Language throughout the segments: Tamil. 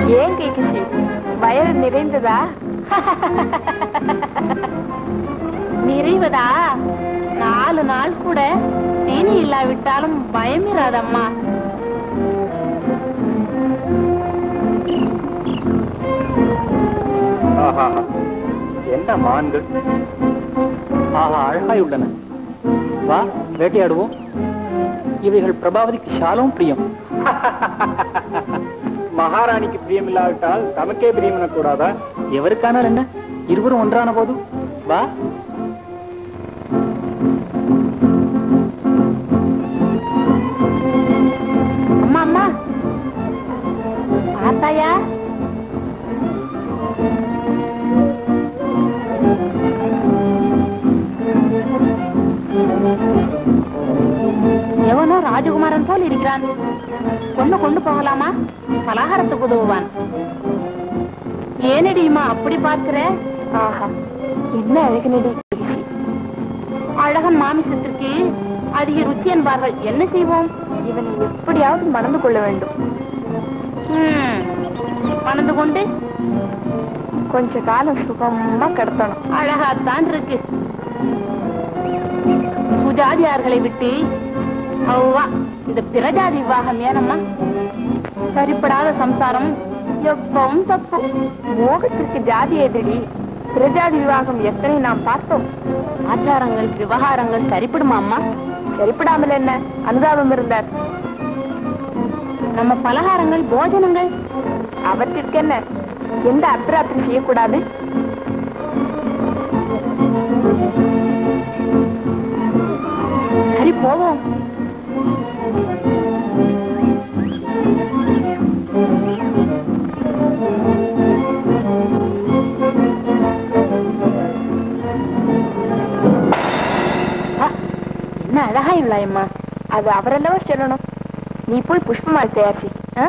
ஏன் கேக்குச்சி வயறு நிறைந்ததா நிறைவதா நாலு நாள் கூட தீனி இல்லாவிட்டாலும் பயமிராதம்மா ஆஹா என்ன மான்கள் ஆஹா அழகாய் உள்ளன வா வேட்டையாடுவோம் இவைகள் பிரபாவதிக்கு ஷாலும் பிரியம் மகாராணிக்கு பிரியம் இல்லாவிட்டால் தமக்கே பிரியம் எனக்கூடாதா எவருக்கானால் என்ன இருவரும் ஒன்றான போது வா அம்மா அம்மா பார்த்தாயா எவனோ ராஜகுமாரன் போல் இருக்கிறான் கொண்டு கொண்டு போகலாமா பலகாரத்துக்கு உதவுவான் ஏனடியுமா அப்படி பார்க்கிற ஆஹா என்ன அழகு நடி கேக்குச்சி அழகன் மாமிசத்திற்கு அதிக ருச்சி என்பார்கள் என்ன செய்வோம் இவனை எப்படியாவது மணந்து கொள்ள வேண்டும் ஹம், மணந்து கொண்டு கொஞ்ச காலம் சுகமா கிடத்தணும் அழகாத்தான் இருக்கு சுஜாதியார்களை விட்டு அவ்வா இந்த பிரஜாதி விவாகம் ஏனம்மா சரிப்படாத சம்சாரம் எப்பவும் தப்பு மோகத்திற்கு ஜாதி எதிரி பிரஜாதி விவாகம் எத்தனை நாம் பார்த்தோம் ஆச்சாரங்கள் விவகாரங்கள் சரிப்படுமா அம்மா சரிப்படாமல் என்ன அனுதாபம் இருந்தார் நம்ம பலகாரங்கள் போஜனங்கள் அவற்றிற்கென்ன எந்த அர்த்தராத்திரி செய்யக்கூடாது சரி போவோம் ஆ, என்ன அழகா இல்லாயம்மா அது அவரல்லவா சொல்லணும் நீ போய் புஷ்பமால் தயாரிச்சு ஆ?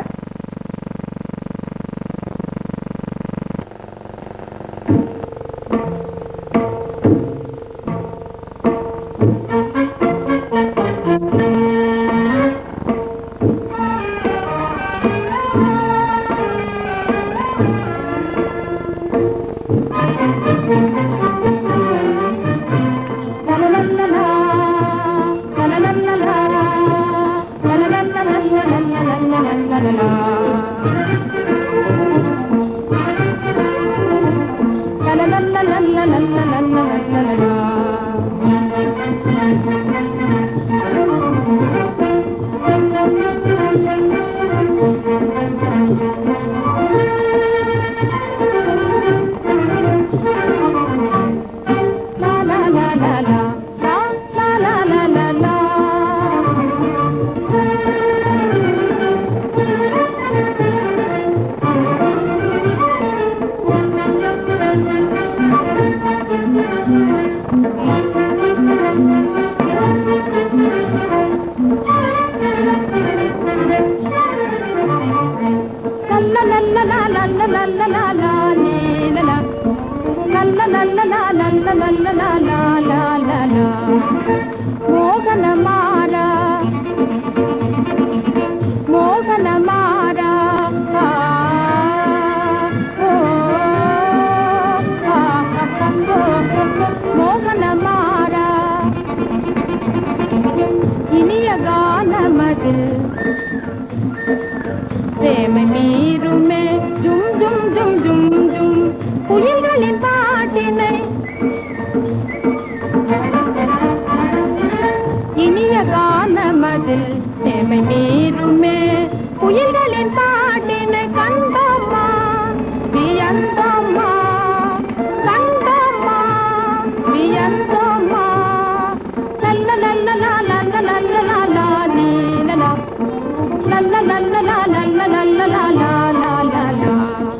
மோகனமாரா மோகனமாரா ஆ, ஓ, ஆ, மோகனமாரா இனிய கானமதில் பிரேமை மீறுமே ஜும் ஜும் ஜும் ஜும் ஜும் புயல்களின் பாட்டினை இனிய கானமதில் பிரேமை மீறுமே புயல்களின் பாட்டினை கண்டோமா வியந்தோமா கண்டோமா வியந்தோமா நல்ல நல்ல நல்ல நல்ல நல்ல நல்ல நீலலா நல்ல நல்ல நல்ல நல்ல நல்ல நல்ல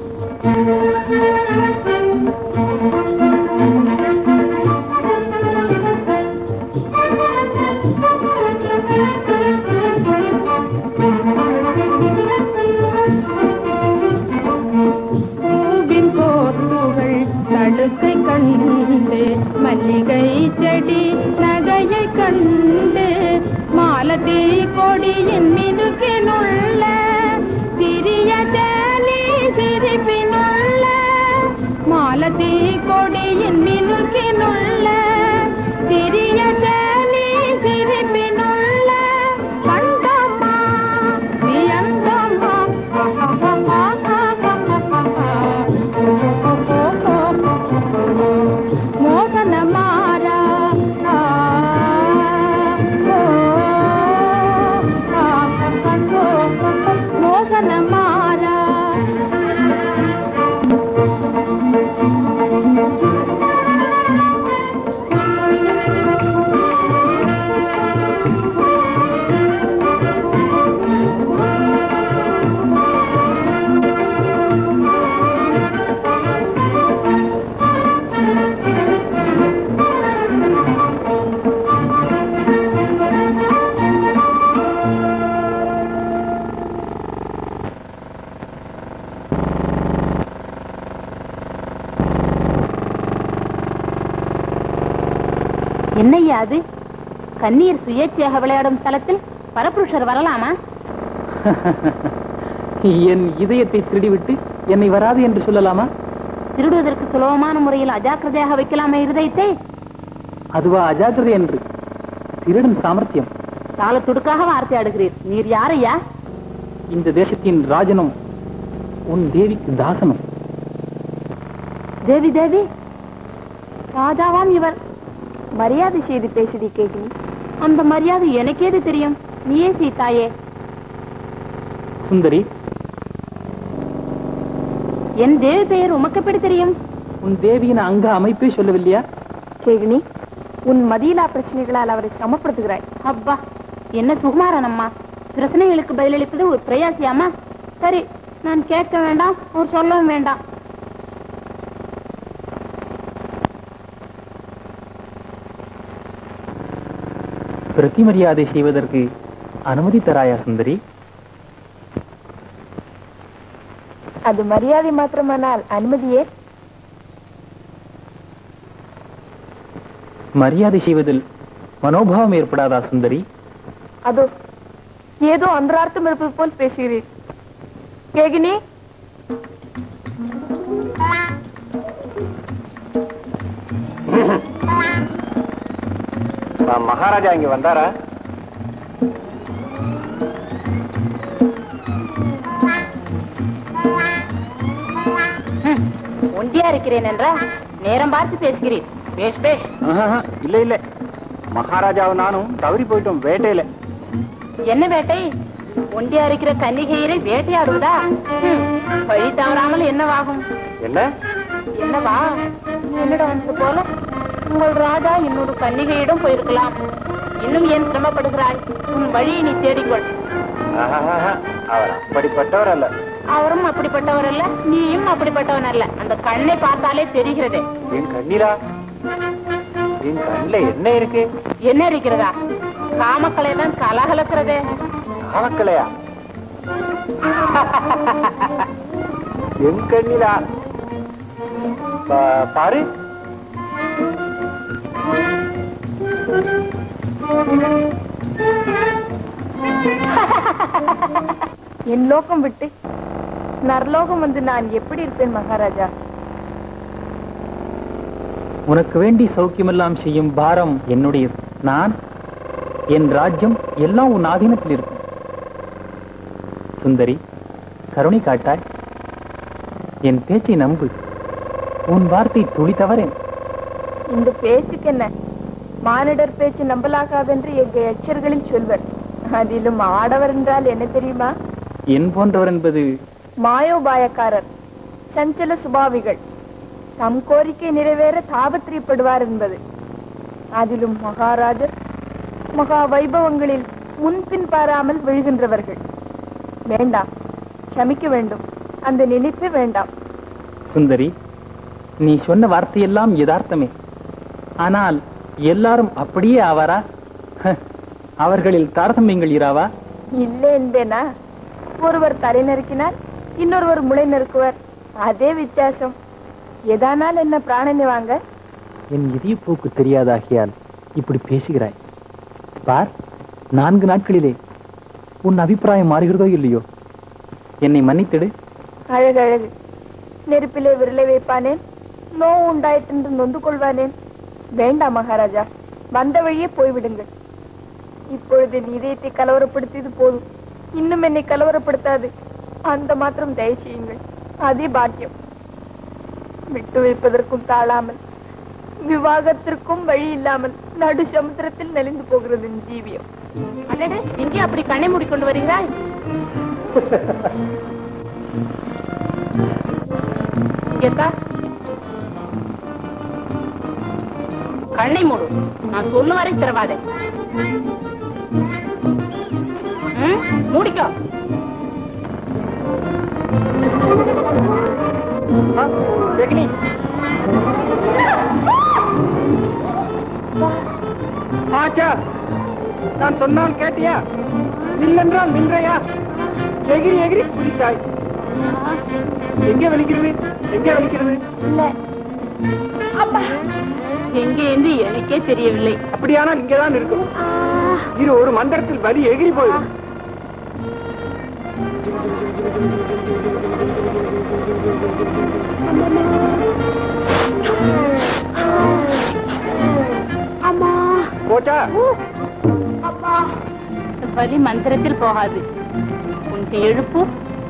பூவின் போத்துகள் தடுக்கை கண்டு மல்லிகை செடி நகையை கண்டு மாலதி கொடியின் மினுக்கினுள்ள என்னய்யா அது கண்ணீர் சுயேட்சையாக விளையாடும் ஸ்தலத்தில் பரபுருஷர் வரலாமா என் இதயத்தை திருடிவிட்டு என்னை வராது என்று சொல்லலாமா திருடுவதற்கு சுலபமான முறையில் அஜாக்கிரதையாக வைக்கலாமா இருதயத்தை அதுவா அஜாக்கிரதை என்று திருடன் சாமர்த்தியம் சால துடுக்காக வார்த்தையாடுகிறீர் நீர் யாரையா இந்த தேசத்தின் ராஜனும் உன் தேவிக்கு தாசனும் தேவி தேவி ராஜாவாம் இவர் மரியாதை செய்து பேசுதி கேகினி அந்த மரியாதை எனக்கேது தெரியும் நீயே சீதாயே சுந்தரி என் தேவி பெயர் உமக்கு எப்படி தெரியும் உன் தேவியின் அங்க அமைப்பே சொல்லவில்லையா கேகினி உன் மதியிலா பிரச்சனைகளால் அவரை சமப்படுத்துகிறாய் அப்பா என்ன சுகுமாரன் அம்மா பிரச்சனைகளுக்கு பதிலளிப்பது ஒரு பிரயாசியாமா சரி நான் கேட்க வேண்டாம் அவர் சொல்லவும் வேண்டாம் பிரதிமரியாதை செய்வதற்கு அனுமதி தராயா சுந்தரி அது மரியாதை மாத்திரமானால் அனுமதியே மரியாதை செய்வதில் மனோபாவம் ஏற்படாதா சுந்தரி அதோ ஏதோ அன்றார்த்தம் இருப்பது போல் பேசுகிறீர் கேகினி மகாராஜா இங்க வந்தாரா ஹம், ஒண்டியா இருக்கிறேன் என்றா நேரம் பார்த்து பேசுகிறேன் பேஷ் பேஷ் இல்ல இல்ல மகாராஜாவும் நானும் தவறி போயிட்டோம் வேட்டையில என்ன வேட்டை ஒண்டியா இருக்கிற கன்னிகையரை வேட்டையாடுவதா ஹம், வழி தவறாமல் என்னவாகும் என்ன என்னவா என்னிடம் வந்தது போல உங்கள் ராஜா இன்னொரு கன்னிகையிடம் போயிருக்கலாம் இன்னும் ஏன் சிரமப்படுகிறாய் உன் வழியை நீ தேடிக்கொள் அவர் அப்படிப்பட்டவர் அல்ல அவரும் அப்படிப்பட்டவர் அல்ல நீயும் அப்படிப்பட்டவன் அல்ல அந்த கண்ணை பார்த்தாலே தெரிகிறது என் கண்ணீரா என் கண்ணுல என்ன இருக்கு என்ன இருக்கிறதா காமக்கலை தான் கலகலக்கிறதே காமக்கலையா என் கண்ணிலா பா- பாரு என் லோகம் விட்டு நர்லோகம் வந்து நான் எப்படி இருப்பேன் மகாராஜா உனக்கு வேண்டி சௌக்கியமெல்லாம் செய்யும் பாரம் என்னுடையது நான் என் ராஜ்யம் எல்லாம் உன் ஆதீனத்தில் இருக்கும் சுந்தரி கருணை காட்டாய் என் பேச்சை நம்பு உன் வார்த்தை துளி தவறேன் இந்த பேச்சுக்கு என்ன மானிடர் பேச்சு நம்பலாகாதென்று எங்க எச்சர்களில் சொல்வர் அதிலும் ஆடவர் என்றால் என்ன தெரியுமா என் போன்றவர் என்பது மாயோபாயக்காரர் சஞ்சல சுபாவிகள் தம் கோரிக்கை நிறைவேற தாபத்திரியப்படுவார் என்பது அதிலும் மகாராஜர் மகா வைபவங்களில் முன்பின் பாராமல் விழுகின்றவர்கள் வேண்டாம் க்ஷமிக்க வேண்டும் அந்த நினைப்பு வேண்டாம் சுந்தரி நீ சொன்ன வார்த்தையெல்லாம் யதார்த்தமே ஆனால் எல்லாரும் அப்படியே ஆவாரா ஹ, அவர்களில் தாரதமியங்கள் இராவா இல்லை என்பேனா ஒருவர் தலை நறுக்கினார் இன்னொருவர் முளை நறுக்குவர் அதே வித்தியாசம் எதானால் என்ன பிராணனை வாங்க என் இதய போக்கு தெரியாதாகியால் இப்படி பேசுகிறாய் பார் நான்கு நாட்களிலே உன் அபிப்பிராயம் மாறுகிறதோ இல்லையோ என்னை மன்னித்திடு அழகு அழகு நெருப்பிலே விரலை வைப்பானேன் நோ உண்டாயிற்று நொந்து கொள்வானேன் வேண்டாம் மகாராஜா வந்த வழியே போய்விடுங்கள் இப்பொழுது என் இதயத்தை கலவரப்படுத்தியது போதும் இன்னும் என்னை கலவரப்படுத்தாது அந்த மாத்திரம் தயவு செய்யுங்கள் அதே பாக்கியம் விட்டு வைப்பதற்கும் தாழாமல் விவாகத்திற்கும் வழி இல்லாமல் நடு சமுத்திரத்தில் நெளிந்து போகிறது என் ஜீவியம் அடடே இங்கே அப்படி கண்ணை மூடிக்கொண்டு வருகிறாய் இங்கேத்தா. கண்ணை மூடு நான் சொல்லும் வரை திறவாதே ம், மூடிக்கோ ஆச்சா நான் சொன்னால் கேட்டியா நில்லென்றால் நின்றையா எகிரி எகிரி குதித்தாய் எங்கே வலிக்கிறது எங்கே வலிக்கிறது இல்ல அப்பா எங்கே என்று எனக்கே தெரியவில்லை அப்படியானால் இங்கேதான் இருக்கும் இரு ஒரு மந்திரத்தில் வலி எகிரி போயிடும் போச்சா வலி மந்திரத்தில் போகாது கொஞ்சம் எழுப்பு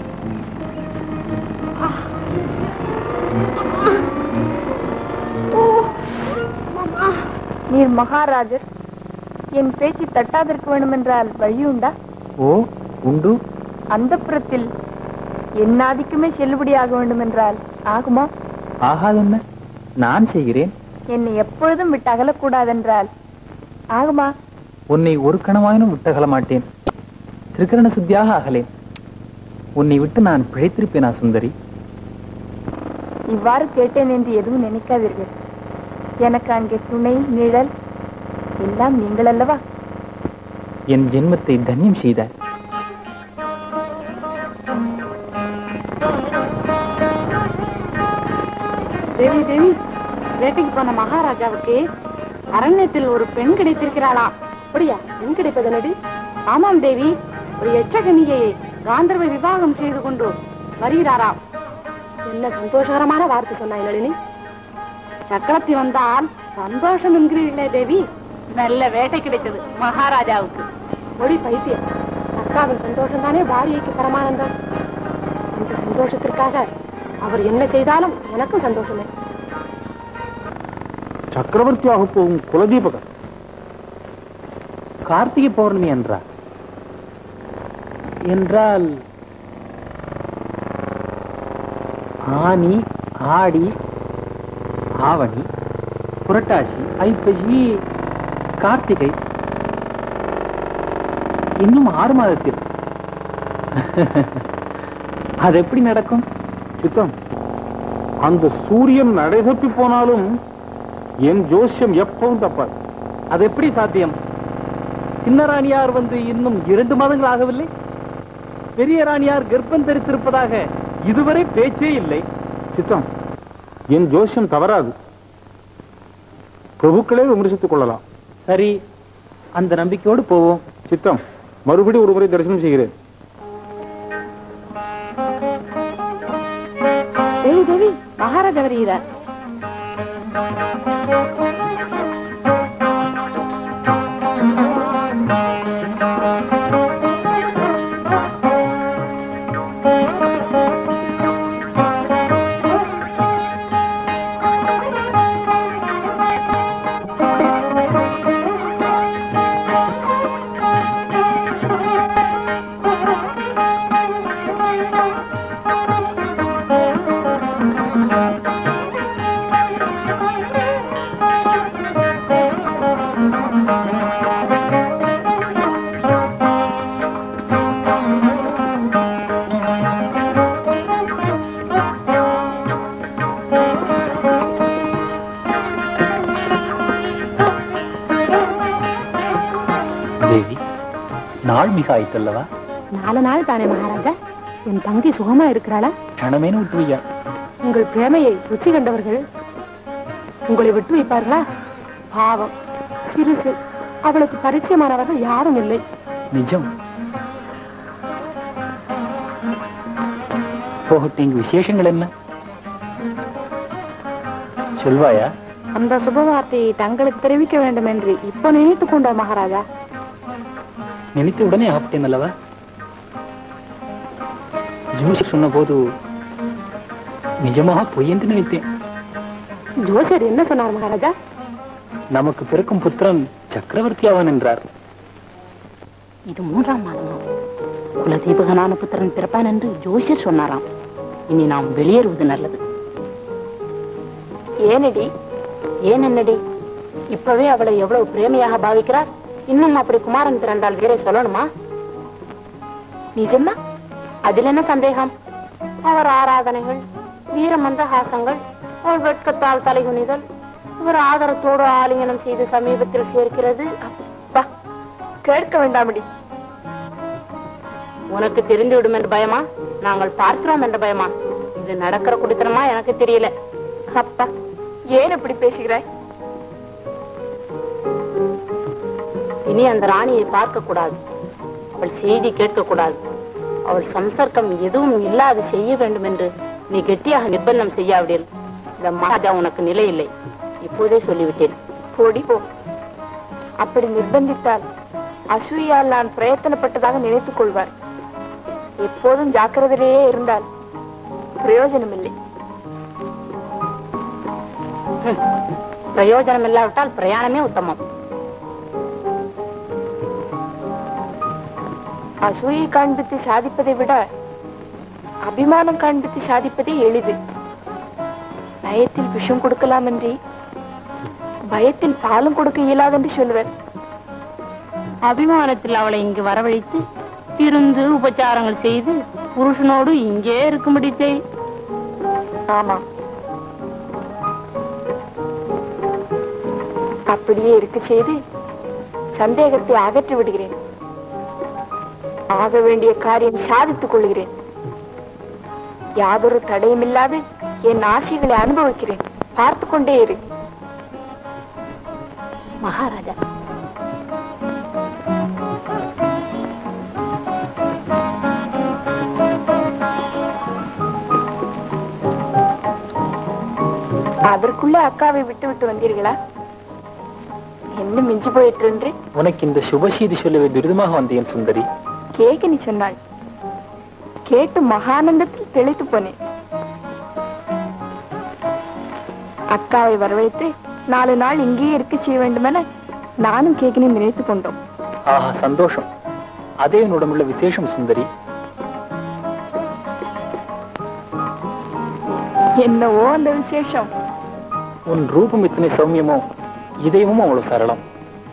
நீர் மகாராஜர் என் பேச்சு தட்டாதிருக்க வேண்டுமென்றால் வழியுண்டா ஓ உண்டு அந்த புறத்தில் என் ஆதிக்கமே செல்லுபடியாக வேண்டுமென்றால் ஆகுமா ஆகாதென்ன நான் செய்கிறேன் என்னை எப்பொழுதும் விட்டு அகலக்கூடாதென்றால் ஆகுமா உன்னை ஒரு கணவாயினும் விட்டகல மாட்டேன் திருக்கரண சுத்தியாக அகலேன் உன்னை விட்டு நான் பிழைத்திருப்பேனா சுந்தரி இவ்வாறு கேட்டேன் என்று எதுவும் நினைக்காதீர்கள் எனக்கு அங்கே துணை நிழல் எல்லாம் நீங்கள் அல்லவா என் ஜென்மத்தை தன்யம் செய்தாய் தேவி தேவி வேட்டைக்கு போன மகாராஜாவுக்கு அரண்யத்தில் ஒரு பெண் கிடைத்திருக்கிறாளா அப்படியா பெண் கிடைப்பது நடி ஆமாம் தேவி ஒரு எச்சகனியை காந்தர்வ விவாகம் செய்து கொண்டு வருகிறாராம் என்ன சந்தோஷகரமான வார்த்தை சொன்னாய் நளினி சக்கரத்தி வந்தால் சந்தோஷம் என்கிறீர்களே தேவி நல்ல வேட்டை கிடைத்தது மகாராஜாவுக்கு ஒளி பைத்தியம் அக்காவின் சந்தோஷம் தானே பாரியைக்கு பரமானந்தம் இந்த சந்தோஷத்திற்காக அவர் என்ன செய்தாலும் எனக்கும் சந்தோஷமே சக்கரவர்த்தியாக போகும் குலதீபகர் கார்த்திகை பௌர்ணமி என்றா என்றால் ஆனி ஆடி ஆவணி புரட்டாசி ஐப்பசி கார்த்திகை இன்னும் ஆறு மாதத்தில் அது எப்படி நடக்கும் சித்தம் அந்த சூரியன் நடை தப்பி போனாலும் என் ஜோசியம் எப்பவும் தப்பாது அது எப்படி சாத்தியம் சின்ன ராணியார் வந்து இன்னும் இரண்டு மாதங்கள் ஆகவில்லை பெரிய ராணியார் கர்ப்பம் தரித்திருப்பதாக இதுவரை பேச்சே இல்லை சித்தம் என் ஜோசியம் தவறாது பிரபுக்களே விமர்சித்துக் கொள்ளலாம் சரி அந்த நம்பிக்கையோடு போவோம் சித்தம் மறுபடி ஒரு முறை தரிசனம் செய்கிறேன் தேவி தேவி மகாராஜா வருகிறார் தேவி நாள் மிக ஆயிட்டல்லவா நாலு நாள் தானே மகாராஜா என் தங்கி சுகமா இருக்கிறாளா கணமேனு விட்டுவியா உங்கள் பிரேமையை ருச்சி கண்டவர்கள் உங்களை விட்டு வைப்பார்களா பாவம் சிறுசு அவளுக்கு பரிச்சயமானவர்கள் யாரும் இல்லை நிஜம் போகட்டும் இங்கு விசேஷங்கள் என்ன சொல்வாயா அந்த சுபவார்த்தையை தங்களுக்கு தெரிவிக்க வேண்டும் என்று இப்ப நினைத்துக் கொண்டோம் மகாராஜா நினைத்த உடனே ஆப்பிட்டேன் அல்லவா ஜோசி சொன்ன போது நிஜமாக பொய் என்று நினைத்தேன் ஜோசியர் என்ன சொன்னார் மகாராஜா நமக்கு பிறக்கும் புத்திரன் சக்கரவர்த்தி ஆவான் என்றார் இது மூன்றாம் மாதமாம் குலதீபகனான புத்திரன் பிறப்பான் என்று ஜோசியர் சொன்னாராம் இனி நாம் வெளியேறுவது நல்லது ஏனடி ஏன் என்னடி இப்பவே அவளை எவ்வளவு பிரேமையாக பாவிக்கிறார் இன்னும் அப்படி குமாரன் பிறந்தால் வேற சொல்லணுமா நிஜமா அதில் என்ன சந்தேகம் அவர் ஆராதனைகள் வீரமந்த ஹாசங்கள் அவள் வெட்கத்தால் தலைகுனிதல் இவர் ஆதரத்தோடு ஆலிங்கனம் செய்து சமீபத்தில் சேர்க்கிறது அப்பா கேட்க வேண்டாமடி உனக்கு தெரிந்து விடும் என்று பயமா நாங்கள் பார்க்கிறோம் என்ற பயமா இது நடக்கிற குடித்தனமா எனக்கு தெரியல அப்பா ஏன் இப்படி பேசுகிறாய் இனி அந்த ராணியை பார்க்க கூடாது அவள் செய்தி கேட்க கூடாது அவள் சம்சர்க்கம் எதுவும் இல்லாது செய்ய வேண்டும் என்று நீ கெட்டியாக நிர்பந்தம் செய்யாவிடில் இந்த மகாராஜா உனக்கு நிலை இல்லை இப்போதே சொல்லிவிட்டேன் போடி போ அப்படி நிர்பந்தித்தால் அசூயால் நான் பிரயத்தனப்பட்டதாக நினைத்துக் கொள்வார் எப்போதும் ஜாக்கிரதையிலேயே இருந்தால் பிரயோஜனமில்லை ஹம். பிரயோஜனம் இல்லாவிட்டால் பிரயாணமே உத்தமம் அசூயை காண்பித்து சாதிப்பதை விட அபிமானம் காண்பித்து சாதிப்பதே எளிது நயத்தில் விஷம் கொடுக்கலாம் என்று பயத்தில் பாலும் கொடுக்க இயலாதென்று சொல்லுவர் அபிமானத்தில் அவளை இங்கு வரவழைத்து இருந்து உபச்சாரங்கள் செய்து புருஷனோடு இங்கே இருக்கும்படி செய் ஆமா அப்படியே இருக்க செய்து சந்தேகத்தை அகற்றி விடுகிறேன் ஆக வேண்டிய காரியம் சாதித்துக் கொள்கிறேன் யாதொரு தடையுமில்லாது என் ஆசைகளை அனுபவிக்கிறேன் பார்த்து கொண்டே இரு மகாராஜா அதற்குள்ள அக்காவை விட்டு விட்டு வந்தீர்களா என்ன மிஞ்சி போயிட்டு என்று உனக்கு இந்த சுபசீதி சொல்லவே துரிதமாக வந்தேன் சுந்தரி கேட்க நீ சொன்னாள் கேட்டு மகானந்தத்தில் தெளித்து போனேன் அக்காவை வரவழைத்து நாலு நாள் இங்கேயே இருக்க செய்ய வேண்டுமென நானும் கேட்கணும் நினைத்து கொண்டோம் ஆஹா சந்தோஷம் அதே என்னுடமுள்ள விசேஷம் சுந்தரி என்னவோ அந்த விசேஷம் உன் ரூபம் இத்தனை சௌமியமோ இதயமும் அவ்வளவு சரளம்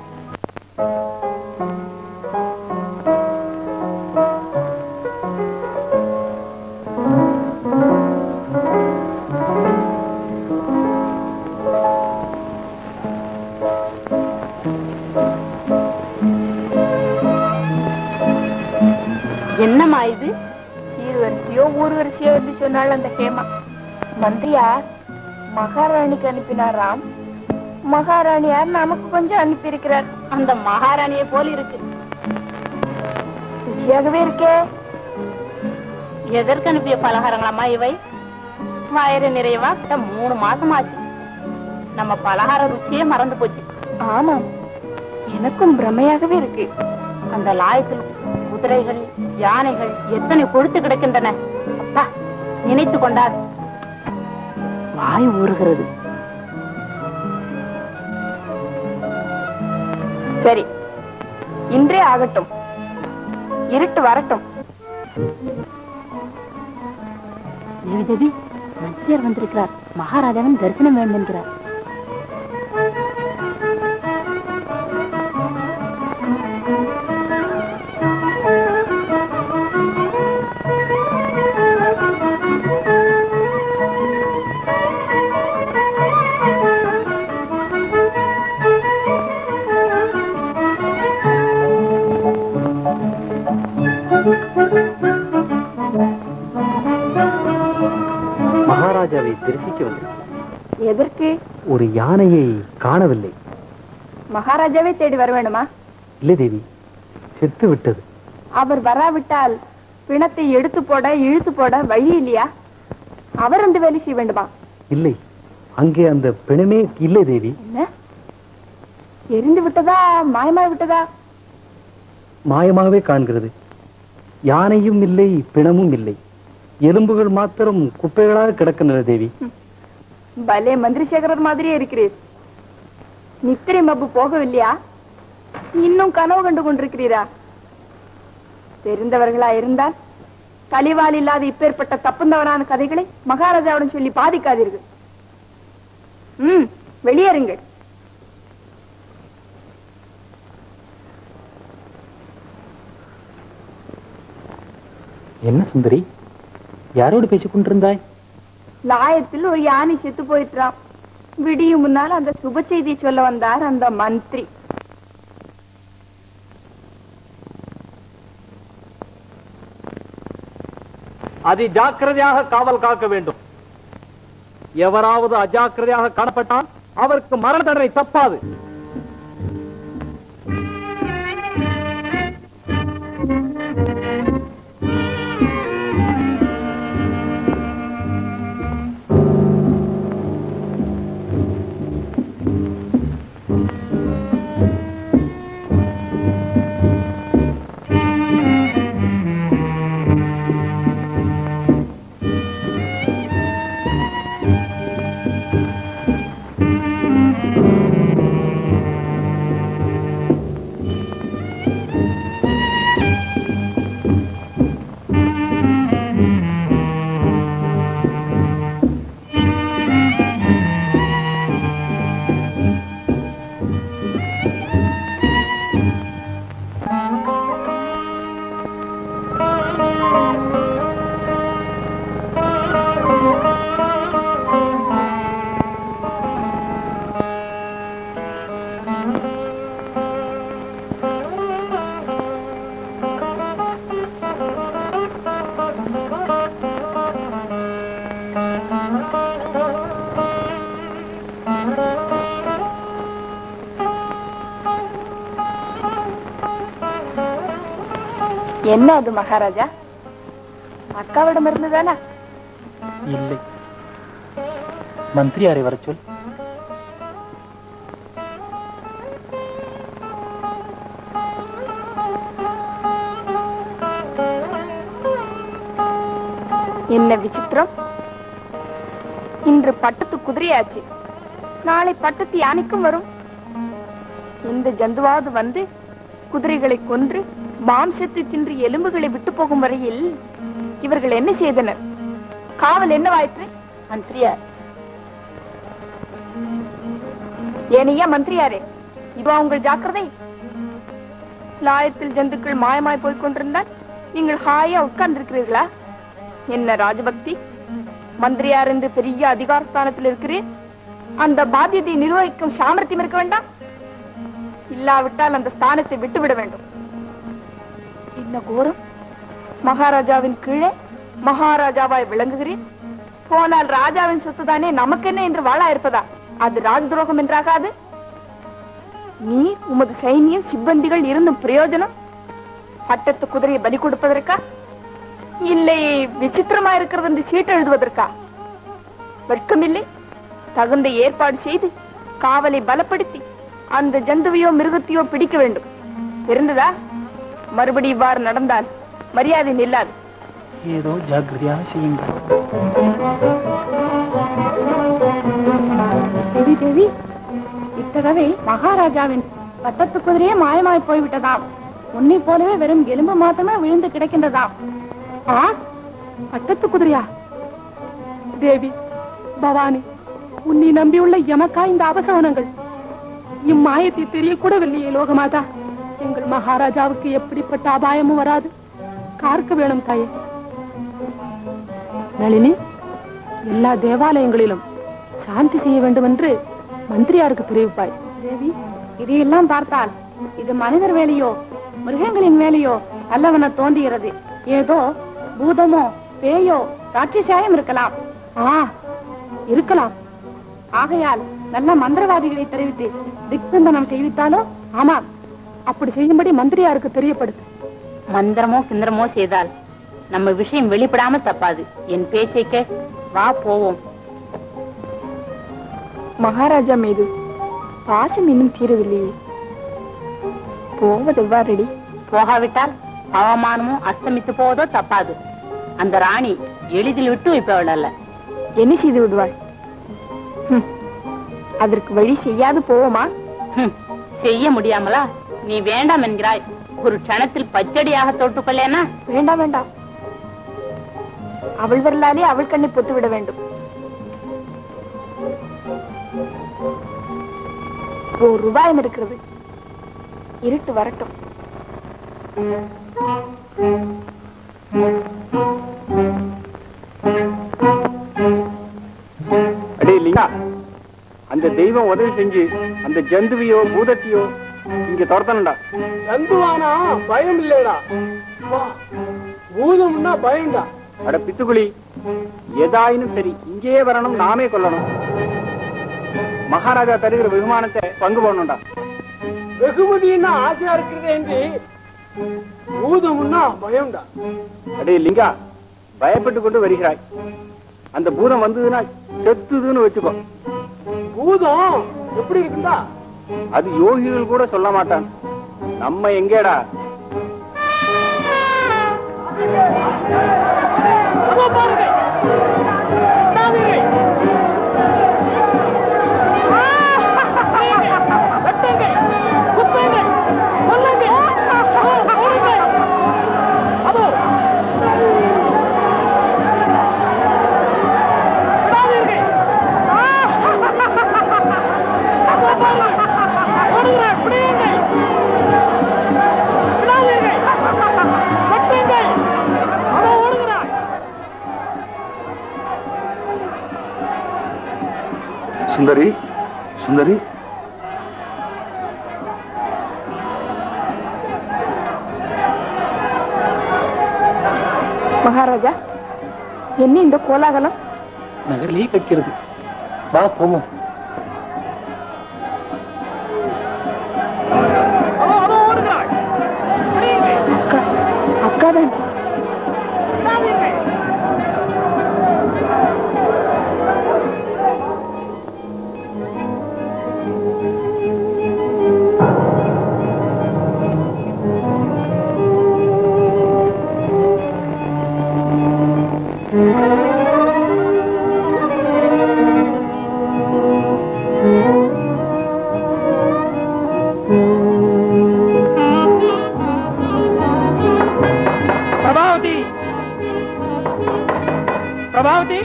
என்னம்மா இது ஈர்வரிசையோ ஊர்வரிசையோ என்று சொன்னாள் அந்த ஹேமா மந்திரியார் மகாராணிக்கு அனுப்பினாராம் மகாராணியார் நமக்கு கொஞ்சம் அனுப்பியிருக்கிறார் அந்த மகாராணியை போல் இருக்கு ருசியாகவே இருக்கே எதற்கு அனுப்பிய பலகாரங்களாம்மா இவை வயிறு நிறைவா கிட்ட மூணு மாசம் ஆச்சு நம்ம பலகார ருச்சியே மறந்து போச்சு ஆமாம் எனக்கும் பிரமையாகவே இருக்கு அந்த லாயத்தில் குதிரைகள் யானைகள் எத்தனை கொழுத்து கிடக்கின்றன அப்பா நினைத்து கொண்டார் வாய் ஊறுகிறது சரி இன்றே ஆகட்டும் இருட்டு வரட்டும் தேவி தேவி மத்தியர் வந்திருக்கிறார் மகாராஜாவின் தரிசனம் வேண்டும் என்கிறார் மகாராஜாவை தரிசிக்க வந்தேன் எதற்கு ஒரு யானையை காணவில்லை மகாராஜாவே தேடி வர வேணுமா இல்லை தேவி செத்து விட்டது அவர் வராவிட்டால் பிணத்தை எடுத்து போட இழுத்து போட வழி இல்லையா அவர் அந்த வேலை செய்ய வேண்டுமா இல்லை அங்கே அந்த பிணமே இல்லை தேவி என்ன எரிந்து விட்டதா மாயமாய் விட்டதா மாயமாகவே காண்கிறது யானையும் இல்லை பிணமும் இல்லை எலும்புகள் மாத்திரம் குப்பைகளாக கிடக்கின்றன தேவி பலே மந்திரிசேகரர் மாதிரியே இருக்கிறீர் நித்திரை மப்பு போகவில்லையா இன்னும் கனவு கண்டு கொண்டிருக்கிறீரா தெரிந்தவர்களா இருந்தால் கலிவால் இல்லாத இப்பேற்பட்ட தப்புந்தவரான கதைகளை மகாராஜாவுடன் சொல்லி பாதிக்காதீர்கள் ம் வெளியேறுங்கள் என்ன சுந்தரி யாரோடு பேசிக் கொண்டிருந்தாய் லாயத்தில் ஒரு யானை செத்து போயிட்டான் விடியும் முன்னால் அந்த சுப செய்தியை சொல்ல வந்தார் அந்த மந்திரி அதி ஜாக்கிரதையாக காவல் காக்க வேண்டும் எவராவது அஜாக்கிரதையாக காணப்பட்டால் அவருக்கு மரண தண்டனை தப்பாது என்ன அது மகாராஜா அக்காவிடம் இருந்துதானா இல்லை மந்திரியாரை வர சொல் என்ன விசித்திரம் இன்று பட்டத்து குதிரையாச்சு நாளை பட்டத்து யானைக்கும் வரும் இந்த ஜந்துவாவது வந்து குதிரைகளை கொன்று மாம்சத்தை தின்று எலும்புகளை விட்டு போகும் வரையில் இவர்கள் என்ன செய்தனர் காவல் என்னவாயிற்று மந்திரியார் ஏனையா மந்திரியாரே இதுவா உங்கள் ஜாக்கிரதை லாயத்தில் ஜந்துக்கள் மாயமாய் போய்க் கொண்டிருந்தால் நீங்கள் ஹாயா உட்கார்ந்திருக்கிறீர்களா என்ன ராஜபக்தி மந்திரியார் என்று பெரிய அதிகாரஸ்தானத்தில் இருக்கிறேன் அந்த பாத்தியத்தை நிர்வகிக்கும் சாமர்த்தியம் இருக்க வேண்டாம் இல்லாவிட்டால் அந்த ஸ்தானத்தை விட்டுவிட வேண்டும் என்ன கோரம் மகாராஜாவின் கீழே மகாராஜாவாய் விளங்குகிறேன் போனால் ராஜாவின் சொத்துதானே நமக்கென்ன என்று வாழா இருப்பதா அது ராஜ துரோகம் என்றாகாது நீ உமது சைனியம் சிப்பந்திகள் இருந்தும் பிரயோஜனம் பட்டத்து குதிரையை பலி கொடுப்பதற்கா இல்லை விசித்திரமா இருக்கிறது என்று சீட்டு எழுதுவதற்கா வெட்கமில்லை தகுந்த ஏற்பாடு செய்து காவலை பலப்படுத்தி அந்த ஜந்துவையோ மிருகத்தையோ பிடிக்க வேண்டும் இருந்ததா மறுபடி இவ்வாறு நடந்தால் மரியாதை நில்லாது ஏதோ ஜாக்கிரதையாக செய்யுங்கள் தேவி தேவி இத்தடவை மகாராஜாவின் பட்டத்து குதிரையே மாயமாய் போய்விட்டதாம் உன்னை போலவே வெறும் எலும்பு மாத்திரமே விழுந்து கிடக்கின்றதாம் ஆ பட்டத்து குதிரையா தேவி பவானி உன்னை நம்பியுள்ள எமக்கா இந்த அபசகனங்கள் இம்மாயத்தை தெரியக்கூடவில்லையே லோகமாதா எங்கள் மகாராஜாவுக்கு எப்படிப்பட்ட அபாயமும் வராது கார்க்க வேணும் தாயே நளினி எல்லா தேவாலயங்களிலும் சாந்தி செய்ய வேண்டும் என்று மந்திரியாருக்கு தெரிவிப்பாய் தேவி இதையெல்லாம் பார்த்தால் இது மனிதர் வேலையோ மிருகங்களின் வேலையோ அல்லவென தோன்றுகிறது ஏதோ பூதமோ பேயோ ராட்சசாயம் இருக்கலாம் ஆ இருக்கலாம் ஆகையால் நல்ல மந்திரவாதிகளை தெரிவித்து திக்பந்தனம் செய்வித்தாலோ ஆமாம் அப்படி செய்யும்படி மந்திரியாருக்கு தெரியப்படுத்து மந்திரமோ கிந்திரமோ செய்தால் நம்ம விஷயம் வெளிப்படாம தப்பாது என் பேச்சை கேள் வா போவோம் மகாராஜா மீது பாசம் இன்னும் தீரவில்லையே போவது எவ்வாறடி போகாவிட்டால் அவமானமும் அஸ்தமித்து போவதோ தப்பாது அந்த ராணி எளிதில் விட்டு வைப்பவள் அல்ல என்ன செய்து விடுவாள் ஹம், அதற்கு வழி செய்யாது போவோமா ஹம், செய்ய முடியாமலா நீ வேண்டாம் என்கிறாய் ஒரு க்ஷணத்தில் பச்சடியாக தொட்டுக்கொள்ளேனா வேண்டாம் வேண்டாம் அவள் வரலாலே அவள் கண்ணை பொத்து விட வேண்டும் ஒரு ரூபாயம் இருக்கிறது இருட்டு வரட்டும் அடே லிங்கா அந்த தெய்வம் உதவி செஞ்சு அந்த ஜந்துவையோ பூதத்தையோ இங்க துரத்தணும்டா ஜந்துவானா பயம் இல்லடா பூதம்னா பயம்டா அட பித்துக்குழி எதாயினும் சரி இங்கேயே வரணும் நாமே கொல்லணும் மகாராஜா தருகிற வெகுமானத்தை பங்கு போடணும்டா வெகுமதினா ஆசையா இருக்கிறது என்று பூதம்னா பயம்டா அடே லிங்கா பயப்பட்டு கொண்டு வருகிறாய் அந்த பூதம் வந்ததுன்னா செத்துதுன்னு வச்சுக்கோ பூதம் எப்படி இருக்குண்டா அது யோகிகள் கூட சொல்ல மாட்டான் நம்ம எங்கேடா அதோ பாருங்க தாவீரே. வெட்டுங்க, குத்துங்க, கொல்லுங்க. அதோ, ஓடுங்க. அதோ. தாவீரே. அதோ பாருங்க. ஓடுங்க, பிடிங்க. விடாதீங்க. வெட்டுங்க. அதோ ஓடுகிறான் சுந்தரி சுந்தரி மகாராஜா என்ன இந்த கோலாகலம் நகரிலே வைக்கிறது வா போவோம் அக்கா அக்கா வர வேண்டாம் பிரபாவதி பிரபாவதி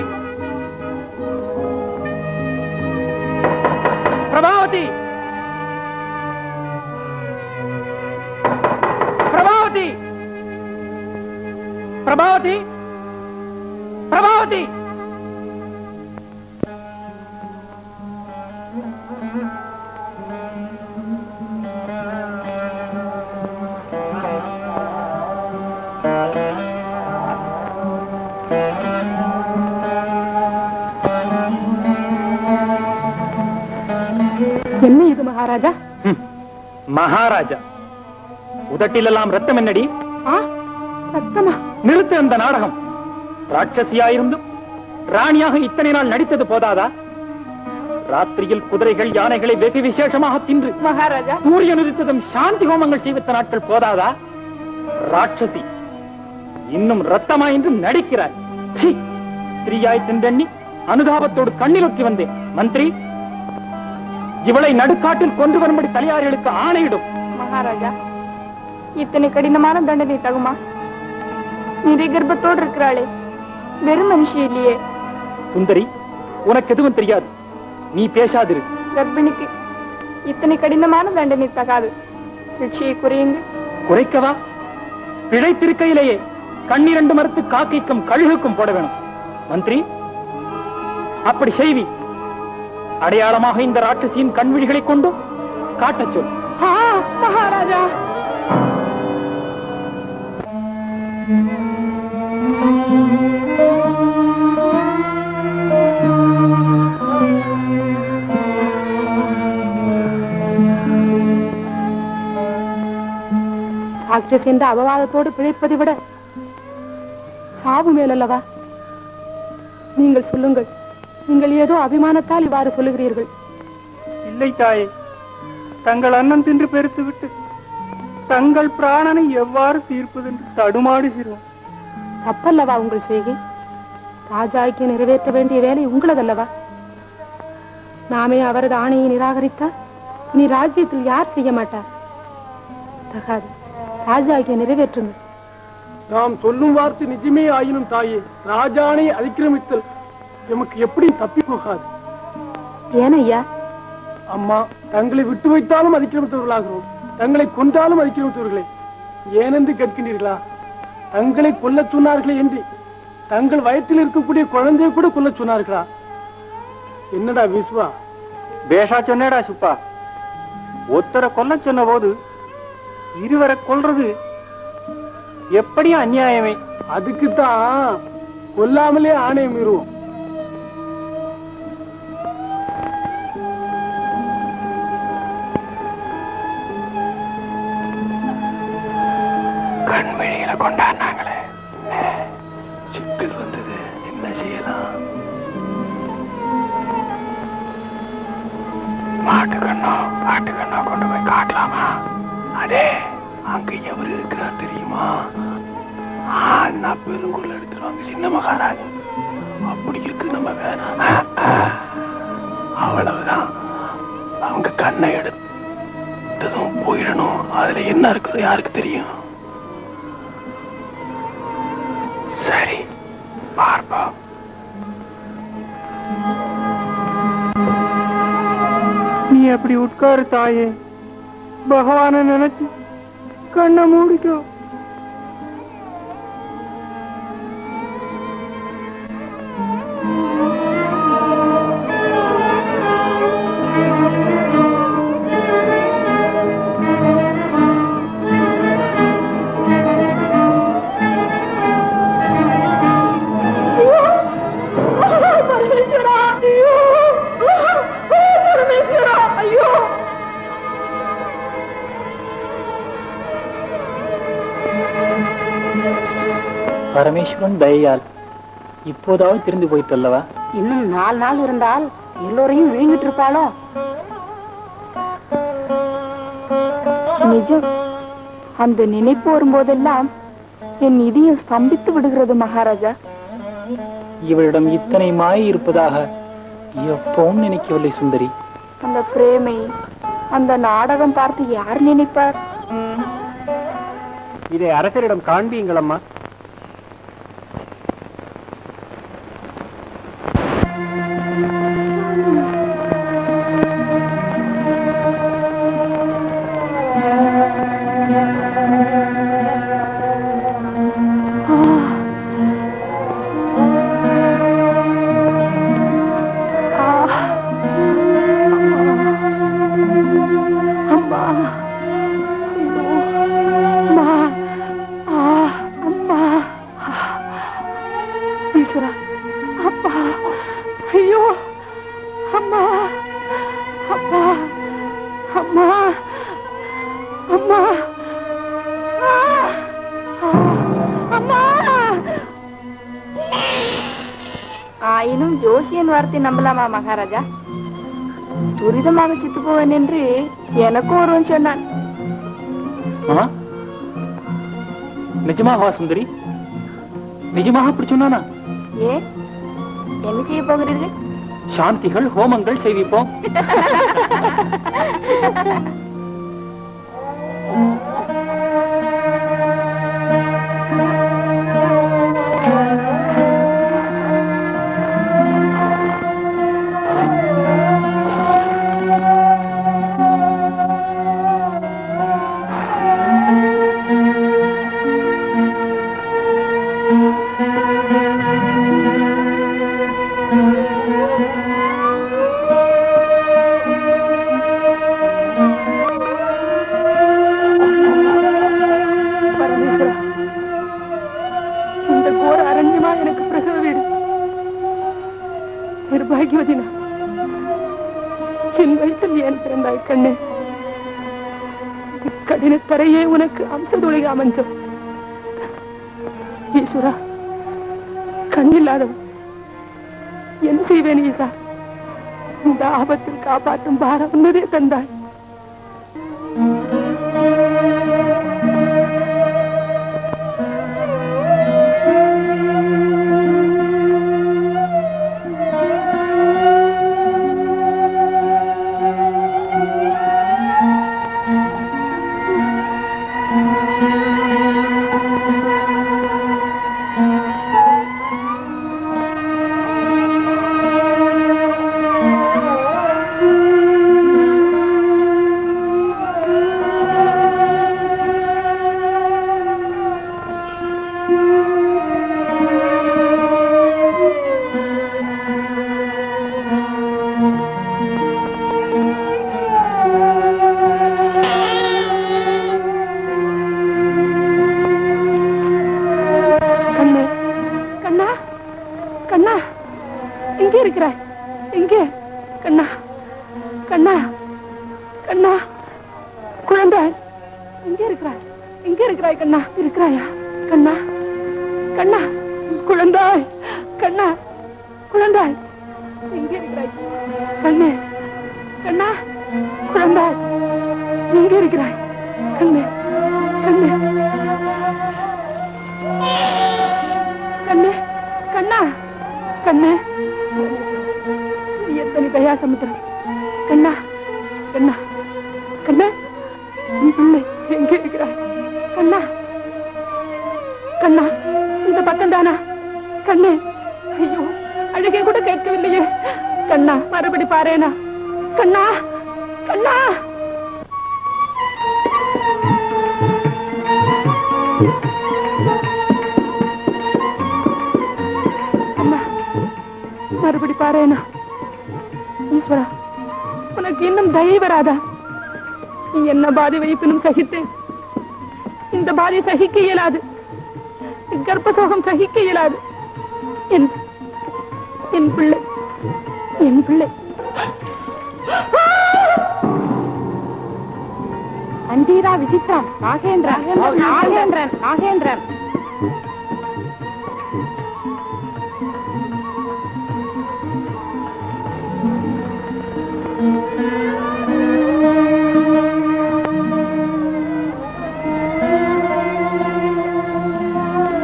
பிரபாவதி பிரபாவதி பிரபாவதி பிரபாவதி என்ன இது மகாராஜா ம், மகாராஜா உதட்டிலெல்லாம் ரத்தம் என்னடி ஆ சத்தமா நிறுத்து அந்த நாடகம் ராட்சசியாயிருந்தும் ராணியாக இத்தனை நாள் நடித்தது போதாதா ராத்திரியில் குதிரைகள் யானைகளை வெகு விசேஷமாக தின்று மகாராஜா சூரியன் உதித்ததும் சாந்தி ஹோமங்கள் செய்வித்த நாட்கள் போதாதா ராட்சசி இன்னும் ரத்தமா என்று நடிக்கிறாய் சீ, ஸ்திரீயாய் தின்றெண்ணி அனுதாபத்தோடு கண்ணிலொக்கி வந்தேன் மந்திரி இவளை நடுக்காட்டில் கொண்டு வரும்படி தலையாரிகளுக்கு ஆணையிடும் மகாராஜா இத்தனை கடினமான தண்டனை தகுமா நிறை கர்ப்பத்தோடு இருக்கிறாளே வெறும் மனுஷி இல்லையே சுந்தரி உனக்கு எதுவும் தெரியாது நீ பேசாதிரு கர்ப்பிணிக்கு இத்தனை கடினமான தண்டனை தகாது சிக்ஷையை குறையுங்க குறைக்கவா பிழைத்திருக்கையிலேயே கண்ணிரண்டு மறுத்து காக்கைக்கும் கழுகுக்கும் போட வேணும் மந்திரி அப்படி செய்வி அடையாளமாக இந்த ராட்சசியின் கண்விழிகளைக் கொண்டு காட்டச் சொல் ஆ மகாராஜா ராட்சஸ் என்ற அபவாதத்தோடு பிழைப்பதை விட சாவு மேலல்லவா நீங்கள் சொல்லுங்கள் நீங்கள் ஏதோ அபிமானத்தால் இவ்வாறு சொல்லுகிறீர்கள் இல்லை தாயே தங்கள் அன்னம் தின்று பெருத்து விட்டு தங்கள் பிராணனை எவ்வாறு தீர்ப்பதென்று தடுமாடுகிறோம் தப்பல்லவா உங்கள் செய்கை ராஜாய்க்கு நிறைவேற்ற வேண்டிய வேலை உங்களதல்லவா நாமே அவரது ஆணையை நிராகரித்தால் இனி ராஜ்யத்தில் யார் செய்ய மாட்டார் தகாது ராஜாகிய நிறைவேற்றுங்கள் நாம் சொல்லும் வார்த்தை நிஜமே ஆயினும் தாயே ராஜானை அதிக்கிரமித்தல் எமக்கு எப்படி தப்பி போகாது ஏனையா அம்மா தங்களை விட்டு வைத்தாலும் அதிக்கிரமித்தவர்களாகிறோம் தங்களை கொன்றாலும் அதிக்கிரமித்தவர்களே ஏனென்று கேட்கின்றீர்களா தங்களை கொல்லச் சொன்னார்களே என்று தங்கள் வயிற்றில் இருக்கக்கூடிய குழந்தையை கூட கொல்லச் சொன்னார்களா என்னடா விஸ்வா பேஷா சொன்னேடா சுப்பா ஒருத்தரை கொல்ல சொன்ன போது இருவரை கொல்றது எப்படியும் அநியாயமே அதுக்குத்தான் கொல்லாமலே ஆணை மீறுவோம் கண்வழியில கொண்டாடினாங்களே சிக்கல் வந்தது என்ன செய்யலாம் மாட்டு கண்ணோ பாட்டு கண்ணோ கொண்டு போய் காட்டலாமா அடே அங்க எவரு இருக்கிறார் தெரியுமா அண்ணா பெருங்குள்ள எடுத்துருவாங்க சின்ன மகாராஜா அப்படி இருக்கு நம்ம வேலை அவ்வளவுதான் அவங்க கண்ணை எடுத்ததும் போயிடணும் அதுல என்ன இருக்குது யாருக்கு தெரியும் சரி பார்ப்போம் நீ அப்படி உட்காரு தாயே பகவான நினைச்சு கண்ணை மூடிக்கோ பரமேஸ்வரா ஐயோ பரமேஸ்வரா ஐயோ பரமேஸ்வரன் தயையால் இப்போதாவது திருந்து போயிட்டல்லவா இன்னும் நாலு நாள் இருந்தால் எல்லோரையும் விழுங்கிட்டு இருப்பாளோ நிஜம் அந்த நினைப்பு வரும்போதெல்லாம் என் இதயம் ஸ்தம்பித்து விடுகிறது மகாராஜா இவளிடம் இத்தனை மாயை இருப்பதாக எப்பவும் நினைக்கவில்லை சுந்தரி அந்த பிரேமை அந்த நாடகம் பார்த்து யார் நினைப்பார் இதை அரசரிடம் காண்பியுங்கள் அம்மா அம்மா ஐயோ, அம்மா ஆ, அம்மா ஈஸ்வரா அப்பா ஐயோ அம்மா அப்பா அம்மா அம்மா ஆ, ஆ, அம்மா ஆயினும் ஜோசியன் வார்த்தை நம்பலாமா மகாராஜா துரிதமாக சித்து போவேன் என்று எனக்கும் ஒருவன் சொன்னான் ஆ? நிஜமாவா சுந்தரி நிஜமாக அப்படி சொன்னானா ஏ என்ன செய்ய போகிறீர்கள் சாந்திகள் ஹோமங்கள் செய்விப்போம் பரமேஸ்வரா இந்த கோர அரண்யமா எனக்கு பிரசவ வீடு நிர்பாகியவதி நான் என் வயிற்றில் ஏன் பிறந்தாய் கண்ணே கடின தரையே உனக்கு அம்சதுளிக அமைஞ்சோம் ஈஸ்வரா கண்ணில்லாதவன் என்ன செய்வேன் ஈசா இந்த ஆபத்தில் காப்பாற்றும் பாரம் உன்னதே தந்தாய் கண்ணு கண்ணா கண்ணா எங்கே இருக்கிறாய் எங்கே கண்ணா கண்ணா கண்ணா குழந்தை எங்கே இருக்கிறாய் எங்கே இருக்கிறாய் கண்ணா இருக்கிறாயா கண்ணா கண்ணா குழந்தாய் கண்ணா குழந்தாய் எங்கே இருக்கிறாய் கண்ணு கண்ணா குழந்தாய் எங்கே இருக்கிறாய் கண்ணு கண்ணு கண்ணு கண்ணா கண்ணு நீ எத்தனை தயா சமுத்திரம் கண்ணா கண்ணா கண்ணு உன் பிள்ளை எங்கே இருக்கிறாய் கண்ணா கண்ணா இந்த பக்கம் தானா கண்ணு ஐயோ அழகே கூட கேட்கவில்லையே கண்ணா மறுபடி பாரேனா கண்ணா கண்ணா அம்மா மறுபடி பாரேனா ஈஸ்வரா உனக்கு இன்னும் தயை வராதா நீ என்ன பாதி வைப்பினும் சகித்தேன் இந்த பாதி சகிக்க இயலாது கர்ப்பசோகம் சகிக்க இயலாது என் என் பிள்ளை என் பிள்ளை அண்டீரா விசித்திரம் நாகேந்திரன் நாகேந்திரன் நாகேந்திரன்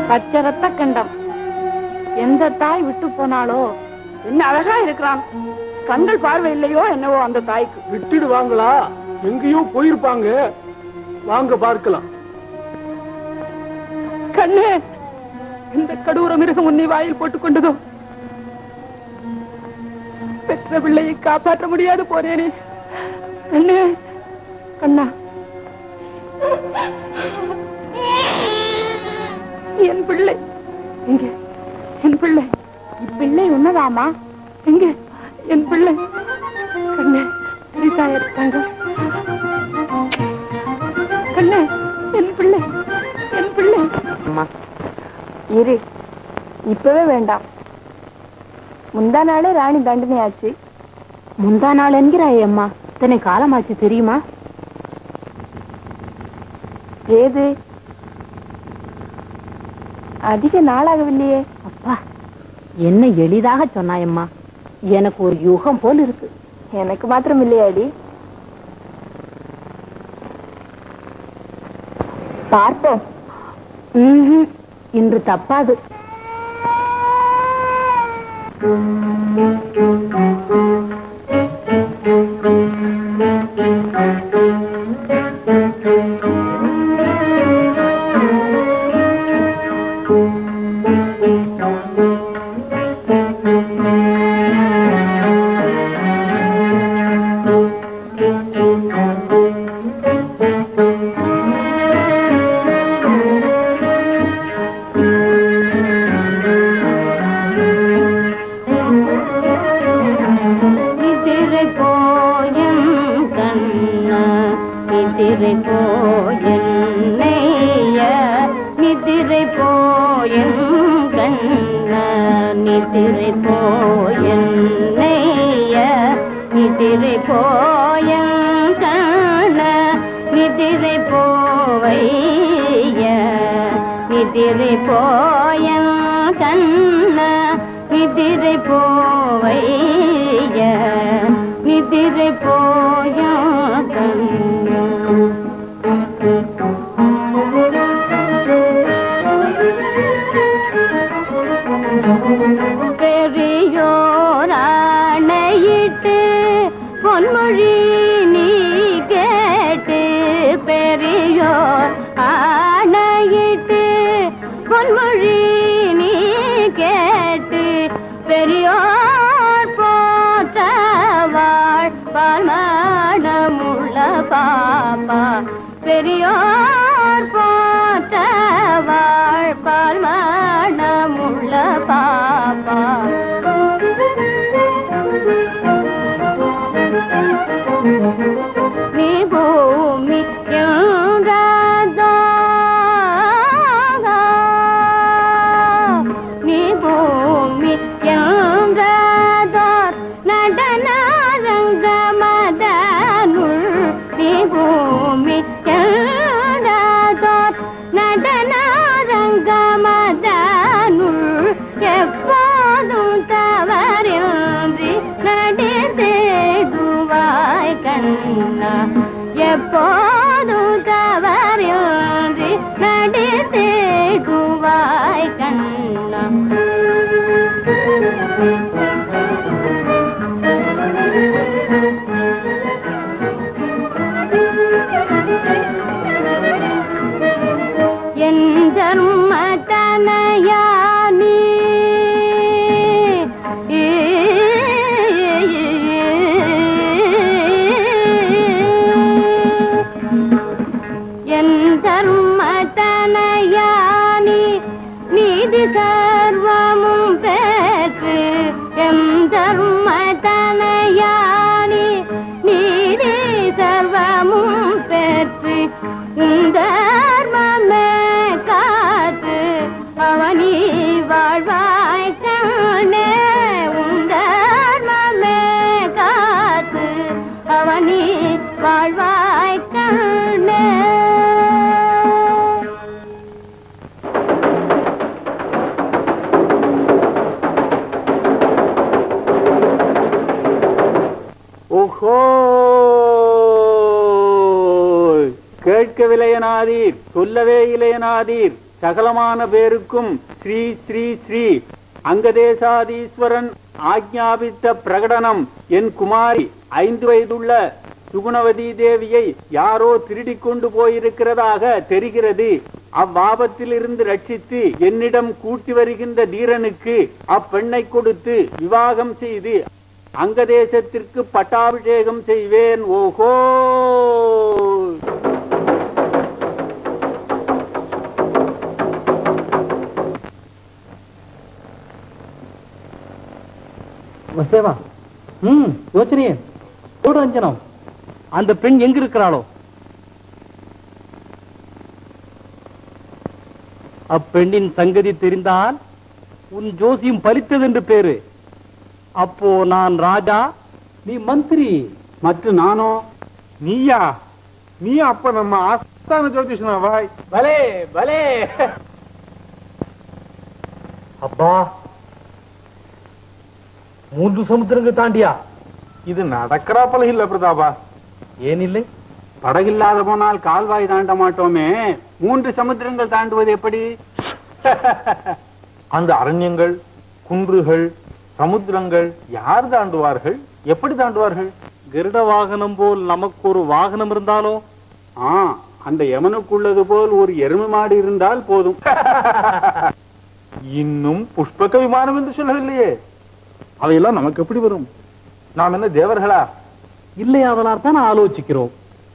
பச்சை ரத்த கண்டம் எந்த தாய் விட்டு போனாலோ என்ன அழகா இருக்கிறான் கண்கள் பார்வை இல்லையோ என்னவோ அந்த தாய்க்கு விட்டுடுவாங்களா எங்கேயோ போயிருப்பாங்க வாங்க பார்க்கலாம் கண்ணே இந்த கடூர மிருகம் உன்னை வாயில் போட்டுக் கொண்டதோ பெற்ற பிள்ளையை காப்பாற்ற முடியாது போனேனே கண்ணே கண்ணா என் பிள்ளை எங்க என் பிள்ளை இப்பிள்ளை உன்னதாமா எங்க என் பிள்ளை கண்ணே திரிசாயர் தங்கம் கண்ணே என் பிள்ளை என் பிள்ளை இரு இப்பவே வேண்டாம் முந்தா நாளே ராணி தண்டனை ஆச்சு முந்தா நாள் என்கிறாய் அம்மா இத்தனை காலமாச்சு தெரியுமா ஏது அதிக நாளாகவில்லையே அப்பா என்ன எளிதாக சொன்னாயம்மா எனக்கு ஒரு யுகம் போல் இருக்கு எனக்கு மாத்திரம் இல்லையாடி பார்ப்போம் ம்ஹும். இன்று தப்பாது நிதிரை போயம் கண்ண நிதிரை போயன் நெய்ய நிதிரை போயம் கண்ண நிதிரை போயன் நெய்ய நிதிரை போயம் கண்ண நிதிரை போவைய நிதிரை போயம் கண்ண நிதிரை போவைய நிதிரை போய கண்ண பெரியோராணையிட்டு பொன்மொழி நீ கேட்டு பெரியோர் ஆணையிட்டு பொன்மொழி நீ கேட்டு பெரியோர் போற்றவாள் பல்மணமுள்ள பாப்பா பெரியோர் போற்றவாள் பல்மணமுள்ள பாப்பா நீ பூமி என்றதோ நீ பூமி என்றதோ நடனரங்க மதனுள் நீ பூமி என்றதோ நடனரங்க மதனுள் எப்போதும் தவறின்றி நடித்தேடுவாய் கண்ணா எப்போதும் தவறின்றி நடித்தேடுவாய் கண்ணா என் தர்ம தனயானி என் தர்ம தனயானி நீதி சர்வமும் பெற்று எம் தர்ம தனயானி நீதி சர்வமும் பெற்று தர்மமே காத்து அவனி வாழ்வாய் கண்ணே உன் தர்மமே காத்து அவனி வாழ்வாய் கண்ணே ஓஹோ கேட்கவில்லை எனாதீர் சொல்லவே இல்லை எனாதீர் சகலமான பேருக்கும் ஸ்ரீ ஸ்ரீ ஸ்ரீ அங்கதேசாதீஸ்வரன் ஆக்ஞாபித்த பிரகடனம் என் குமாரி ஐந்து வயதுள்ள சுகுணவதி தேவியை யாரோ திருடிக் கொண்டு போயிருக்கிறதாக தெரிகிறது அவ்வாபத்தில் இருந்து ரட்சித்து என்னிடம் கூட்டி வருகின்ற தீரனுக்கு அப்பெண்ணை கொடுத்து விவாகம் செய்து அங்கதேசத்திற்கு பட்டாபிஷேகம் செய்வேன் ஓஹோ வசேவா ம் யோசனையே போடு அஞ்சனம் அந்த பெண் எங்க இருக்கிறாளோ அப்பெண்ணின் சங்கதி தெரிந்தால் உன் ஜோசியம் பலித்தது என்று பேரு அப்போ நான் ராஜா நீ மந்திரி மற்ற நானோ நீயா நீ அப்ப நம்ம ஆஸ்தான ஜோதிஷனா வாய் பலே பலே அப்பா மூன்று சமுத்திரங்கள் தாண்டியா இது நடக்கிறாப்பல இல்ல பிரதாபா ஏனில்லை படகில்லாத போனால் கால்வாய் தாண்ட மாட்டோமே மூன்று சமுத்திரங்கள் தாண்டுவது எப்படி அந்த அரண்யங்கள் குன்றுகள் சமுத்திரங்கள் யார் தாண்டுவார்கள் எப்படி தாண்டுவார்கள் கருட வாகனம் போல் நமக்கு ஒரு வாகனம் இருந்தாலோ ஆ அந்த யமனுக்குள்ளது போல் ஒரு எருமை மாடு இருந்தால் போதும் இன்னும் புஷ்பக விமானம் என்று சொல்லவில்லையே அவையெல்லாம் நமக்கு எப்படி வரும் நாம் என்ன தேவர்களா இல்லை அதனால் தான் ஆலோசிக்கிறோம்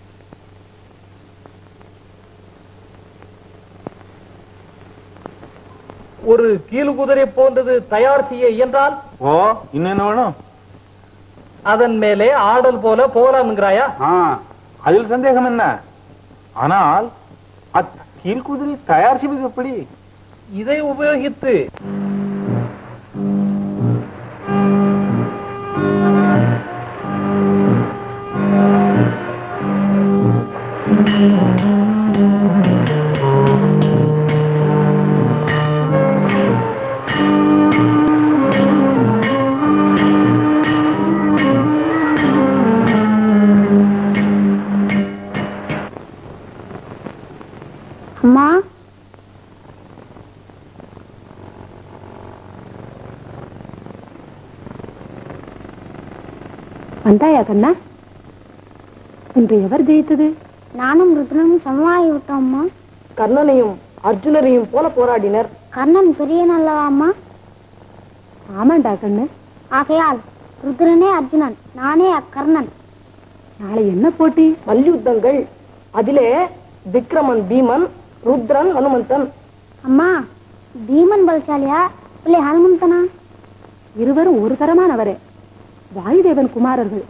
ஒரு கீழு குதிரை போன்றது தயார் செய்ய இயன்றால் ஓ இன்னும் என்ன வேணும் அதன் மேலே ஆடல் போல போலாம் என்கிறாயா ஆ அதில் சந்தேகம் என்ன ஆனால் கீழ்குதிரை தயார் செய்வது எப்படி இதை உபயோகித்து அம்மா வந்தாயா கண்ணா இன்று எவர் ஜெயித்தது நானும் ருத்ரனும் சமமாகி விட்டோம் அம்மா கர்ணனையும் அர்ஜுனரையும் போல போராடினர் கர்ணன் பெரியன் அல்லவா அம்மா ஆமாண்டா கண்ணு ஆகையால் ருத்ரனே அர்ஜுனன் நானே அக்கர்ணன் நாளை என்ன போட்டி மல்யுத்தங்கள் அதிலே விக்ரமன் பீமன் ருத்ரன் ஹனுமந்தன் அம்மா பீமன் பலசாலியா இல்லை ஹனுமந்தனா இருவரும் ஒரு தரமானவரே வாயுதேவன் குமாரர்கள்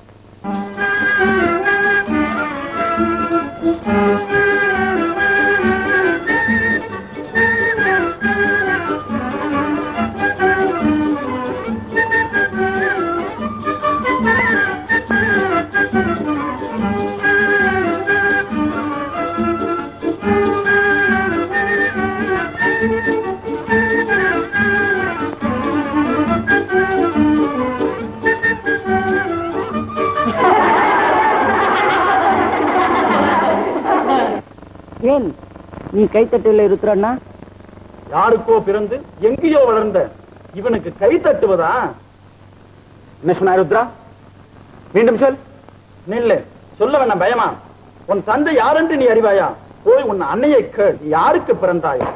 ஏன் நீ கைத்தட்டவில்லை ருத்ரண்ணா யாருக்கோ பிறந்து எங்கேயோ வளர்ந்த இவனுக்கு கை தட்டுவதா என்ன சொன்னார் ருத்ரா மீண்டும் சொல் நில்லு சொல்ல வேண்டாம் பயமா உன் தந்தை யாரென்று நீ அறிவாயா போய் உன் அன்னையை கேள் நீ யாருக்கு பிறந்தாய்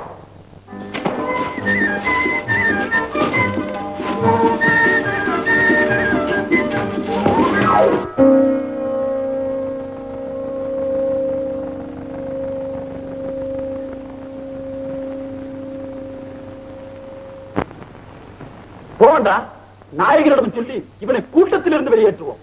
போண்டா நாயகரிடம் சொல்லி இவனை கூட்டத்திலிருந்து வெளியேற்றுவோம்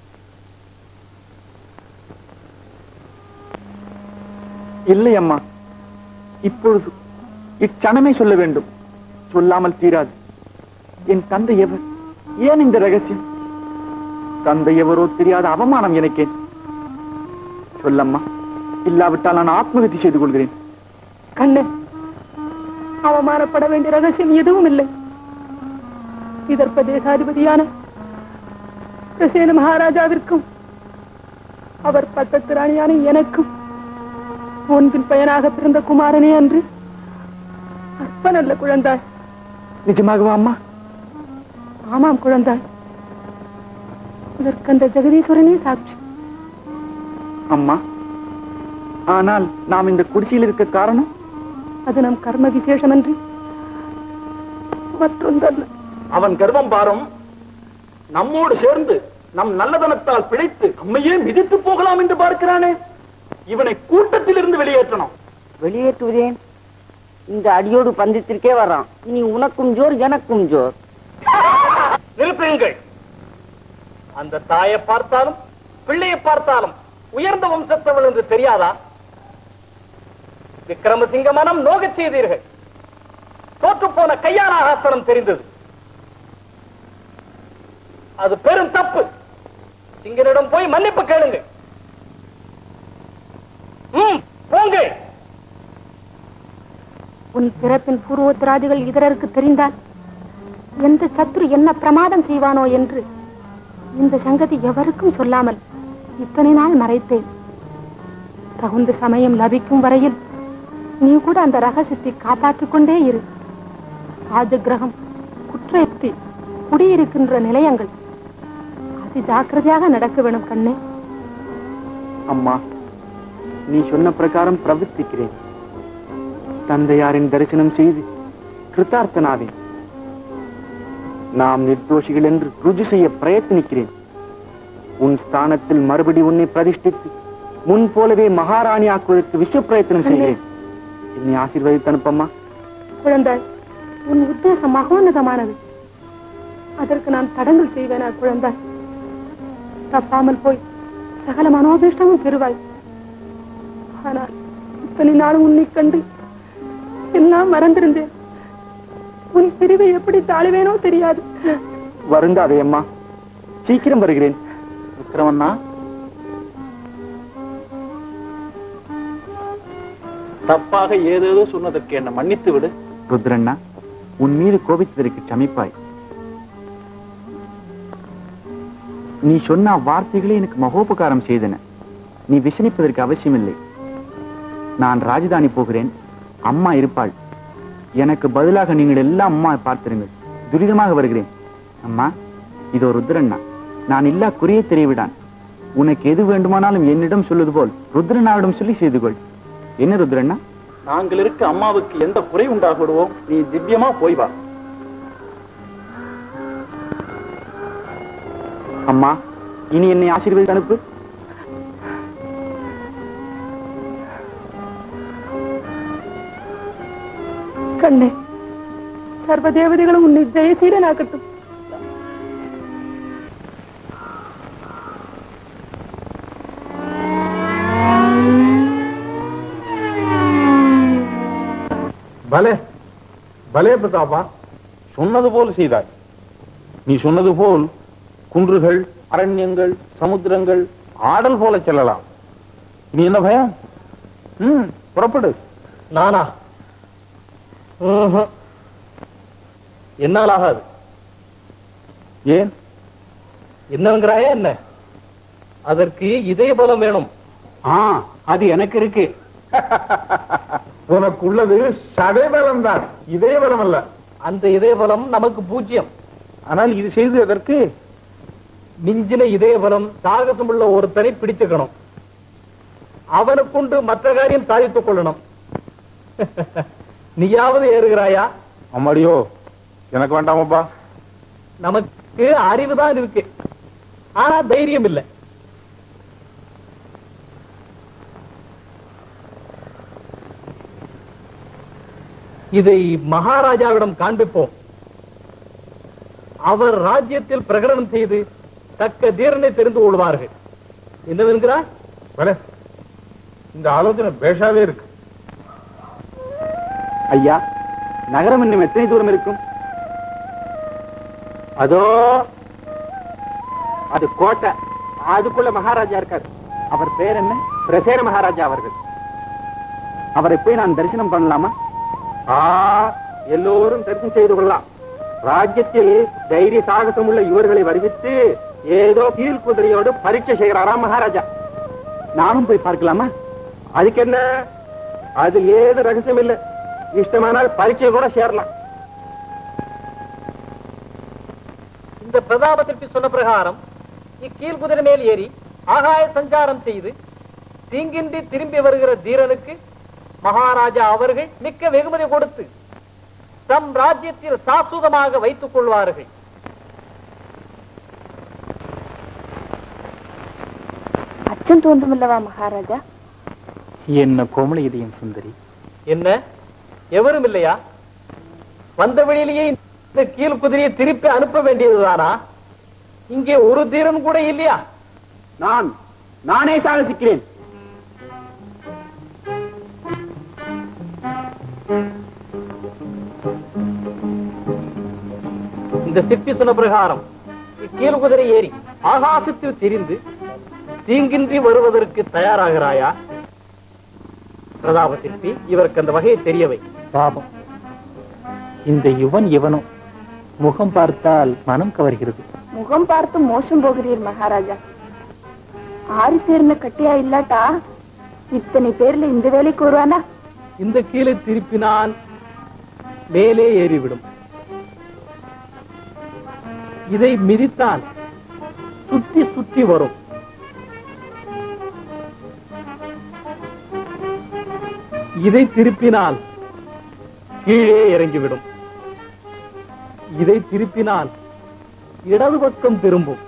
இல்லை அம்மா இப்பொழுது இச்சணமே சொல்ல வேண்டும் சொல்லாமல் தீராது என் தந்தை எவர் ஏன் இந்த ரகசியம் தந்தை எவரோ தெரியாத அவமானம் எனக்கேன் சொல்லம்மா இல்லாவிட்டால் நான் ஆத்மகதி செய்து கொள்கிறேன் கண்ணு அவமானப்பட வேண்டிய ரகசியம் எதுவும் இல்லை இதற்ப தேசாதிபதியான பிரசேன மகாராஜாவிற்கும் அவர் பட்டத்து ராணியான எனக்கும் ஒன்பின் பயனாக பிறந்த குமாரனே அன்று நான் அல்ல குழந்தாய் நிஜமாகவா அம்மா ஆமாம் குழந்தாய் இதற்கு அந்த ஜெகதீஸ்வரனே சாட்சி அம்மா ஆனால் நாம் இந்த குடிசையில் இருக்க காரணம் அது நம் கர்ம விசேஷமன்றி மற்றொன்றல்ல அவன் கர்வம் பாரும் நம்மோடு சேர்ந்து நம் நல்லதனத்தால் பிழைத்து நம்மையே மிதித்து போகலாம் என்று பார்க்கிறானே இவனை கூட்டத்தில் இருந்து வெளியேற்றணும் வெளியேற்றுவதேன் இந்த அடியோடு பந்தயத்திற்கே வர்றான் இனி உனக்கும் ஜோர் எனக்கும் ஜோர் நிறுத்துங்கள் அந்த தாயை பார்த்தாலும் பிள்ளையை பார்த்தாலும் உயர்ந்த வம்சத்தவள் என்று தெரியாதா விக்ரமசிங்க மனம் நோகச் செய்தீர்கள் தோற்று போன கையாராகாசனம் தெரிந்தது அது பெரும் தப்பு சிங்கனிடம் போய் மன்னிப்பு கேளுங்க ம், போங்கள் உன் பிறப்பின் பூர்வோத்தராதிகள் இதரருக்கு தெரிந்தால் எந்த சத்ரு என்ன பிரமாதம் செய்வானோ என்று இந்த சங்கதி எவருக்கும் சொல்லாமல் இத்தனை நாள் மறைத்தேன் தகுந்த சமயம் லபிக்கும் வரையில் நீ கூட அந்த ரகசியத்தை காப்பாற்றிக் கொண்டே இரு ராஜகிரகம் குற்றயுக்தி குடியிருக்கின்ற நிலையங்கள் அதி ஜாக்கிரதையாக நடக்க வேணும் கண்ணே அம்மா நீ சொன்ன பிரகாரம் பிரவர்த்திக்கிறேன் தந்தையாரின் தரிசனம் செய்து கிருத்தார்த்தனாவேன் நாம் நிர்தோஷிகள் என்று ருஜு செய்ய பிரயத்தனிக்கிறேன் உன் ஸ்தானத்தில் மறுபடி உன்னை பிரதிஷ்டித்து முன் போலவே மகாராணி ஆக்குவதற்கு விஸ்வ பிரயத்தனம் செய்கிறேன் என்னை ஆசீர்வதித்து அனுப்பம்மா குழந்தாய் உன் உத்தேசம் மகோன்னதமானது அதற்கு நான் தடங்கல் செய்வேனா குழந்தாய் தப்பாமல் போய் சகல மனோபிஷ்டமும் பெறுவாய் ஆனால் இத்தனை நாள் உன்னை கண்டு எல்லாம் மறந்திருந்தேன் உன் பிரிவை எப்படி தாழுவேனோ தெரியாது வருந்தாதே அம்மா சீக்கிரம் வருகிறேன் விக்ரமண்ணா தப்பாக ஏதேதோ சொன்னதற்கு என்ன மன்னித்து விடு ருத்ரண்ணா உன் மீது கோபித்ததற்கு சமிப்பாய் நீ சொன்ன வார்த்தைகளே எனக்கு மகோபகாரம் செய்தன நீ விசனிப்பதற்கு அவசியமில்லை நான் ராஜதானி போகிறேன் அம்மா இருப்பாள் எனக்கு பதிலாக நீங்கள் எல்லாம் அம்மா பார்த்திருங்கள் துரிதமாக வருகிறேன் அம்மா இதோ ருத்ரண்ணா நான் இல்லா குறியை தெரியவிடான் உனக்கு எது வேண்டுமானாலும் என்னிடம் சொல்லுது போல் ருத்ரண்ணாவிடம் சொல்லி செய்து கொள் என்ன ருத்ரண்ணா நாங்கள் இருக்க அம்மாவுக்கு எந்த குறை உண்டாகிடுவோம் நீ திவ்யமா போய் வா அம்மா இனி என்னை ஆசீர்வதித்து அனுப்பு கண்ணே சர்வ தேவதைகளும் உன்னை ஜெயசீலனாக்கட்டும் பலே பலே பிரதாபா சொன்னது போல் செய்தாய் நீ சொன்னது போல் குன்றுகள் அரண்யங்கள் சமுத்திரங்கள் ஆடல் போல செல்லலாம் நீ என்ன பயம் ம் புறப்படு நானா ம்ஹும். என்னால் ஆகாது ஏன் என்னங்கிறாயா என்ன அதற்கு இதய பலம் வேணும் ஆ அது எனக்கு இருக்கு உனக்கு உள்ளது சதைபலம் தான் இதய பலம் அல்ல அந்த இதய பலம் நமக்கு பூஜ்யம் ஆனால் இது செய்து அதற்கு மிஞ்சின இதய பலம் சாகசம் உள்ள ஒருத்தனை பிடிச்சுக்கணும் அவனை கொண்டு மற்ற காரியம் சாதித்துக் கொள்ளணும் நீயாவது ஏறுகிறாயா அம்மாடியோ எனக்கு வேண்டாமப்பா நமக்கு அறிவுதான் இருக்கு ஆனா தைரியம் இல்லை இதை மகாராஜாவிடம் காண்பிப்போம் அவர் ராஜ்யத்தில் பிரகடனம் செய்து தக்க தீரனை தெரிந்து கொள்வார்கள் என்னவென்கிறார் பலே இந்த ஆலோசனை பேஷாவே இருக்கு ஐயா நகரம் இன்னும் எத்தனை தூரம் இருக்கும் அதோ அது கோட்டை அதுக்குள்ள மகாராஜா இருக்கார் அவர் பேர் என்ன பிரசேன மகாராஜா அவர்கள் அவரை போய் நான் தரிசனம் பண்ணலாமா ஆ எல்லோரும் தரிசனம் செய்து கொள்ளலாம் ராஜ்யத்தில் தைரிய சாகசம் உள்ள இவர்களை வருவித்து ஏதோ கீழ் குதிரையோடு பரீட்சை செய்கிறாராம் மகாராஜா நானும் போய் பார்க்கலாமா அதுக்கு என்ன அது ஏது ரகசியம் இல்ல இஷ்டமானால் பரீட்சை கூட சேரலாம் இந்த பிரதாப சிற்பி சொன்ன பிரகாரம் இக்கீழ் குதிரை மேல் ஏறி ஆகாய சஞ்சாரம் செய்து தீங்கின்றி திரும்பி வருகிற தீரனுக்கு மகாராஜா அவர்கள் மிக்க வெகுமதி கொடுத்து தம் ராஜ்யத்தில் சாசுதமாக வைத்துக் கொள்வார்கள் அச்சம் தோன்றுமில்லவா மகாராஜா என்ன கோமள இதயம் சுந்தரி என்ன எவரும் இல்லையா வந்த வழியிலேயே இந்த கீழ் குதிரையை திருப்பி அனுப்ப வேண்டியதுதானா இங்கே ஒரு தீரன் கூட இல்லையா நான் நானே சாகசிக்கிறேன் இந்த சிற்பி சொன்ன பிரகாரம் இக்கீழ் குதிரை ஏறி ஆகாசத்தில் திரிந்து தீங்கின்றி வருவதற்கு தயாராகிறாயா பிரதாப சிற்பி இவருக்கு அந்த வகையை தெரியவை பாபம் இந்த யுவன் இவனோ முகம் பார்த்தால் மனம் கவர்கிறது முகம் பார்த்து மோசம் போகிறீர் மகாராஜா ஆறு சேர்ந்த கட்டியா இல்லாட்டா இத்தனை பேர்ல இந்த வேலைக்கு வருவானா இந்த கீழே திருப்பினால் மேலே ஏறிவிடும் இதை மிதித்தால் சுற்றி சுற்றி வரும் இதை திருப்பினால் கீழே இறங்கிவிடும் இதை திருப்பினால் இடது பக்கம் திரும்பும்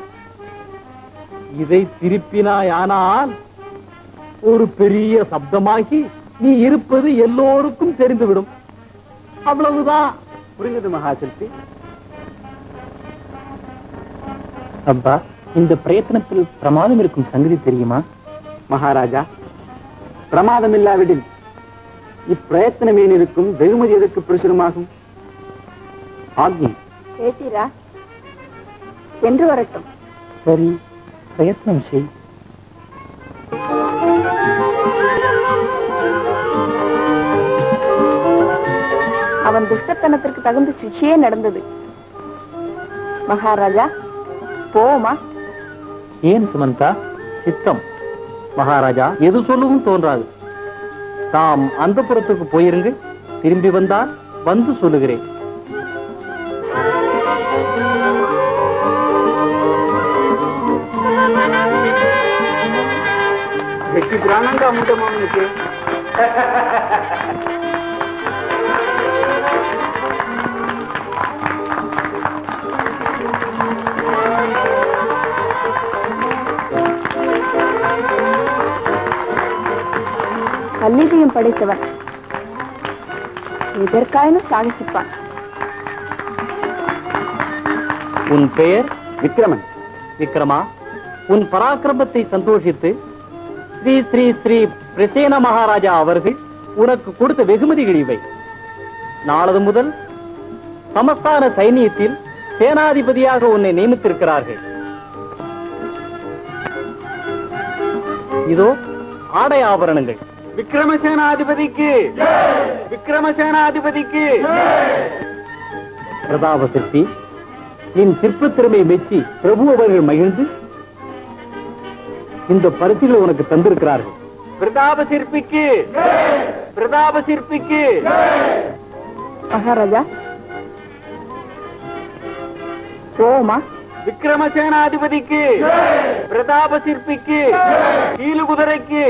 இதை திருப்பினாயானால் ஒரு பெரிய சப்தமாகி நீ இருப்பது எல்லோருக்கும் தெரிந்துவிடும் அவ்வளவுதான் புரிந்தது மகாசிற்பி அப்பா இந்த பிரயத்தனத்தில் பிரமாதம் இருக்கும் சங்கதி தெரியுமா மகாராஜா பிரமாதம் இல்லாவிடில் இப்பிரயத்தனம் ஏன் இருக்கும் வெகுமதி எதற்கு பிரசுரமாகும் ஆக்ஞை கேட்டீரா சென்று வரட்டும் சரி பிரயத்னம் செய் அவன் துஷ்டத்தனத்திற்கு தகுந்த சிக்ஷையே நடந்தது மகாராஜா போமா ஏன் சுமந்தா சித்தம் மகாராஜா எது சொல்லவும் தோன்றாது தாம் அந்த புறத்துக்கு போயிருங்க திரும்பி வந்தால் வந்து சொல்லுகிறேன் வெற்றி பிராணங்கா முண்டமாமனுக்கு கல்லிதயம் படைத்தவன் எதற்காயினும் சாகசிப்பான் உன் பெயர் விக்ரமன் விக்ரமா உன் பராக்கிரமத்தை சந்தோஷித்து ஸ்ரீ ஸ்ரீ ஸ்ரீ பிரசேன மகாராஜா அவர்கள் உனக்கு கொடுத்த வெகுமதிகள் இவை நாளது முதல் சமஸ்தான சைனியத்தில் சேனாதிபதியாக உன்னை நியமித்திருக்கிறார்கள் இதோ ஆடை ஆபரணங்கள் விக்ரமசேனாதிபதிக்கு விக்ரமசேனாதிபதிக்கு பிரதாப சிற்பி என் சிற்பத் திறமை மெச்சி பிரபு அவர்கள் மகிழ்ந்து இந்த பரிசுகளை உனக்கு தந்திருக்கிறார்கள் பிரதாப சிற்பிக்கு பிரதாப சிற்பிக்கு மகாராஜா போமா விக்ரமசேனாதிபதிக்கு பிரதாப சிற்பிக்கு கீழு குதிரைக்கு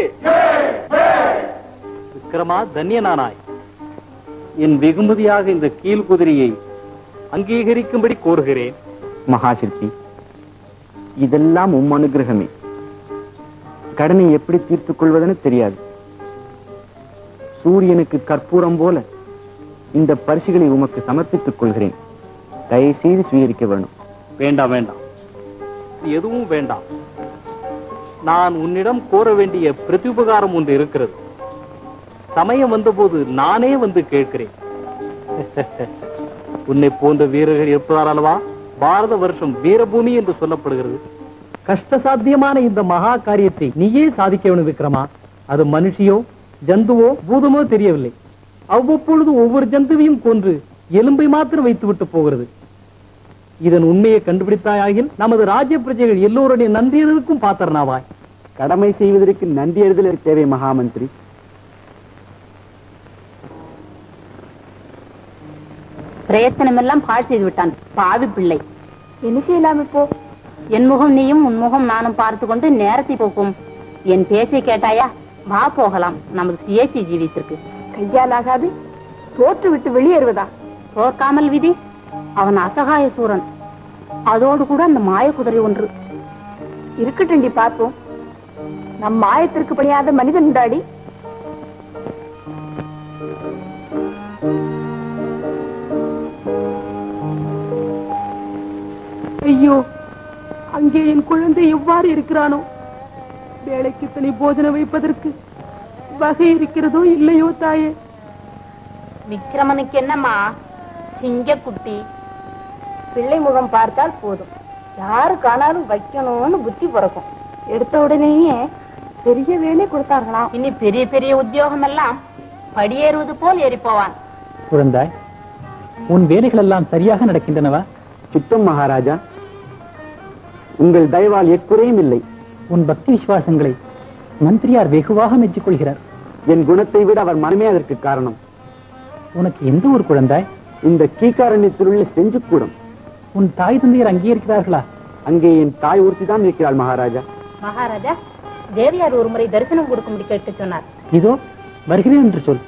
விக்ரமா தன்யனானாய் என் வெகுமதியாக இந்த கீழ் குதிரையை அங்கீகரிக்கும்படி கோருகிறேன் மகாசிற்பி இதெல்லாம் உம் அனுகிரகமே கடனை எப்படி தீர்த்துக் கொள்வதென தெரியாது சூரியனுக்கு கற்பூரம் போல இந்த பரிசுகளை உமக்கு சமர்ப்பித்துக் கொள்கிறேன் தயவு செய்து சுவீகரிக்க வேண்டும் வேண்டாம் வேண்டாம் எதுவும் வேண்டாம் நான் உன்னிடம் கோர வேண்டிய பிரதியுபகாரம் ஒன்று இருக்கிறது சமயம் வந்தபோது நானே வந்து கேட்கிறேன் உன்னை போன்ற வீரர்கள் இருப்பதால் அல்லவா பாரத வருஷம் வீரபூமி என்று சொல்லப்படுகிறது கஷ்டசாத்தியமான இந்த மகா காரியத்தை நீயே சாதிக்க வேண்டும் விக்ரமா அது மனுஷியோ ஜந்துவோ பூதமோ தெரியவில்லை அவ்வப்பொழுது ஒவ்வொரு ஜந்துவையும் கொன்று எலும்பை மாத்திரம் வைத்துவிட்டு போகிறது இதன் உண்மையை கண்டுபிடித்தாயாகில் நமது ராஜ்ய பிரஜைகள் எல்லோருடைய நன்றியதற்கும் பாத்திரனாவாய் கடமை செய்வதற்கு நன்றி அறிதல் தேவை மகாமந்திரி பிரயத்தனமெல்லாம் பாழ் செய்து விட்டான் பாவி பிள்ளை என்ன செய்யலாம் இப்போ என் முகம் நீயும் உன் முகம் நானும் பார்த்து கொண்டு நேரத்தை போக்கும் என் பேச்சை கேட்டாயா வா போகலாம் நமது சுயேட்சை ஜீவித்திற்கு கையால் ஆகாது தோற்று விட்டு வெளியேறுவதா தோற்காமல் விதி அவன் அசகாய சூரன் அதோடு கூட அந்த மாய குதிரை ஒன்று இருக்கட்டும்டி பார்ப்போம் நம் மாயத்திற்கு பணியாத மனிதன் உண்டாடி ஐயோ அங்கே என் குழந்தை எவ்வாறு இருக்கிறானோ வேலைக்கு தனி போஜனம் வைப்பதற்கு வகை இருக்கிறதோ இல்லையோ தாயே விக்ரமனுக்கு என்னம்மா சிங்க குட்டி பிள்ளை முகம் பார்த்தால் போதும் யாரு காணாலும் வைக்கணும்னு புத்தி பிறக்கும் எடுத்த உடனேயே பெரிய வேலை கொடுத்தார்களாம் இனி பெரிய பெரிய உத்தியோகம் எல்லாம் படியேறுவது போல் ஏறி போவான் குழந்தாய் உன் வேலைகள் எல்லாம் சரியாக நடக்கின்றனவா சித்தம் மகாராஜா உங்கள் தயவால் எக்குறையும் இல்லை உன் பக்தி விசுவாசங்களை மந்திரியார் வெகுவாக மெச்சிக் கொள்கிறார் என் குணத்தை விட அவர் மனமே அதற்கு காரணம் உனக்கு எந்த ஒரு குழந்தாய் இந்த கீக்காரண்யத்தில் உள்ள செஞ்சுக்கூடம் உன் தாய் தந்தையர் அங்கீகரிக்கிறார்களா அங்கே என் தாய் ஒருத்தி தான் இருக்கிறாள் மகாராஜா மகாராஜா தேவியார் ஒரு முறை தரிசனம் கொடுக்கும்படி கேட்டு சொன்னார் இதோ வருகிறேன் என்று சொல்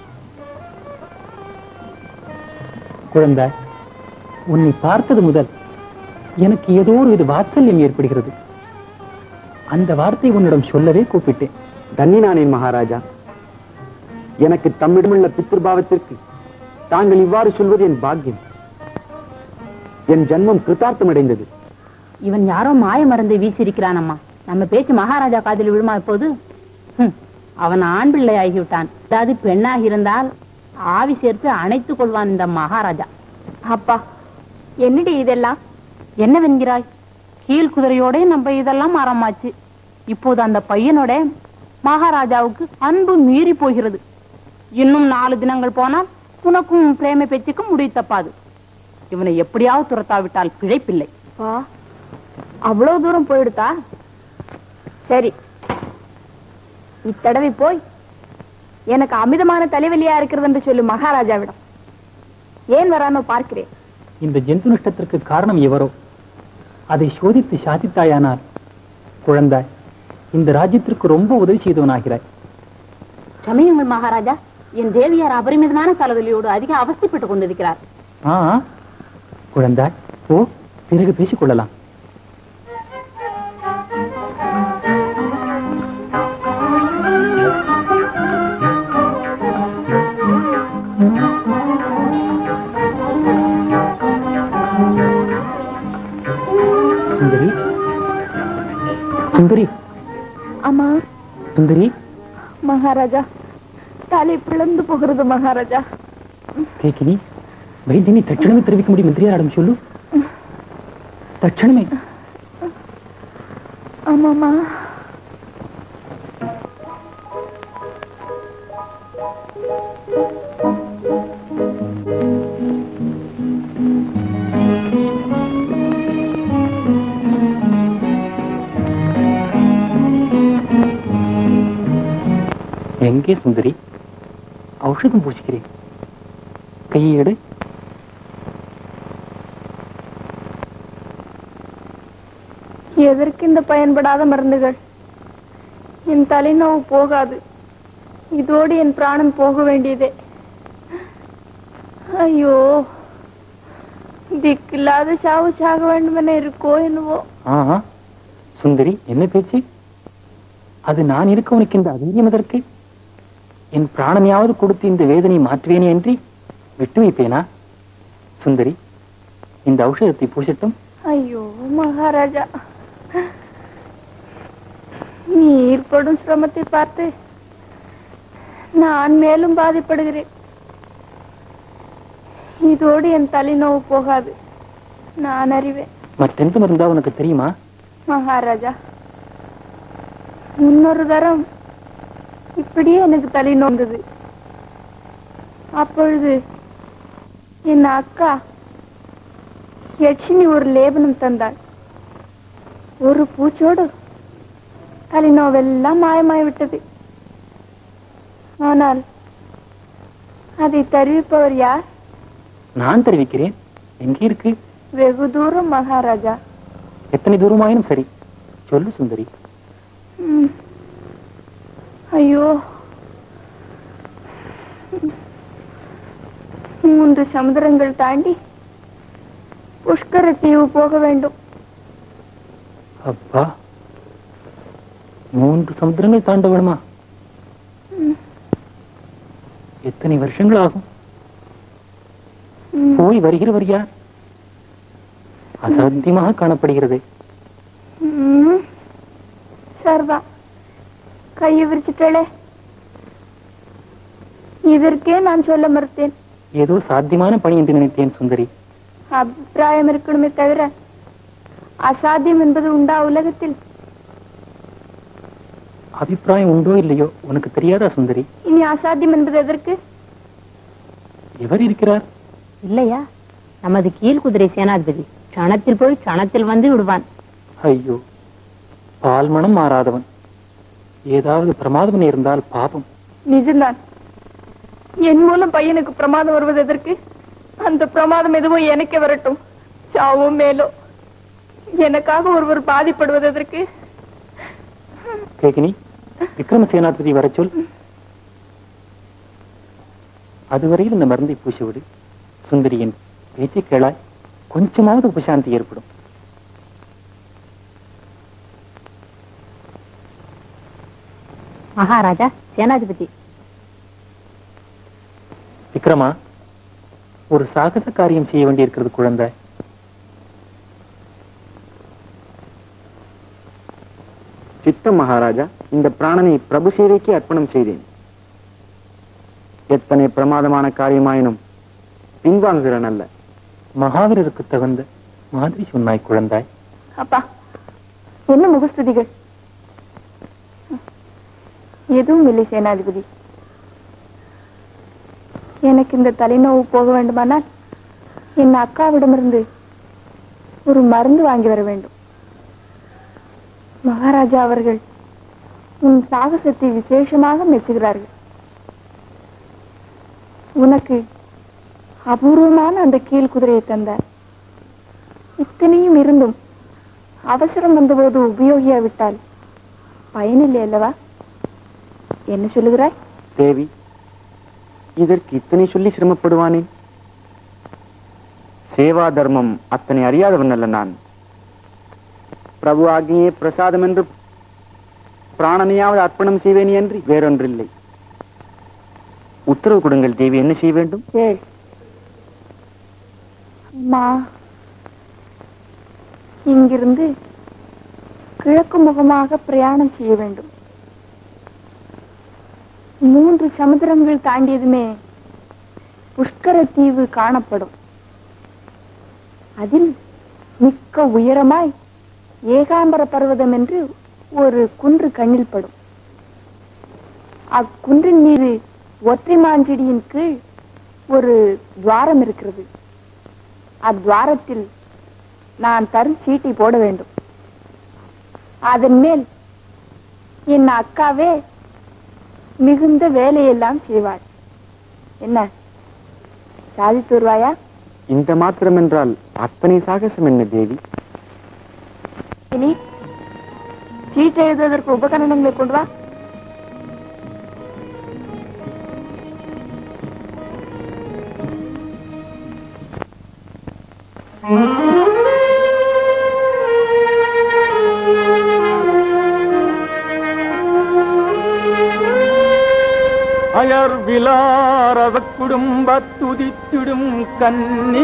குழந்தாய் உன்னை பார்த்தது முதல் எனக்கு ஏதோ ஒரு வித வாத்சல்யம் ஏற்படுகிறது அந்த வார்த்தை உன்னிடம் சொல்லவே கூப்பிட்டேன் தன்னினானேன் மகாராஜா எனக்கு தம்மிடமுள்ள பித்ருபாவத்திற்கு தாங்கள் இவ்வாறு சொல்வது என் பாக்கியம் என் ஜன்மம் கிருத்தார்த்தம் அடைந்தது இவன் யாரோ மாய மருந்தை வீசியிருக்கிறான் அம்மா நம்ம பேச்சு மகாராஜா காதில் விழுமா இப்போது ஹம், அவன் ஆண் பிள்ளை ஆகிவிட்டான் அதாவது பெண்ணாகி இருந்தால் ஆவி சேர்த்து அணைத்துக் கொள்வான் இந்த மகாராஜா அப்பா என்னடி இதெல்லாம் என்னவென்கிறாய் கீழ் குதிரையோட நம்ம இதெல்லாம் ஆரம்பாச்சு இப்போது அந்த பையனோட மகாராஜாவுக்கு அன்பு மீறி போகிறது இன்னும் நாலு தினங்கள் போனால் உனக்கும் பிரேம பேச்சுக்கும் முடிவு தப்பாது இவனை எப்படியாவது துரத்தாவிட்டால் பிழைப்பில்லை அப்பா அவ்வளவு தூரம் போயிடுதா சரி இத்தடவை போய் எனக்கு அமிதமான தலைவலியா இருக்கிறது என்று சொல்லு மகாராஜாவிடம் ஏன் வராம பார்க்கிறேன் இந்த ஜந்து நஷ்டத்திற்கு காரணம் எவரோ அதை சோதித்து சாதித்தாயானால் குழந்தாய் இந்த ராஜ்யத்திற்கு ரொம்ப உதவி செய்தவனாகிறாய் சமயங்கள் மகாராஜா என் தேவியார் அபரிமிதமான தலைவலியோடு அதிக அவஸ்தைப்பட்டுக் கொண்டிருக்கிறார் ஆ குழந்தாய் ஓ பிறகு பேசிக் கொள்ளலாம் சுந்தரி சுந்தரி ஆமா சுந்தரி மகாராஜா தலை பிளந்து போகிறது மகாராஜா தேக்கினி வைத்தியனை தட்சணமே தெரிவிக்க முடியும் மந்திரியாரிடம் சொல்லு தட்சணமே ஆமாமா எங்கே சுந்தரி ஔஷதம் பூசிக்கிறேன் கையை எடு எதற்கு இந்த பயன்படாத மருந்துகள் என் தலைநோவு போகாது இதோடு என் பிராணன் போக வேண்டியதே ஐயோ திக்கில்லாத சாவு சாக வேண்டும் என இருக்கோ என்னவோ ஆ சுந்தரி என்ன பேச்சு அது நான் இருக்க உனக்கு இந்த அதைரியம் எதற்கு என் பிராணனையாவது கொடுத்து இந்த வேதனை மாற்றுவேனே அன்றி விட்டு வைப்பேனா சுந்தரி இந்த ஔஷதத்தை பூசட்டும் ஐயோ மகாராஜா நீர் படும் சிரமத்தை பார்த்து நான் மேலும் பாதிப்படுகிறேன் இதோடு என் தலைநோவு போகாது நான் அறிவேன் மற்றெந்த மருந்தா உனக்கு தெரியுமா மகாராஜா முன்னொரு தரம் இப்படியே எனக்கு தலை நோந்தது அப்பொழுது என் அக்கா யட்சினி ஒரு லேபனம் தந்தாள் ஒரு பூச்சோடு தலைநோவெல்லாம் மாயமாய் விட்டது ஆனால் அதை தருவிப்பவர் யார் நான் தெரிவிக்கிறேன் எங்கே இருக்கு வெகு தூரம் மகாராஜா எத்தனை தூரமாயினும் சரி சொல்லு சுந்தரி ம். ஐயோ மூன்று சமுதிரங்கள் தாண்டி புஷ்கர தீவு போக வேண்டும் அப்பா மூன்று சமுத்திரங்கள் தாண்ட வேணுமா ம். எத்தனை வருஷங்கள் ஆகும் ம். போய் வருகிறவர் யார் அசாத்தியமாக காணப்படுகிறது ம். சர்வா கையை விரிச்சுட்டே இதற்கே நான் சொல்ல மறுத்தேன் ஏதோ சாத்தியமான பணி என்று நினைத்தேன் சுந்தரி அபிப்பிராயம் இருக்கணுமே தவிர அசாத்தியம் என்பது உண்டா உலகத்தில் அபிப்பிராயம் உண்டோ இல்லையோ உனக்கு தெரியாதா சுந்தரி இனி அசாத்தியம் என்பது எதற்கு எவர் இருக்கிறார் இல்லையா நமது கீழ்குதிரை சேனாதிபதி க்ஷணத்தில் போய் க்ஷணத்தில் வந்து விடுவான் ஐயோ பால் மனம் மாறாதவன் ஏதாவது பிரமாதம் இருந்தால் பாபம் நிஜம்தான் என் மூலம் பையனுக்கு பிரமாதம் வருவது எதற்கு அந்த பிரமாதம் எதுவும் எனக்கே வரட்டும் சாவோ மேலோ எனக்காக ஒருவர் பாதிப்படுவது எதற்கு கேகினி விக்ரம சேனாதிபதி வரச் சொல் அதுவரையில் இந்த மருந்தை பூசிவிடு சுந்தரியின் பேச்சை கேளாய் கொஞ்சமாவது உபசாந்தி ஏற்படும் மகாராஜா சேனாதிபதி விக்ரமா ஒரு சாகச காரியம் செய்ய வேண்டியிருக்கிறது குழந்தை சித்தம் மகாராஜா இந்த பிராணனை பிரபு சேவைக்கு அர்ப்பணம் செய்தேன் எத்தனை பிரமாதமான காரியமாயினும் பின்வாங்குகிறேன் அல்ல மகாவீரருக்கு தகுந்த மாதிரி சொன்னாய் குழந்தாய் அப்பா என்ன முகஸ்துதிகள் எதுவும் இல்லை சேனாதிபதி எனக்கு இந்த தலைநோவு போக வேண்டுமானால் என் அக்காவிடமிருந்து ஒரு மருந்து வாங்கி வர வேண்டும் மகாராஜா அவர்கள் உன் சாகசத்தை விசேஷமாக மெச்சுகிறார்கள் உனக்கு அபூர்வமான அந்த கீழ் குதிரையை தந்தார் இத்தனையும் இருந்தும் அவசரம் வந்தபோது உபயோகியாவிட்டால் பயனில்லை அல்லவா என்ன சொல்லுகிறாய் தேவி இதற்கு இத்தனை சொல்லி சிரமப்படுவானேன் சேவா தர்மம் அத்தனை அறியாதவன் அல்ல நான் பிரபு ஆகியே பிரசாதம் என்று பிராணனையாவது அர்ப்பணம் செய்வேன் என்று வேறொன்றில்லை உத்தரவு கொடுங்கள் தேவி என்ன செய்ய வேண்டும் ஏழ் அம்மா இங்கிருந்து கிழக்கு முகமாக பிரயாணம் செய்ய வேண்டும் மூன்று சமுத்திரங்கள் தாண்டியதுமே புஷ்கர தீவு காணப்படும் அதில் மிக்க உயரமாய் ஏகாம்பர பர்வதம் என்று ஒரு குன்று கண்ணில் படும் அக்குன்றின் மீது ஒற்றை மாஞ்செடியின் கீழ் ஒரு துவாரம் இருக்கிறது அத்வாரத்தில் நான் தரும் சீட்டை போட வேண்டும் அதன் மேல் என் அக்காவே மிகுந்த வேலையெல்லாம் செய்வாள் என்ன சாதித்து வருவாயா இந்த மாத்திரம் என்றால் அத்தனை சாகசம் என்ன தேவி இனி சீட்டு எழுதுவதற்கு உபகரணங்களை கொண்டு வா அயர் விலாரவ குடும்ப துதித்திடும் கண்ணீ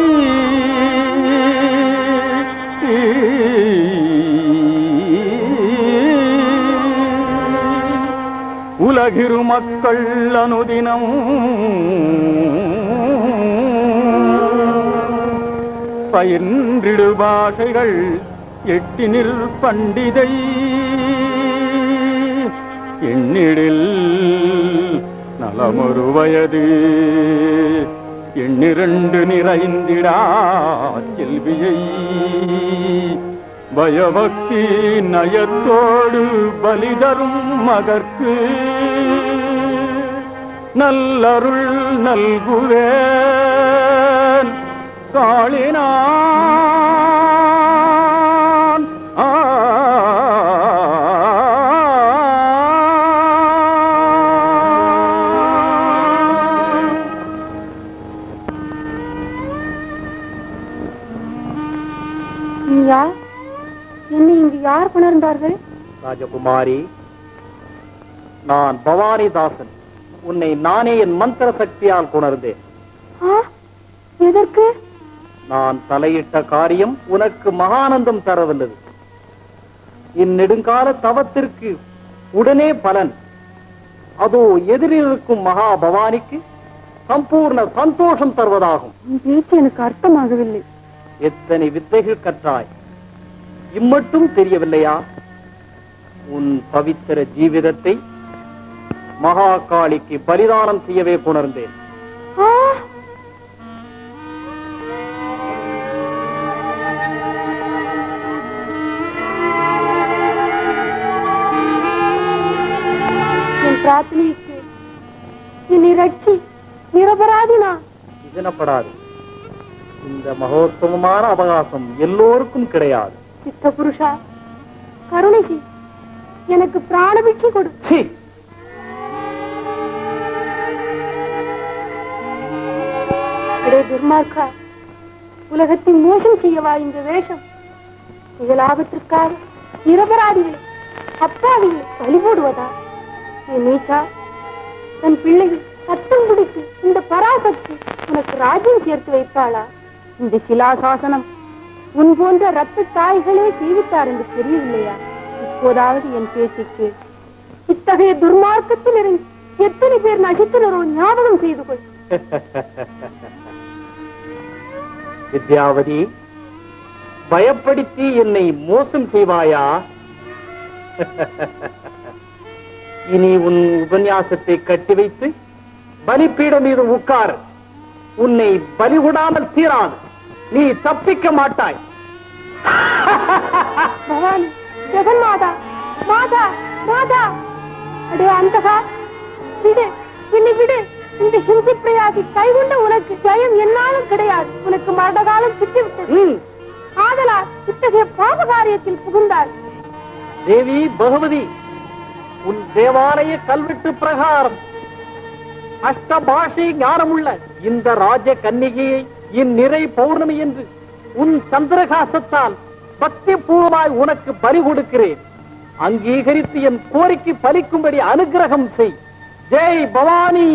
உலகிரு மக்கள் அனுதினம் பயின்றிடு பாஷைகள் எட்டினில் பண்டிதை எண்ணிடில் நலமொரு வயது எண்ணிரண்டு நிறைந்திடா செல்வியை பயபக்தி நயத்தோடு பலிதரும் மகற்கு நல்லருள் நல்குவேன் காளினான் ஆ நீ யார் என்னை இங்கு யார் கொணர்ந்தார்கள் ராஜகுமாரி நான் பவானிதாசன் உன்னை நானே என் மந்திர சக்தியால் கொணர்ந்தேன் ஆ, எதற்கு நான் தலையிட்ட காரியம் உனக்கு மகானந்தம் தரவல்லது இந்நெடுங்கால தவத்திற்கு உடனே பலன் அதோ எதிரில் இருக்கும் மகா பவானிக்கு சம்பூர்ண சந்தோஷம் தருவதாகும் உன் பேச்சு எனக்கு அர்த்தமாகவில்லை எத்தனை வித்தைகள் கற்றாய் இம்மட்டும் தெரியவில்லையா உன் பவித்திர ஜீவிதத்தை மகாகாளிக்கு பலிதானம் செய்யவே புணர்ந்தேன் ஆ, என் பிரார்த்தனைக்கு என்னை ரட்சி நிரபராதி நான் இதனப்படாது இந்த மகோத்சவமான அவகாசம் எல்லோருக்கும் கிடையாது சித்த புருஷா கருணை செய். எனக்கு பிராணபிட்சை கொடு சீ! அடே துர்மார்க்கா உலகத்தை மோசம் செய்யவா இந்த வேஷம் லாபத்திற்காக நிரபராதிகளை அப்பாவிகளை பலி போடுவதா ஏ நீச்சா தன் பிள்ளைகள் சத்தம் பிடித்து இந்த பராசக்தி உனக்கு ராஜ்யம் சேர்த்து வைப்பாளா இந்த சிலாசாசனம் உன் போன்ற ரத்த தாய்களே செய்வித்தார் என்று தெரியவில்லையா இப்போதாவது என் பேச்சுக்கு இத்தகைய துர்மார்க்கத்தில் இருந்து எத்தனை பேர் நசித்தனரோ ஞாபகம் செய்து கொள் வித்யாவதி பயப்படுத்தி என்னை மோசம் செய்வாயா இனி உன் உபன்யாசத்தை கட்டி வைத்து பலிப்பீடம் மீது உட்கார் உன்னை பலி விடாமல் தீராது நீ தப்பிக்க மாட்டாய் பவானி ஜெகன்மாதா மாதா மாதா அடே அந்தகா விடு என்னை விடு இந்த ஹிந்தி பிரயாசி கைகொண்ட உனக்கு ஜெயம் என்னாலும் கிடையாது உனக்கு மரண காலம் சுற்றி விட்டது ம், ஆதலால் இத்தகைய பாப காரியத்தில் புகுந்தாள் தேவி பகவதி உன் தேவாலய கல்வெட்டு பிரகாரம் அஷ்டபாஷை ஞானமுள்ள இந்த ராஜ கன்னிகையை இந்நிறை பௌர்ணமி என்று உன் சந்திரகாசத்தால் பக்தி பூர்வமாய் உனக்கு பலி கொடுக்கிறேன் அங்கீகரித்து என் கோரிக்கை பலிக்கும்படி அனுகிரகம் செய் ஜெய் பவானி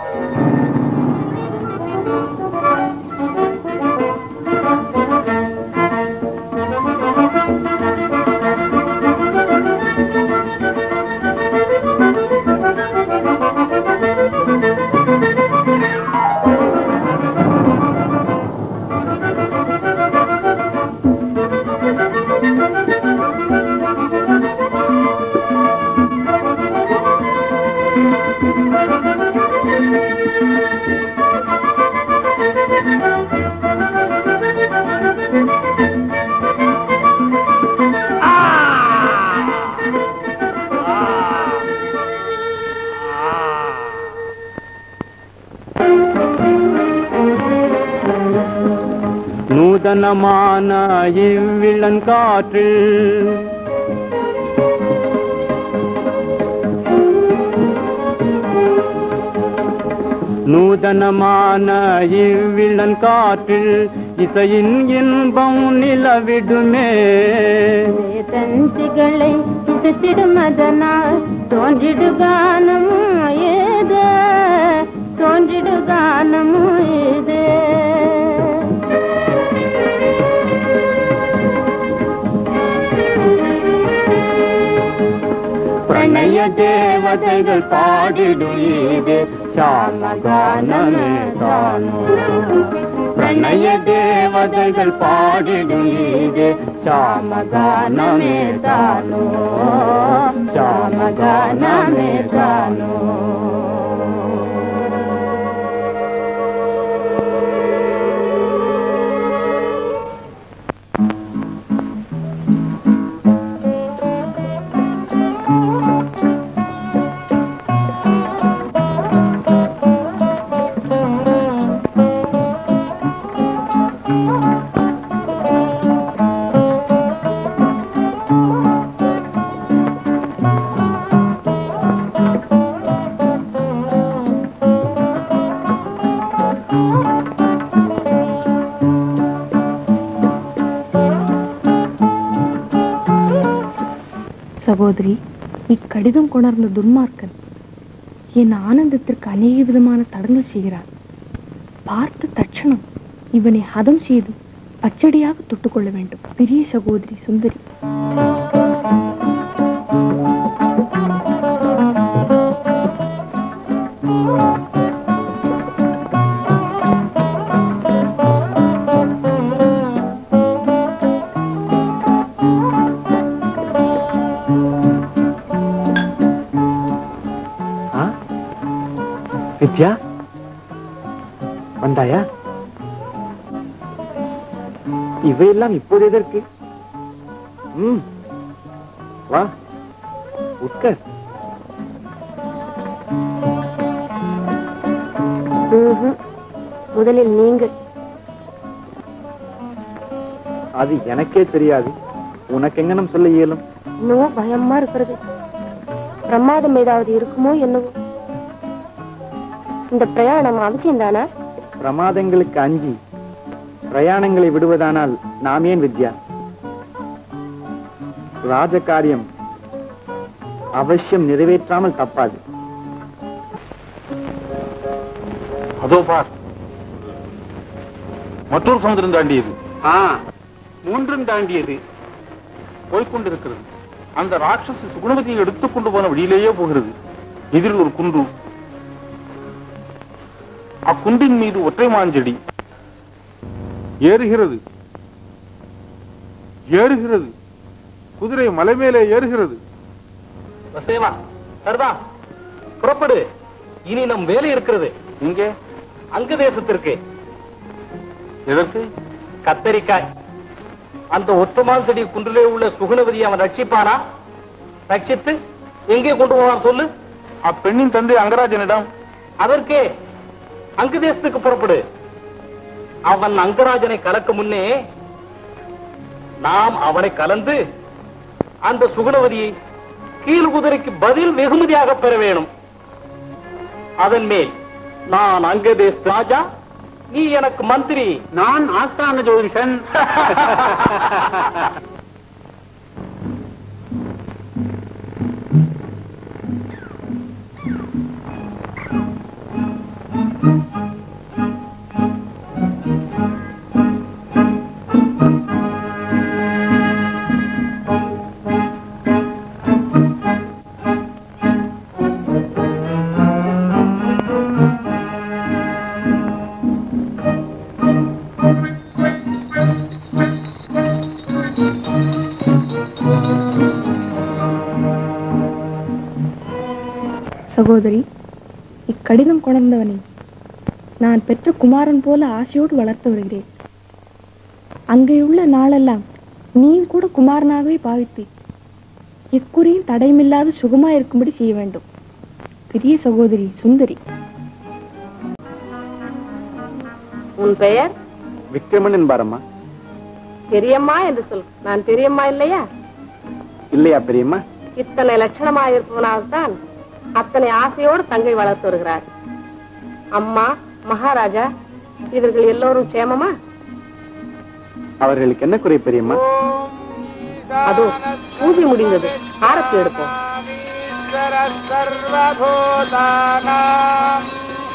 நூதனமான இவ்விளங்காற்றில் நூதனமான இவ்விளங்காற்றில் இசையின் இன்பம் நிலவிடுமே தந்திகளை இசைத்திடும் அதனால் தோன்றிடு கானமும் ஏது தோன்றிடு கானமும் ஏது பிரணய தேவதைகள் பாடிடும் இது சாமகானமே தானோ பிரணய தேவதைகள் பாடிடும் இது சாமகானமே தானோ சாமகானமே தானோ சகோதரி இக்கடிதம் கொணர்ந்த துன்மார்க்கன் என் ஆனந்தத்திற்கு அநேக விதமான தடங்கல் செய்கிறான் பார்த்த தட்சணம் இவனை ஹதம் செய்து பச்சடியாக தொட்டுக்கொள்ள வேண்டும் பெரிய சகோதரி சுந்தரி ஆ? வித்யா வந்தாயா இவையெல்லாம் இப்போது எதற்கு ம் வா உட்கார் முதலில் நீங்கள் அது எனக்கே தெரியாது உனக்கு எங்கனம் சொல்ல இயலும் இன்னும் பயமா இருக்கிறது பிரமாதம் ஏதாவது இருக்குமோ என்னவோ இந்த பிரயாணம் அவசியம் தானே பிரமாதங்களுக்கு அஞ்சி பிரயாணங்களை விடுவதானால் நாம் ஏன் வித்யா ராஜகாரியம் அவசியம் நிறைவேற்றாமல் தப்பாது அதோ பார் மற்றொரு சமுதிரம் தாண்டியது மூன்றும் தாண்டியது போய்கொண்டிருக்கிறது அந்த ராட்சசி சுகுணவதியை எடுத்துக்கொண்டு போன வழியிலேயே போகிறது எதிரில் ஒரு குன்று அக்குன்றின் மீது ஒற்றை மாஞ்செடி ஏறுகிறது ஏறுகிறது குதிரை மலை மேலே ஏறுகிறது வசேவா சரிதா புறப்படு இனி நம் வேலை இருக்கிறது இங்கே அங்க தேசத்திற்கு எதற்கு கத்தரிக்காய் அந்த ஒட்டுமான் செடி குன்றிலே உள்ள சுகுணவதி அவன் ரட்சிப்பானா ரட்சித்து எங்கே கொண்டு போவான் சொல்லு அப்பெண்ணின் தந்தை அங்கராஜனிடம் அதற்கே அங்கு தேசத்துக்கு புறப்படு அவன் அங்கராஜனை கலக்க முன்னே நாம் அவனை கலந்து அந்த சுகுணவதியை கீழ் குதிரைக்கு பதில் வெகுமதியாக பெற வேணும் அதன் மேல் நான் அங்கதேச ராஜா நீ எனக்கு மந்திரி நான் ஆஸ்தான ஜோதிஷன் சகோதரி இக்கடிதம் கொணர்ந்தவனை நான் பெற்ற குமாரன் போல ஆசையோடு வளர்த்து வருகிறேன் அங்கேயுள்ள நாளெல்லாம் நீயும் கூட குமாரனாகவே பாவித்து எக்குறையும் தடையுமில்லாது சுகமா இருக்கும்படி செய்ய வேண்டும் பெரிய சகோதரி சுந்தரி உன் பெயர் விக்ரமன் என்பாரம்மா பெரியம்மா என்று சொல் நான் பெரியம்மா இல்லையா இல்லையா பெரியம்மா இத்தனை லட்சணமாக இருப்பவனால்தான் அத்தனை ஆசையோடு தங்கை வளர்த்து வருகிறார் அம்மா மகாராஜா இவர்கள் எல்லோரும் க்ஷேமமா அவர்களுக்கு என்ன குறை பெரியம்மா அதோ பூஜை முடிந்தது ஆரத்தி எடுப்போம் सर्वभूतानाम्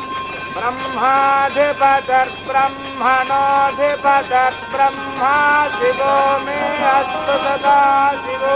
ब्रह्माधिपतिर्ब्रह्मणोऽधिपतिर्ब्रह्मा शिवो मे अस्तु सदा शिवो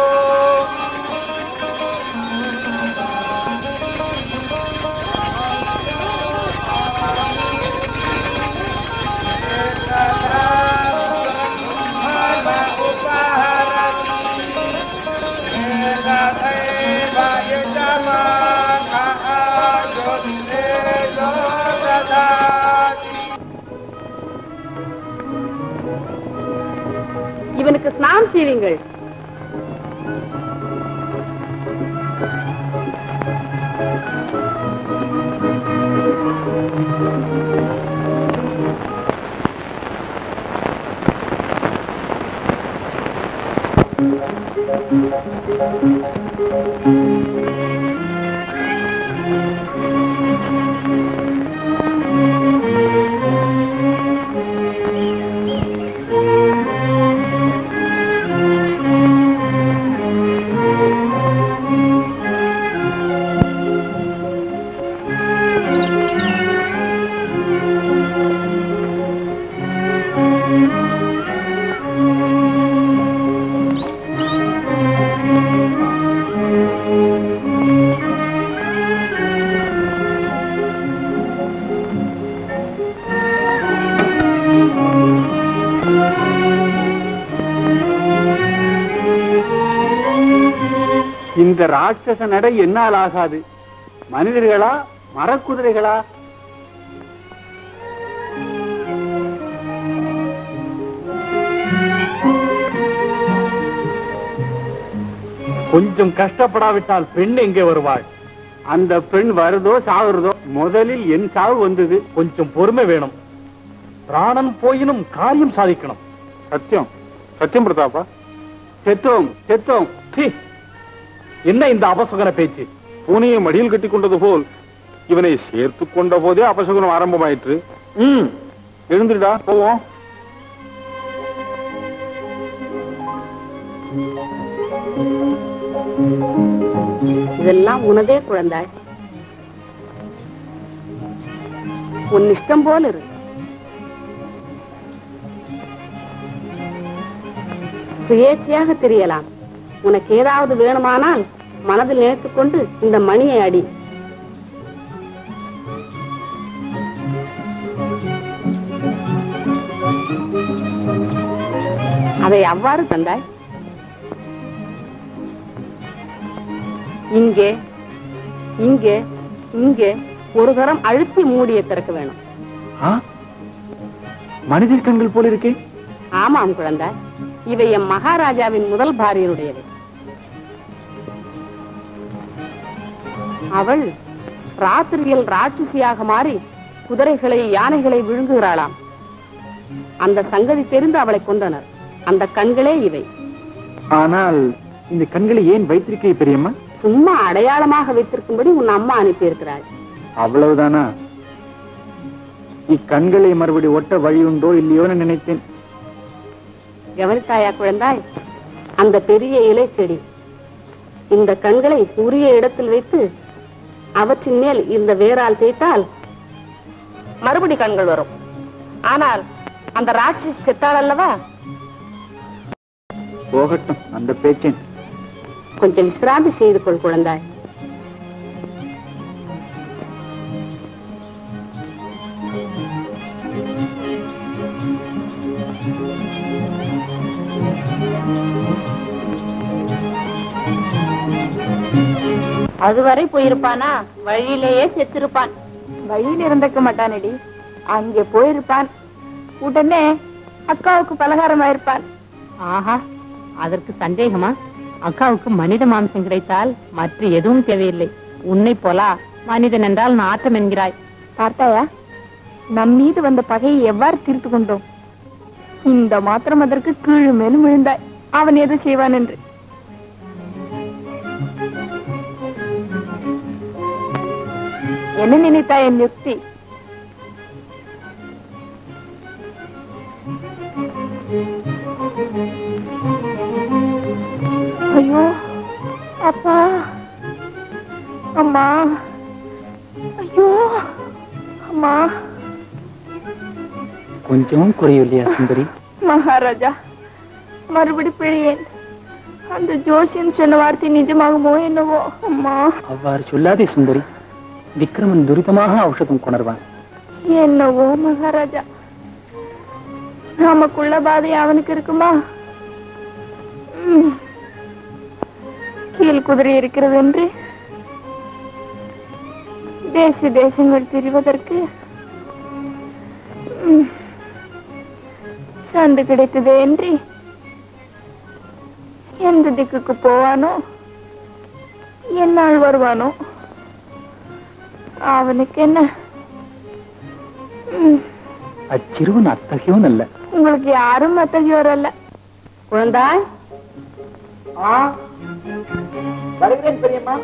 இவனுக்கு ஸ்நானம் செய்வீங்கள் இந்த ராட்சச நடை என்னால் ஆகாது மனிதர்களா மரக்குதிரைகளா கொஞ்சம் கஷ்டப்படாவிட்டால் பெண் எங்கே வருவாள் அந்த பெண் வருதோ சாகுறதோ முதலில் என் சாவு வந்தது கொஞ்சம் பொறுமை வேணும் பிராணன் போயினும் காரியம் சாதிக்கணும் சத்தியம் சத்தியம் பிரதாப்பா செத்தோம் செத்தோம் சீ, என்ன இந்த அபசுகன பேச்சு பூனையை மடியில் கட்டி கொண்டது போல் இவனை சேர்த்து கொண்ட போதே அபசகுனம் ஆரம்பமாயிற்று ம் எழுந்துடா போவோம் இதெல்லாம் உனதே குழந்தாய் உன் இஷ்டம் போல இரு சுயேட்சையாக தெரியலாம் உனக்கு ஏதாவது வேணுமானால் மனதில் நினைத்துக் கொண்டு இந்த மணியை அடி அதை அவ்வாறு தந்தாய் இங்கே இங்கே இங்கே ஒரு தரம் அழுத்தி மூடிய திறக்க வேணும் ஆ? மனிதர் கண்கள் போல இருக்கே ஆமாம் குழந்தை இவை எம் மகாராஜாவின் முதல் பாரியனுடையது அவள் ராத்திரியில் ராட்சசியாக மாறி குதிரைகளை யானைகளை விழுங்குகிறாளாம் அந்த சங்கதி தெரிந்து அவளை கொன்றனர் அந்த கண்களே இவை ஆனால் இந்த கண்களை ஏன் வைத்திருக்கே பெரியம்மா சும்மா அடையாளமாக வைத்திருக்கும்படி உன் அம்மா அனுப்பியிருக்கிறாள் அவ்வளவுதானா இக்கண்களை மறுபடி ஒட்ட வழி உண்டோ இல்லையோன்னு நினைத்தேன் கவனித்தாயா குழந்தாய் அந்த பெரிய இலை செடி இந்த கண்களை உரிய இடத்தில் வைத்து அவற்றின் மேல் இந்த வேரால் தேய்த்தால் மறுபடி கண்கள் வரும் ஆனால் அந்த ராட்சசி செத்தாள் அல்லவா போகட்டும் அந்த பேச்சேன் கொஞ்சம் விசிராந்தி செய்து கொள் குழந்தாய் அதுவரை போயிருப்பானா வழியிலேயே செத்திருப்பான் வழியில் இருந்திருக்க மாட்டானடி அங்கே போயிருப்பான் உடனே அக்காவுக்கு பலகாரம் ஆயிருப்பான் ஆஹா அதற்கு சந்தேகமா அக்காவுக்கு மனித மாம்சம் கிடைத்தால் மற்ற எதுவும் தேவையில்லை உன்னை போலா மனிதன் என்றால் நாட்டம் என்கிறாய் பார்த்தாயா நம் மீது வந்த பகையை எவ்வாறு தீர்த்து கொண்டோம் இந்த மாத்திரம் அதற்கு கீழ் மேலும் விழுந்தாய் அவன் எது செய்வான் என்று என்ன நினைத்தாய் என் யுக்தி ஐயோ அப்பா அம்மா ஐயோ அம்மா கொஞ்சம் குறையில்லையா சுந்தரி மகாராஜா மறுபடி பிழையேன் அந்த ஜோசியன் சொன்ன வார்த்தை நிஜமாகுமோ என்னவோ அம்மா அவ்வாறு சொல்லாதே சுந்தரி விக்ரமன் துரிதமாக ஔஷதம் கொணர்வான் என்னவோ மகாராஜா நமக்குள்ள பாதை அவனுக்கு இருக்குமா ம். கீழ் குதிரை இருக்கிறது என்று தேச தேசங்கள் திரிவதற்கு ம், சந்து கிடைத்ததே என்று எந்த திக்குக்கு போவானோ என்னால் வருவானோ அவனுக்கு என்ன ம், அச்சிறுவன் அத்தகையோன் அல்ல உங்களுக்கு யாரும் அத்தகையோர் அல்ல குழந்தாய் வருகிறேன் பெரியம்மா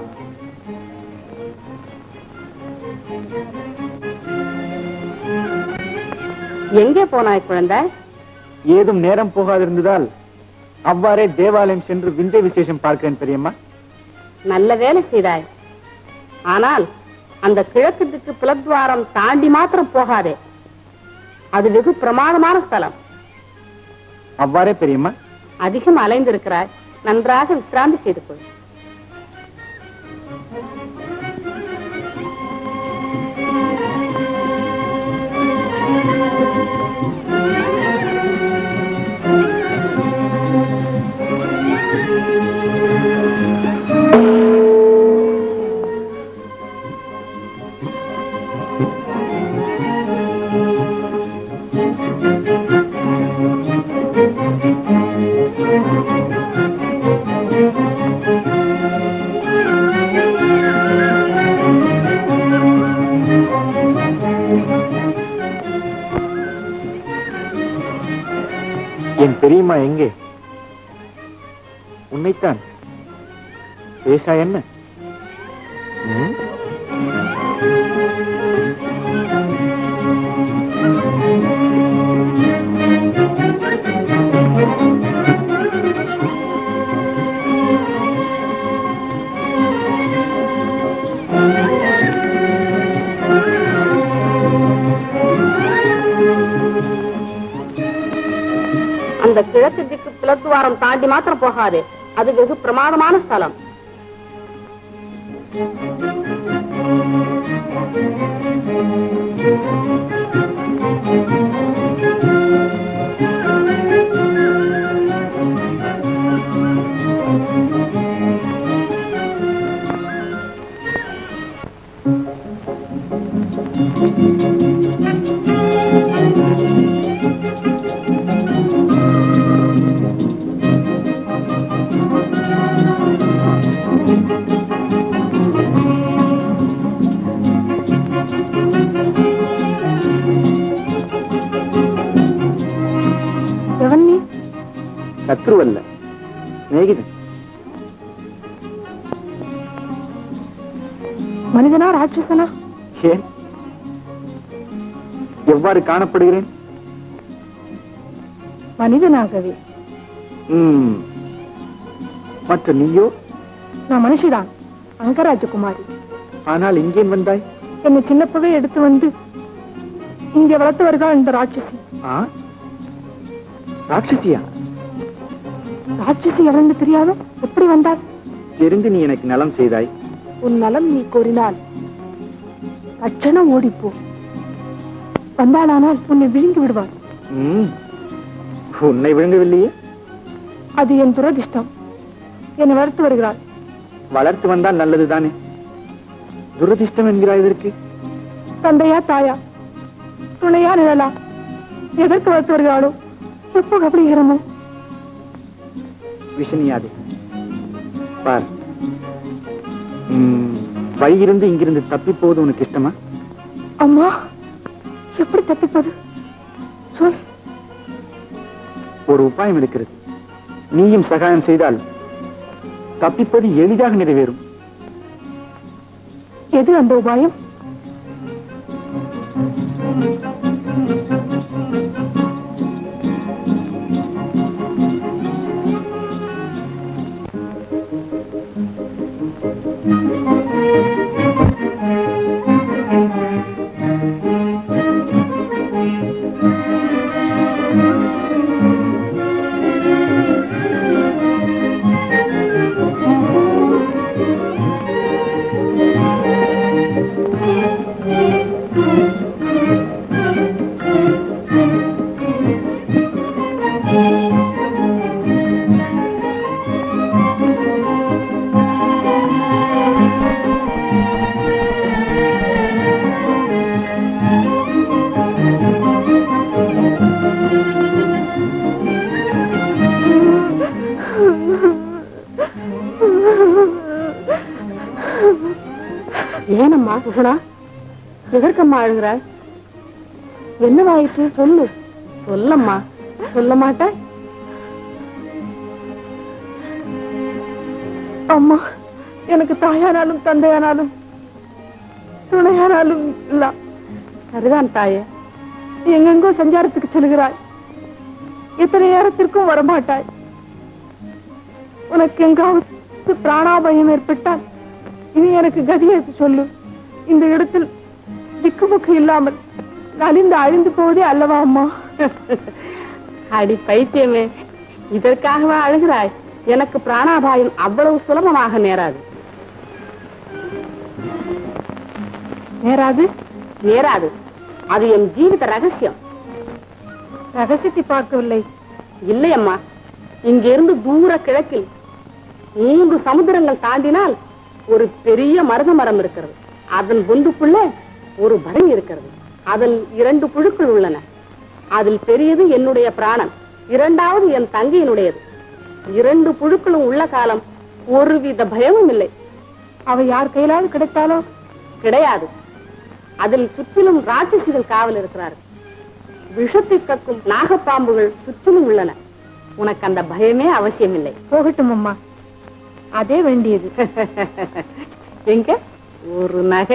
எங்கே போனாய் குழந்தாய் ஏதும் நேரம் போகாதிருந்ததால் அவ்வாறே தேவாலயம் சென்று விந்தை விசேஷம் பார்க்கிறேன் பெரியம்மா நல்ல வேலை செய்தாய் ஆனால் அந்த கிழக்கு திக்கு புலத்வாரம் தாண்டி மாத்திரம் போகாதே அது வெகு பிரமாதமான ஸ்தலம் அவ்வாறே பெரியம்மா அதிகம் அலைந்திருக்கிறாய் நன்றாக விசிராந்தி செய்து கொள் உன்னைத்தான் பேசா என்ன ம்? அந்த கிழக்கு திக்கு பிளத்துவாரம் தாண்டி மாத்திரம் போகாதே அது வெகு பிரமாதமான ஸ்தலம் எவன் நீ சத்ருவல்ல சிநேகிதன் மனிதனா ராட்சசனா ஏன் எவ்வாறு காணப்படுகிறேன் மனிதனாகவே ம். மற்ற நீயோ நான் மனுஷிதான் அங்கராஜகுமாரி ஆனால் இங்கே வந்தாய் என்னை சின்னப்பவே எடுத்து வந்து இங்கே வளர்த்து வருகிறாள் இந்த ராட்சசி ஆ ராட்சசியா ராட்சசி எவரென்று தெரியாதோ எப்படி வந்தாள் தெரிந்து நீ எனக்கு நலம் செய்தாய் உன் நலம் நீ கோரினால் தட்சணம் ஓடிப்போ வந்தாளானால் உன்னை விழுங்கி விடுவாள் ம். உன்னை விழுங்கவில்லையே அது என் துரதிர்ஷ்டம் என்னை வளர்த்து வருகிறாள் வளர்த்து வந்தால் நல்லதுதானே துரதிர்ஷ்டம் என்கிறாய் இதற்கு தந்தையா தாயா துணையா நிழலா எதற்கு வளர்த்து வருகிறாளோ எப்போ கபடிகிறமோ விஷனியாதே பார் ம், வழியிருந்து இங்கிருந்து தப்பி போவது உனக்கு இஷ்டமா அம்மா எப்படி தப்பிப்பது சொல் ஒரு உபாயம் இருக்கிறது நீயும் சகாயம் செய்தால் தப்பிப்பது எளிதாக நிறைவேறும் எது அந்த உபாயம் ஏனம்மா சுகுணா எதற்கம்மா அழுகிறாய் என்னவாயிற்று சொல்லு சொல்லம்மா சொல்ல மாட்டாய் அம்மா எனக்கு தாயானாலும் தந்தையானாலும் துணையானாலும் இல்ல சரிதான் தாயே எங்கெங்கோ சஞ்சாரத்துக்கு செல்கிறாய் இத்தனை நேரத்திற்கும் வரமாட்டாய் உனக்கு எங்காவது பிராணாபயம் ஏற்பட்டால் இனி எனக்கு கதியை சொல்லு இந்த இடத்தில் திக்குமுக்கு இல்லாமல் நலிந்து அழிந்து போவதே அல்லவா அம்மா அடி பைத்தியமே இதற்காகவா அழுகிறாய் எனக்கு பிராணாபாயம் அவ்வளவு சுலபமாக நேராது நேராது நேராது அது என் ஜீவித ரகசியம் ரகசியத்தை பார்க்கவில்லை இல்லை அம்மா இங்கிருந்து தூர கிழக்கில் மூன்று சமுத்திரங்கள் தாண்டினால் ஒரு பெரிய மருத மரம் இருக்கிறது அதன் பொந்துக்குள்ள ஒரு பரணி இருக்கிறது அதில் இரண்டு புழுக்கள் உள்ளன அதில் பெரியது என்னுடைய பிராணன் இரண்டாவது என் தங்கையினுடையது இரண்டு புழுக்களும் உள்ள காலம் ஒருவித பயமும் இல்லை அவை யார் கையிலாவது கிடைத்தாலோ கிடையாது அதில் சுற்றிலும் ராட்சசிகள் காவல் இருக்கிறார்கள் விஷத்தை கக்கும் நாகப்பாம்புகள் சுற்றிலும் உள்ளன உனக்கு அந்த பயமே அவசியமில்லை போகட்டும் அம்மா அதே வேண்டியது எங்க ஒரு நகை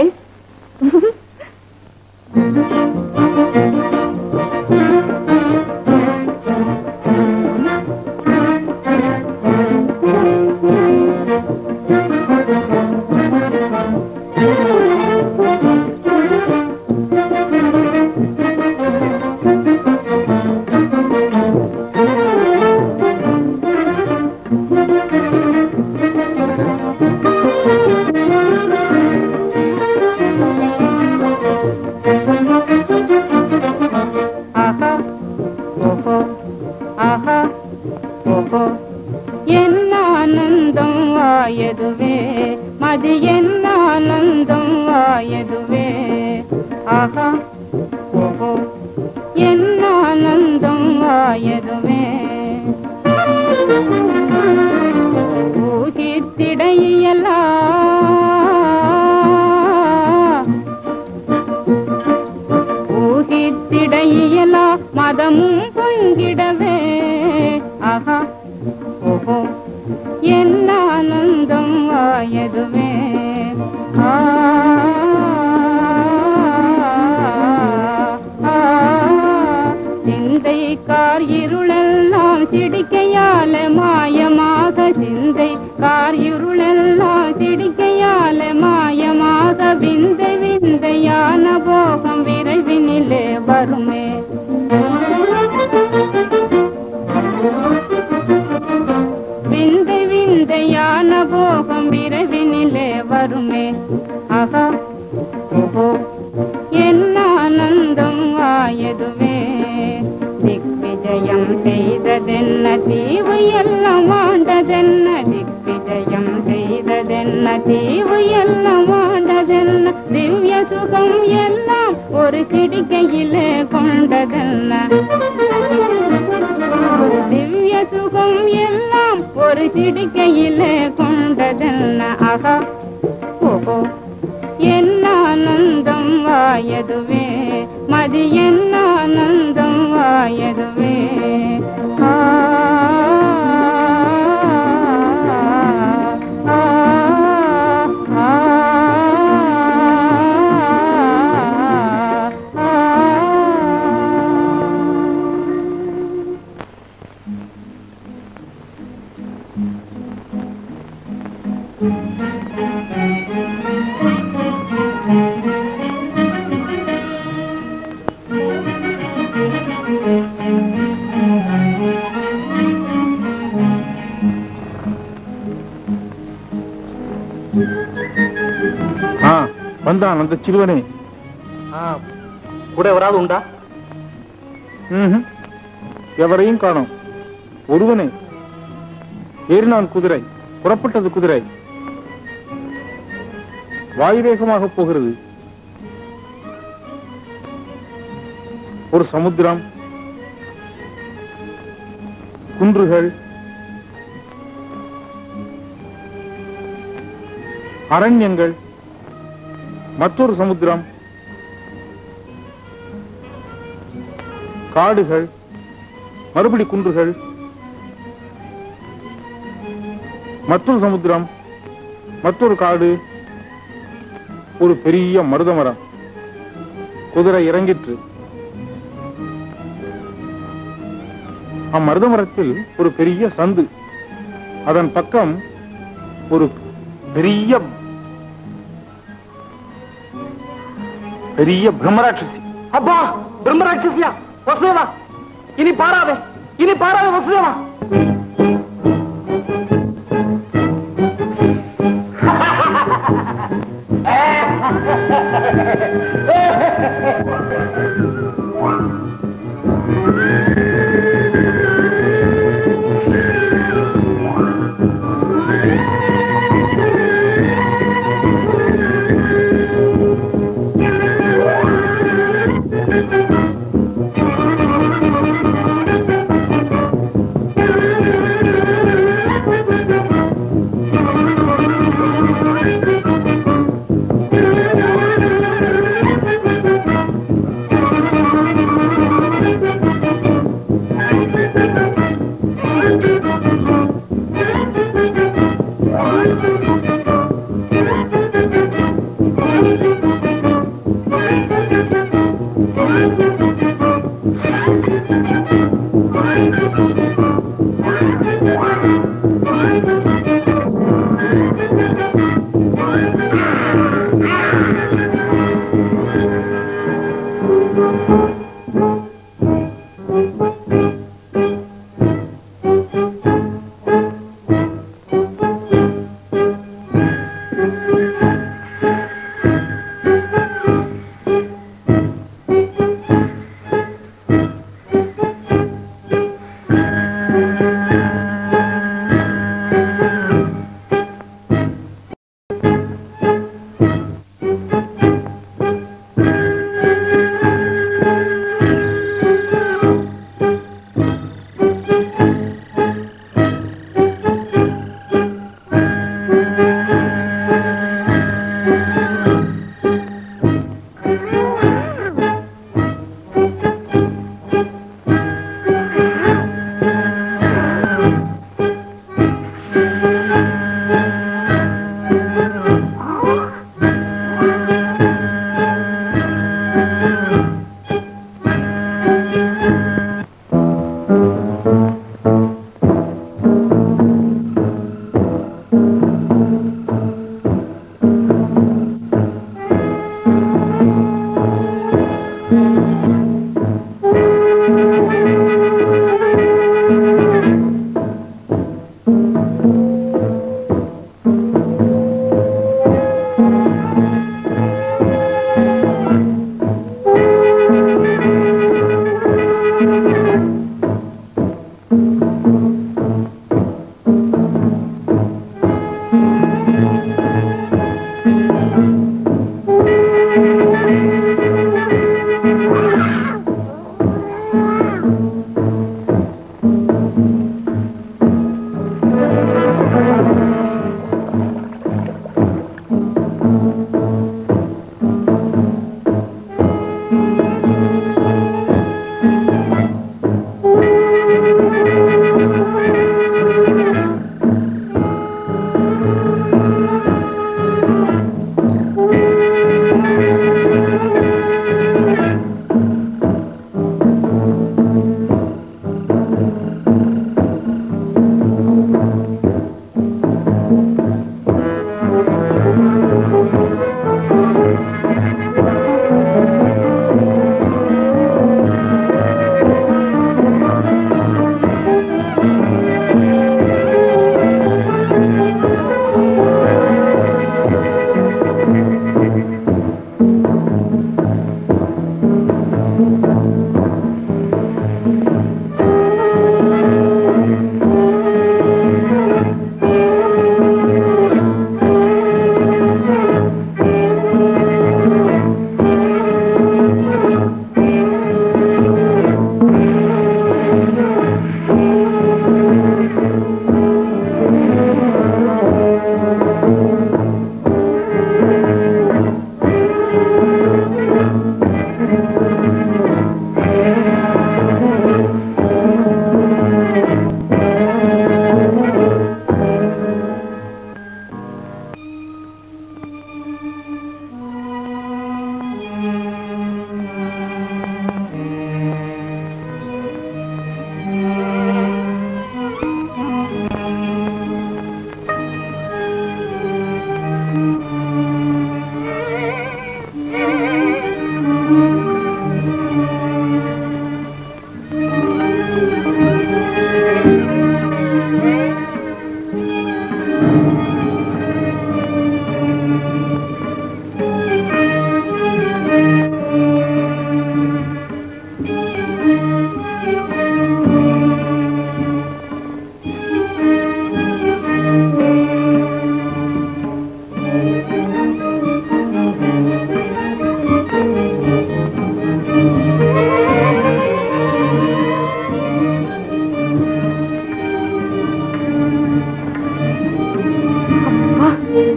ஆஹா ஓஹோ ஆஹா ஓஹோ என்ன ஆனந்தம் ஆயதுவே மதி என்ன ஆனந்தம் ஆயதுவே ஆஹா ஓஹோ என்ன ஆனந்தம் ஆயதுவே ஊகித்திடையலா ஊகித்திட இயலா மதமும் பொங்கிடவே ஆஹா ஓஹோ என்ன ஆனந்தம் ஆயதுவே ஆ, ஆ, சிந்தை கார் இருளெல்லாம் சிடிக்கையால மாயமாக சிந்தை கார் இருளெல்லாம் சிடிக்கையால மாயமாக விந்தை விந்தையான போகம் விரைவினிலே வருமே விந்தை விந்தையான போகம் விரைவினிலே வருமே ஆஹா ஓஹோ என்ன ஆனந்தம் ஆயதுவே திக்விஜயம் செய்ததென்ன தீவு எல்லாம் ஆண்டதென்ன திக்விஜயம் செய்ததென்ன தீவு எல்லாம் ஆண்டதென்ன திவ்ய சுகம் எல்லாம் ஒரு சிடிக்கையிலே கொண்டதென்ன திவ்ய சுகம் எல்லாம் ஒரு சிடிக்கையிலே கொண்டதென்ன ஆகா ஓஹோ என்ன ஆனந்தம் ஆயதுவே மதி என்ன ஆனந்தம் ஆயதுவே ஆ, ஆ, ஆ, ஆ. ஆ வந்தான் அந்த சிறுவனே கூட எவராது உண்டா ம்ஹும். எவரையும் காணோம் ஒருவனே ஏறினான் குதிரை புறப்பட்டது குதிரை வாயுவேகமாக போகிறது ஒரு சமுத்திரம் குன்றுகள் அரண்யங்கள் மற்றொரு சமுத்திரம் காடுகள் மறுபடி குன்றுகள் மற்றொரு சமுத்திரம் மற்றொரு காடு ஒரு பெரிய மருத மரம் குதிரை இறங்கிற்று அம்மருத மரத்தில் ஒரு பெரிய சந்து அதன் பக்கம் ஒரு பெரிய பெரிய பிரம்மராட்சசி அப்பா பிரம்மராட்சசியா வசுதேவா இனி பாராதே இனி பாராதே வசுதேவா ஆ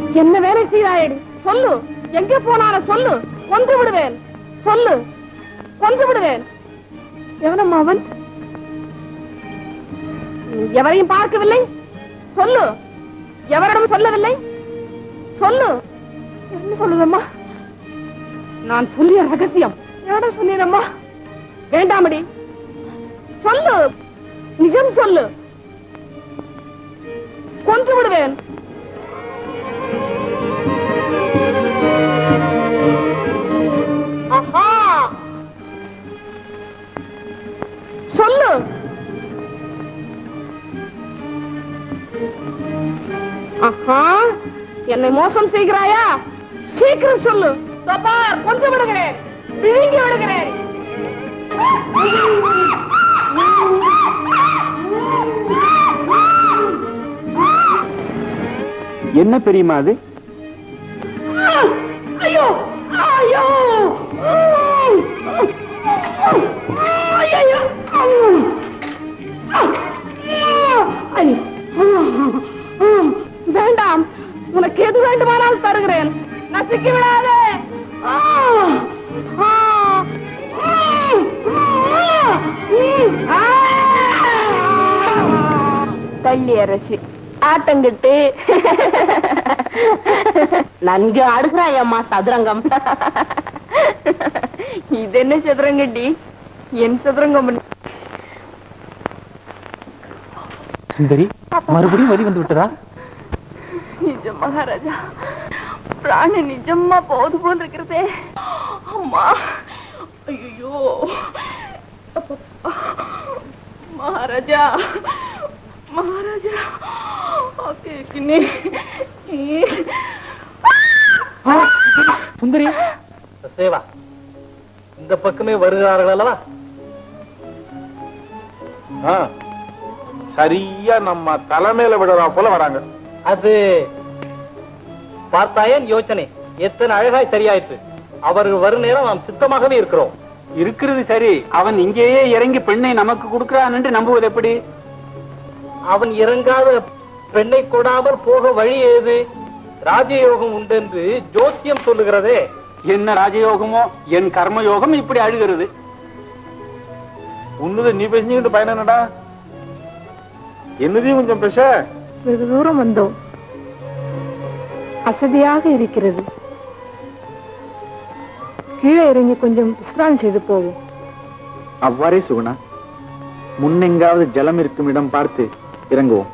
என்ன வேலை செய்தாயடி சொல்லு எங்கே போனாலும் சொல்லு கொன்று விடுவேன் சொல்லு கொன்று விடுவேன் எவனம்மா அவன் நீ எவரையும் பார்க்கவில்லை சொல்லு எவரிடம் சொல்லவில்லை சொல்லு என்ன சொல்லுதம்மா நான் சொல்லிய ரகசியம் யாரிடம் சொல்லியதம்மா வேண்டாமடி சொல்லு நிஜம் சொல்லு கொன்று விடுவேன் ஆஹா சொல்லு ஆஹா என்னை மோசம் செய்கிறாயா சீக்கிரம் சொல்லு பாப்பா கொஞ்சம் விடுகிறேன் விழுங்கி விடுகிறேன் என்ன பெரியமா அது ஐயோ ஐயோ ஐயோ வேண்டாம் உனக்கு எது வேண்டுமானால் தருகிறேன் நசுக்கி விடாதே ஆ, ஆ, ம், ம், ஆ. தள்ளி அரசி ஆட்டங்கிட்டு நன்கு ஆடுகிறாய் அம்மா சதுரங்கம் இது என்ன சதுரங்கட்டி என் சதுரங்கம் சுந்தரி மறுபடியும் வலி வந்து விட்டதா நிஜம் மகாராஜா பிராண நிஜமா போது போல் இருக்கிறதே அம்மா ஐயோ மகாராஜா மகாராஜா கேக்கினே சுந்தரி சேவா இந்த பக்கமே வருகிறார்கள் அல்லவா ஆ, சரியா நம்ம தலைமையில விடுறா போல வராங்க அது பார்த்தாயன் யோசனை எத்தனை அழகாய் சரியாயிற்று அவர்கள் வரும் நேரம் நாம் சித்தமாகவே இருக்கிறோம் இருக்கிறது சரி அவன் இங்கேயே இறங்கி பெண்ணை நமக்கு கொடுக்கிறான் என்று நம்புவது எப்படி அவன் இறங்காத பெண்ணை கொடாமல் போக வழி ஏது ராஜயோகம் உண்டென்று ஜோசியம் சொல்லுகிறதே என்ன ராஜயோகமோ என் கர்மயோகம் இப்படி அழுகிறது உன்னது நீ பேசிக்கிட்டு பயன் என்னடா என்னதையும் கொஞ்சம் பேச வெகு தூரம் வந்தோம் அசதியாக இருக்கிறது கீழே இறங்கி கொஞ்சம் விசிராமி செய்து போவோம் அவ்வாறே சுகுணா முன்னெங்காவது ஜலம் இருக்கும் இடம் பார்த்து இறங்குவோம்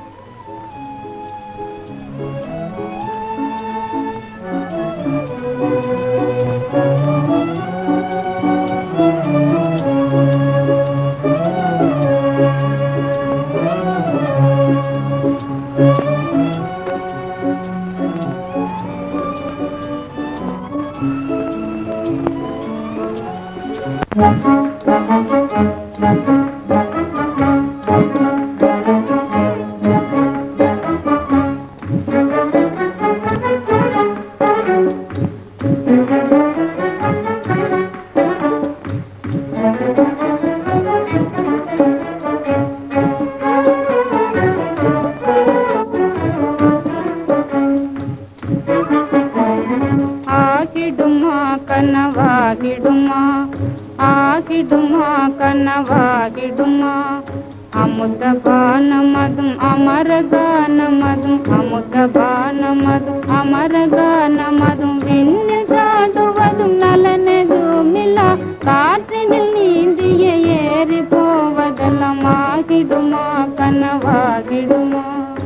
ಆಗಿಡುಮಾ ಕನವಾಗಿಡುಮಾ ಆಗಿಡುಮಾ ಕನವಾಗಿಡುಮಾ ಅಮುದ ಗಾನಮದು ಅಮರ ಗಾನಮದು ಅಮುದ ಗಾನಮದು ಅಮರ ಗಾನಮದು விண்ணில் சாடுவதும் நலனெதும் இல்லா காற்றினில் நீந்திய ஏறி போவதெல்லாம் ஆகிடுமா கனவாகிடுமா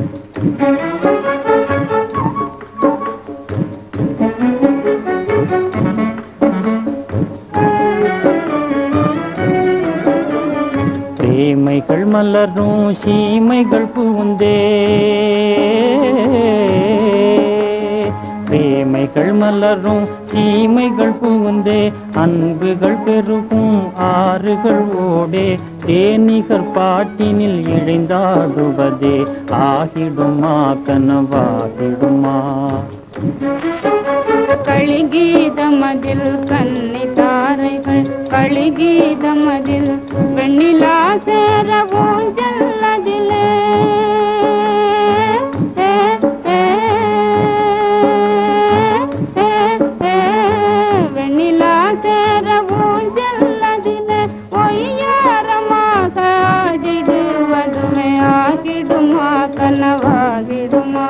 பிரேமைகள் மலரும் சீமைகள் பூந்தே பிரேமைகள் மலரும் சீமைகள் பூந்தே அன்புகள் பெருகும் ஆறுகள் ஓடே தேனிகர் பாட்டினில் இழைந்தாடுவதே ஆகிடுமா கனவாகிடுமா களிகீதமதில் கன்னி தாரைகள் களிகீதமதில் வெண்ணிலா சேர ஊஞ்சல் அதிலே ஏ, ஏ. கனவாகிடுமா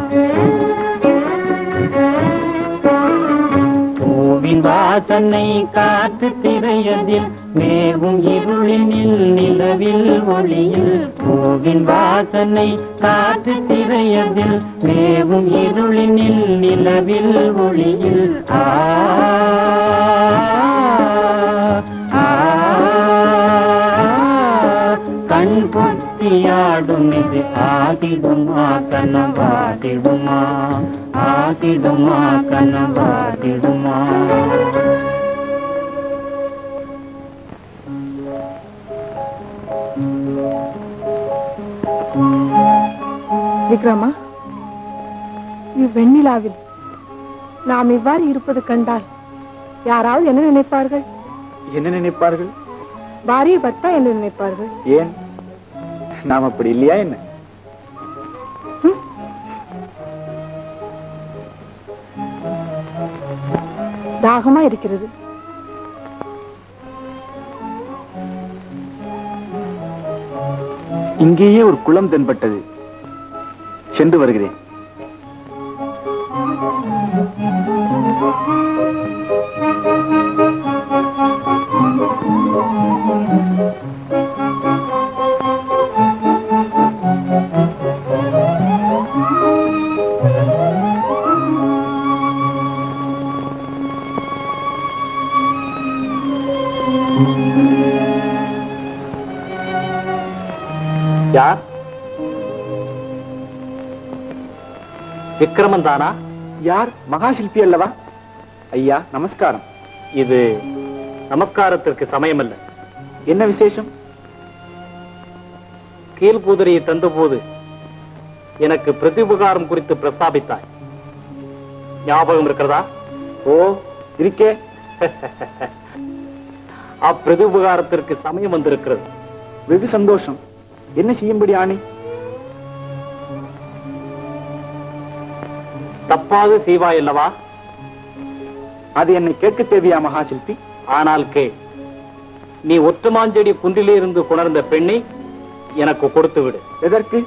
பூவின் வாசனை காற்று திரையதில் மேவும் இருளினில் நிலவில் ஒளியில் பூவின் வாசனை காற்று திரையதில் மேவும் இருளினில் நிலவில் ஒளியில் ஆ ஆ, கண் பொத்தியாடும் இது ஆகிடுமா கனவாகிடுமா ஆகிடுமா கனவாகிடுமா விக்ரமா இவ்வெண்ணிலாவில் நாம் இவ்வாறு இருப்பது கண்டால் யாராவது என்ன நினைப்பார்கள் என்ன நினைப்பார்கள் பாரிய பத்தா என்ன நினைப்பார்கள் ஏன் நாம் அப்படி இல்லையா என்ன தாகமா இருக்கிறது இங்கேயே ஒரு குளம் தென்பட்டது சென்று வருகிறேன் யார் விக்ரமன் தானா யார் மகாசில்பி அல்லவா ஐயா நமஸ்காரம் இது நமஸ்காரத்திற்கு சமயமல்ல என்ன விசேஷம் கீழ்பூதரையை தந்தபோது எனக்கு பிரதிபகாரம் குறித்து பிரஸ்தாபித்தாய் ஞாபகம் இருக்கிறதா ஓ இருக்கே அப்பிரதிபகாரத்திற்கு சமயம் வந்திருக்கிறது வெகு சந்தோஷம் என்ன செய்யும்படி ஆணை தப்பாது செய்வாய் அல்லவா அது என்னை கேட்க தேவையா மகாசில்பி ஆனால் கே நீ ஒற்றுமாஞ்செடி குன்றிலே இருந்து கொணர்ந்த பெண்ணை எனக்கு கொடுத்து விடு எதற்கு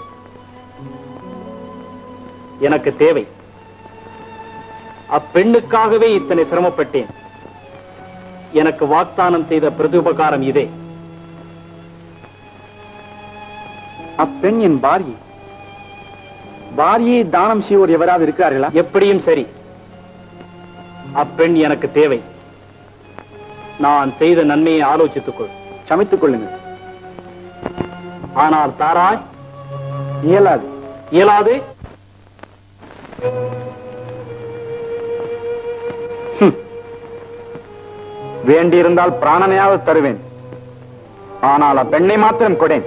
எனக்கு தேவை அப்பெண்ணுக்காகவே இத்தனை சிரமப்பட்டேன் எனக்கு வாக்தானம் செய்த பிரதிபகாரம் இதே அப்பெண் என் பாரியை பாரியை தானம் செய்வோர் எவராவது இருக்கிறார்களா எப்படியும் சரி அப்பெண் எனக்கு தேவை நான் செய்த நன்மையை ஆலோசித்துக் கொள் சமைத்துக் கொள்ளுங்கள் ஆனால் தாராய் இயலாது இயலாது வேண்டியிருந்தால் பிராணனையாவது தருவேன் ஆனால் அப்பெண்ணை மாத்திரம் கொடேன்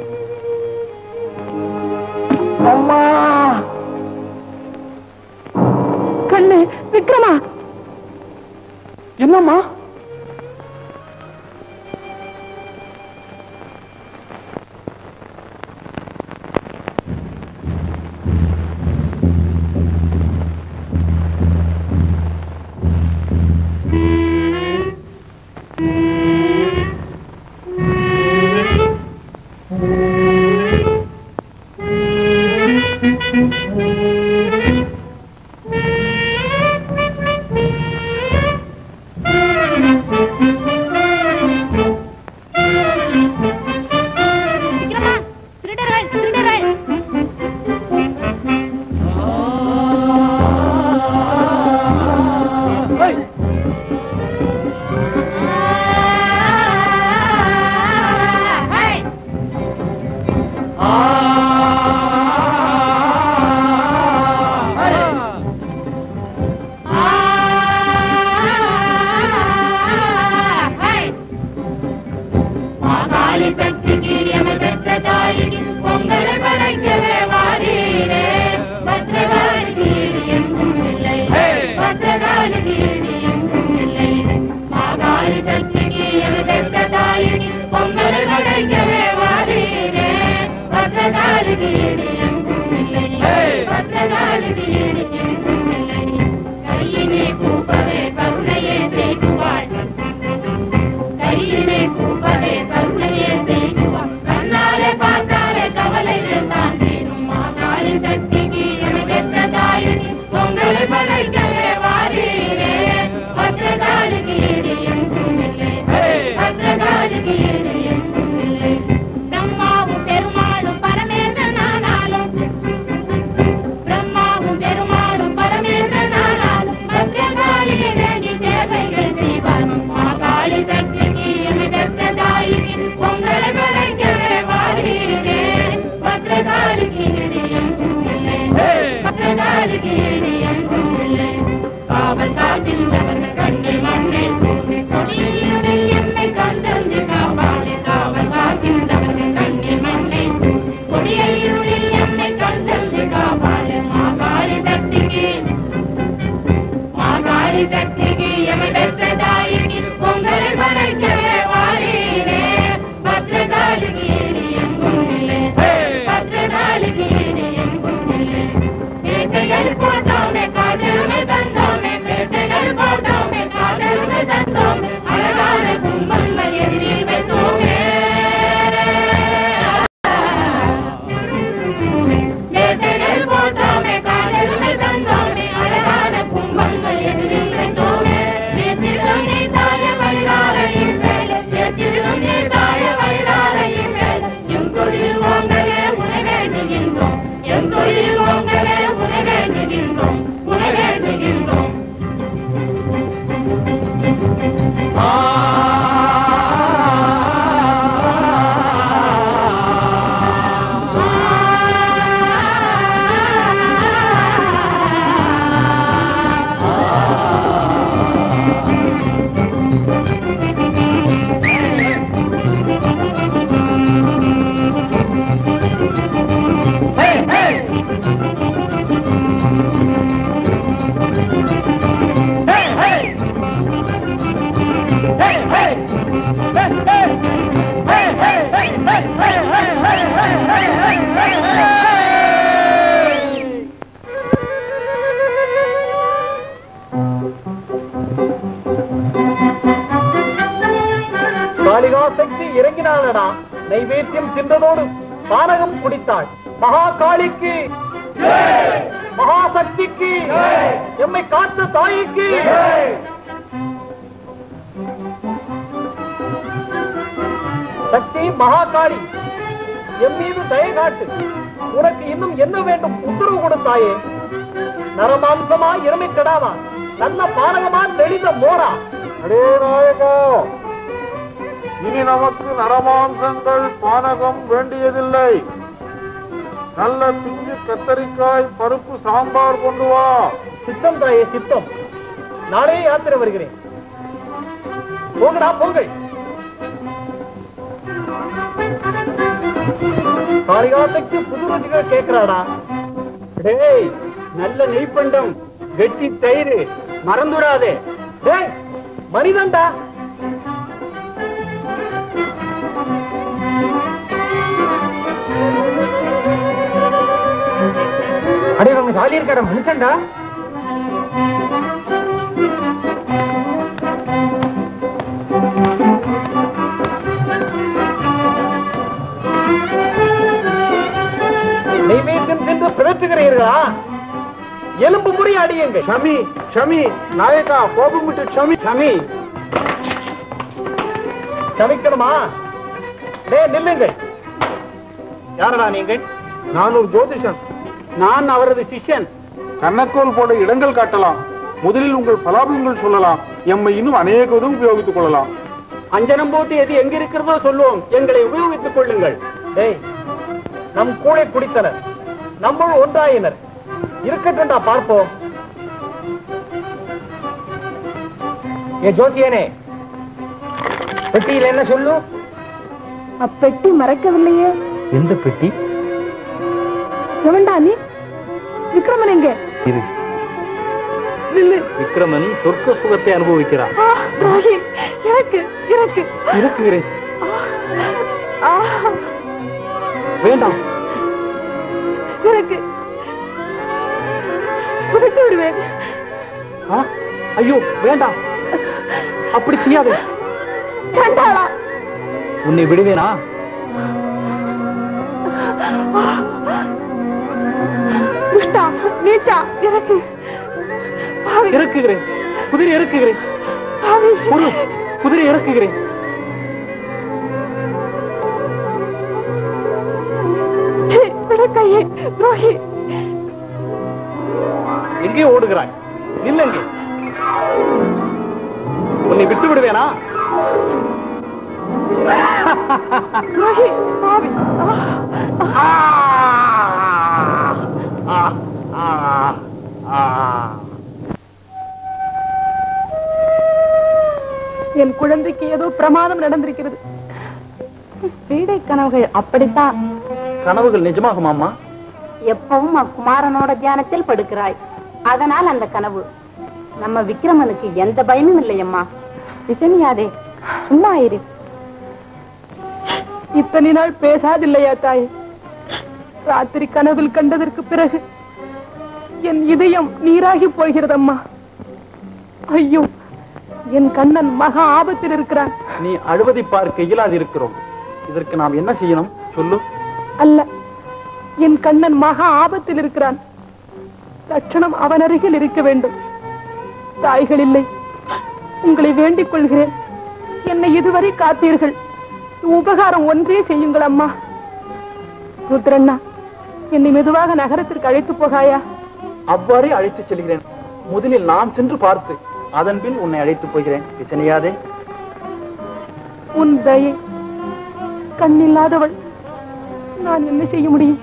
அம்மா கண்ணு விக்ரமா என்னம்மா விக்ரமா திருடர்கள் திருடர்கள் ஆ பத்திரகாளிக்கு ஈடு எங்கும் இல்லை காவல் காக்கின்றவர்கள் கண்ணில் மண்ணில் தூவி கொடியிருளில் எம்மை கண்டந்து காப்பாளி காவல் காக்கின்றவர்கள் கண்ணில் மண்ணில் தூவி கொடிய இருளில் எம்மை கண்டந்து காப்பாளி மாகாளி சக்திக்கு மாகாளி சக்திக்கு எமை பெற்ற தாய்க்கு பொங்கலை படைக்கவே வாரீரே பத்திரகாளிக்கு ஈடு எங்கும் இல்லை பத்திரகாளிக்கு ஈடு எங்கும் இல்லை பேட்டைகள் போட்டோமே காதலுமே தந்தோமே பேட்டைகள் போட்டோமே காதலுமே தந்தோமே அழகான கும்பங்கள் எதிரில் வைத்தோமே பேட்டைகள் போட்டோமே காதலுமே தந்தோமே அழகான கும்பங்கள் எதிரில் வைத்தோமே நேற்றிலும் நீ தாய வயிறாரையும் வேலை நேற்றிலும் நீ தாய வயிறாரையும் வேலை எங்கொழில் ஓங்கவே உனை வேண்டுகின்றோம் எங்கொழில் ஓங்கவே உனை வேண்டுகின்றோம் உனை வேண்டுகின்றோம் காளிகா சக்தி இறங்கினாளடா நைவேத்தியம் தின்றதோடு பானகம் குடித்தாள் மகா காளிக்கு மகாசக்திக்கு எம்மை காத்த தாய்க்கு சக்தி மகாகாளி எம் மீது தயை காட்டு உனக்கு இன்னும் என்ன வேண்டும் உத்தரவு கொடுத்தாயே நரமாம்சமா எருமை கடாவா நல்ல பானகமா தெளிந்த மோரா அடே நாயகா இனி நமக்கு நரமாம்சங்கள் பானகம் வேண்டியதில்லை நல்ல பிஞ்சு கத்தரிக்காய் பருப்பு சாம்பார் கொண்டு வா சித்தம் தாயே சித்தம் நானே யாத்திரை வருகிறேன் போங்கடா பொங்கல் காரிகாசக்தி புது ருச்சிகள் கேட்கிறாடா டேய் நல்ல நெய்ப்பண்டம் வெட்டி தயிர் மறந்துடாதே டேய் மனிதன்டா அடே உங்க ஜாலி இருக்கடா மனுஷன்டா நெய்வேத்தியம் சென்று பிறற்றுகிறீர்களா எலும்பு முறி அடியுங்கள் ஷமி ஷமி நாயகா கோபம் விட்டு ஷமி சமி சமிக்கணுமா டே நில்லுங்கள் யாரடா நீங்கள் நான் ஒரு ஜோதிஷன் நான் அவரது சிஷ்யன் கண்ணக்கோல் போட இடங்கள் காட்டலாம் முதலில் உங்கள் பலாபங்கள் சொல்லலாம் எம்மை இன்னும் அநேகதும் உபயோகித்துக் கொள்ளலாம் அஞ்சனம் போட்டு எது எங்க இருக்கிறதோ சொல்லுவோம் எங்களை உபயோகித்துக் கொள்ளுங்கள் டேய் நம் கூடை குடித்தனர் நம்மளும் ஒன்றாயினர் இருக்கட்டும்டா பார்ப்போம் ஏ ஜோசியனே பெட்டியில் என்ன சொல்லு அப்பெட்டி மறைக்கவில்லையே எந்த பெட்டி எவன்டா நீ விக்ரமன் எங்க இது நில்லு விக்ரமன் சொர்க்க சுகத்தை அனுபவிக்கிறான் ஆ, ரோஹித், எனக்கு எனக்கு இருக்குகிறேன் ஆ, வேண்டாம் எனக்கு புதைத்து விடுவேன் ஆ? ஐயோ வேண்டாம் அப்படி செய்யாதே சண்டாளா உன்னை விடுவேனா துஷ்டா நீச்சா எனக்கு பாவி, இறக்குகிறேன் குதிரை இறக்குகிறேன் பாவி. ஒரு குதிரை இறக்குகிறேன் சீ, விடு கையை துரோகி எங்கே ஓடுகிறாய் நில்லங்க உன்னை விட்டு விடுவேனா துரோகி பாவி ஆ, ஆ, ஆ, ஆ. என் குழந்தைக்கு ஏதோ பிரமாதம் நடந்திருக்கிறது பீடை கனவுகள் அப்படித்தான் கனவுகள் நிஜமாகுமாமா எப்பவும் அக்குமாரனோட தியானத்தில் படுக்கிறாய் அதனால் அந்த கனவு நம்ம விக்ரமனுக்கு எந்த பயமும் இல்லையம்மா விசனியாதே சும்மா இரு இத்தனை நாள் பேசாதில்லையா தாய் ராத்திரி கனவில் கண்டதற்கு பிறகு என் இதயம் நீராகி போகிறதம்மா ஐயோ என் கண்ணன் மகா ஆபத்தில் இருக்கிறான் நீ அழுவதை பார்க்க இயலாது இருக்கிறோம் இதற்கு நாம் என்ன செய்யணும் சொல்லு அல்ல என் கண்ணன் மகா ஆபத்தில் இருக்கிறான் தட்சணம் அவன் அருகில் இருக்க வேண்டும் தாய்கள் இல்லை உங்களை வேண்டிக் கொள்கிறேன் என்னை இதுவரை காத்தீர்கள் உபகாரம் ஒன்றே செய்யுங்கள் அம்மா ருத்ரண்ணா என்னை மெதுவாக நகரத்திற்கு அழைத்து போகாயா அவ்வாறே அழைத்துச் செல்கிறேன் முதலில் நான் சென்று பார்த்து அதன் பின் உன்னை அழைத்துப் போகிறேன் விசனியாதே உன் தயை கண்ணில்லாதவள் நான் என்ன செய்ய முடியும்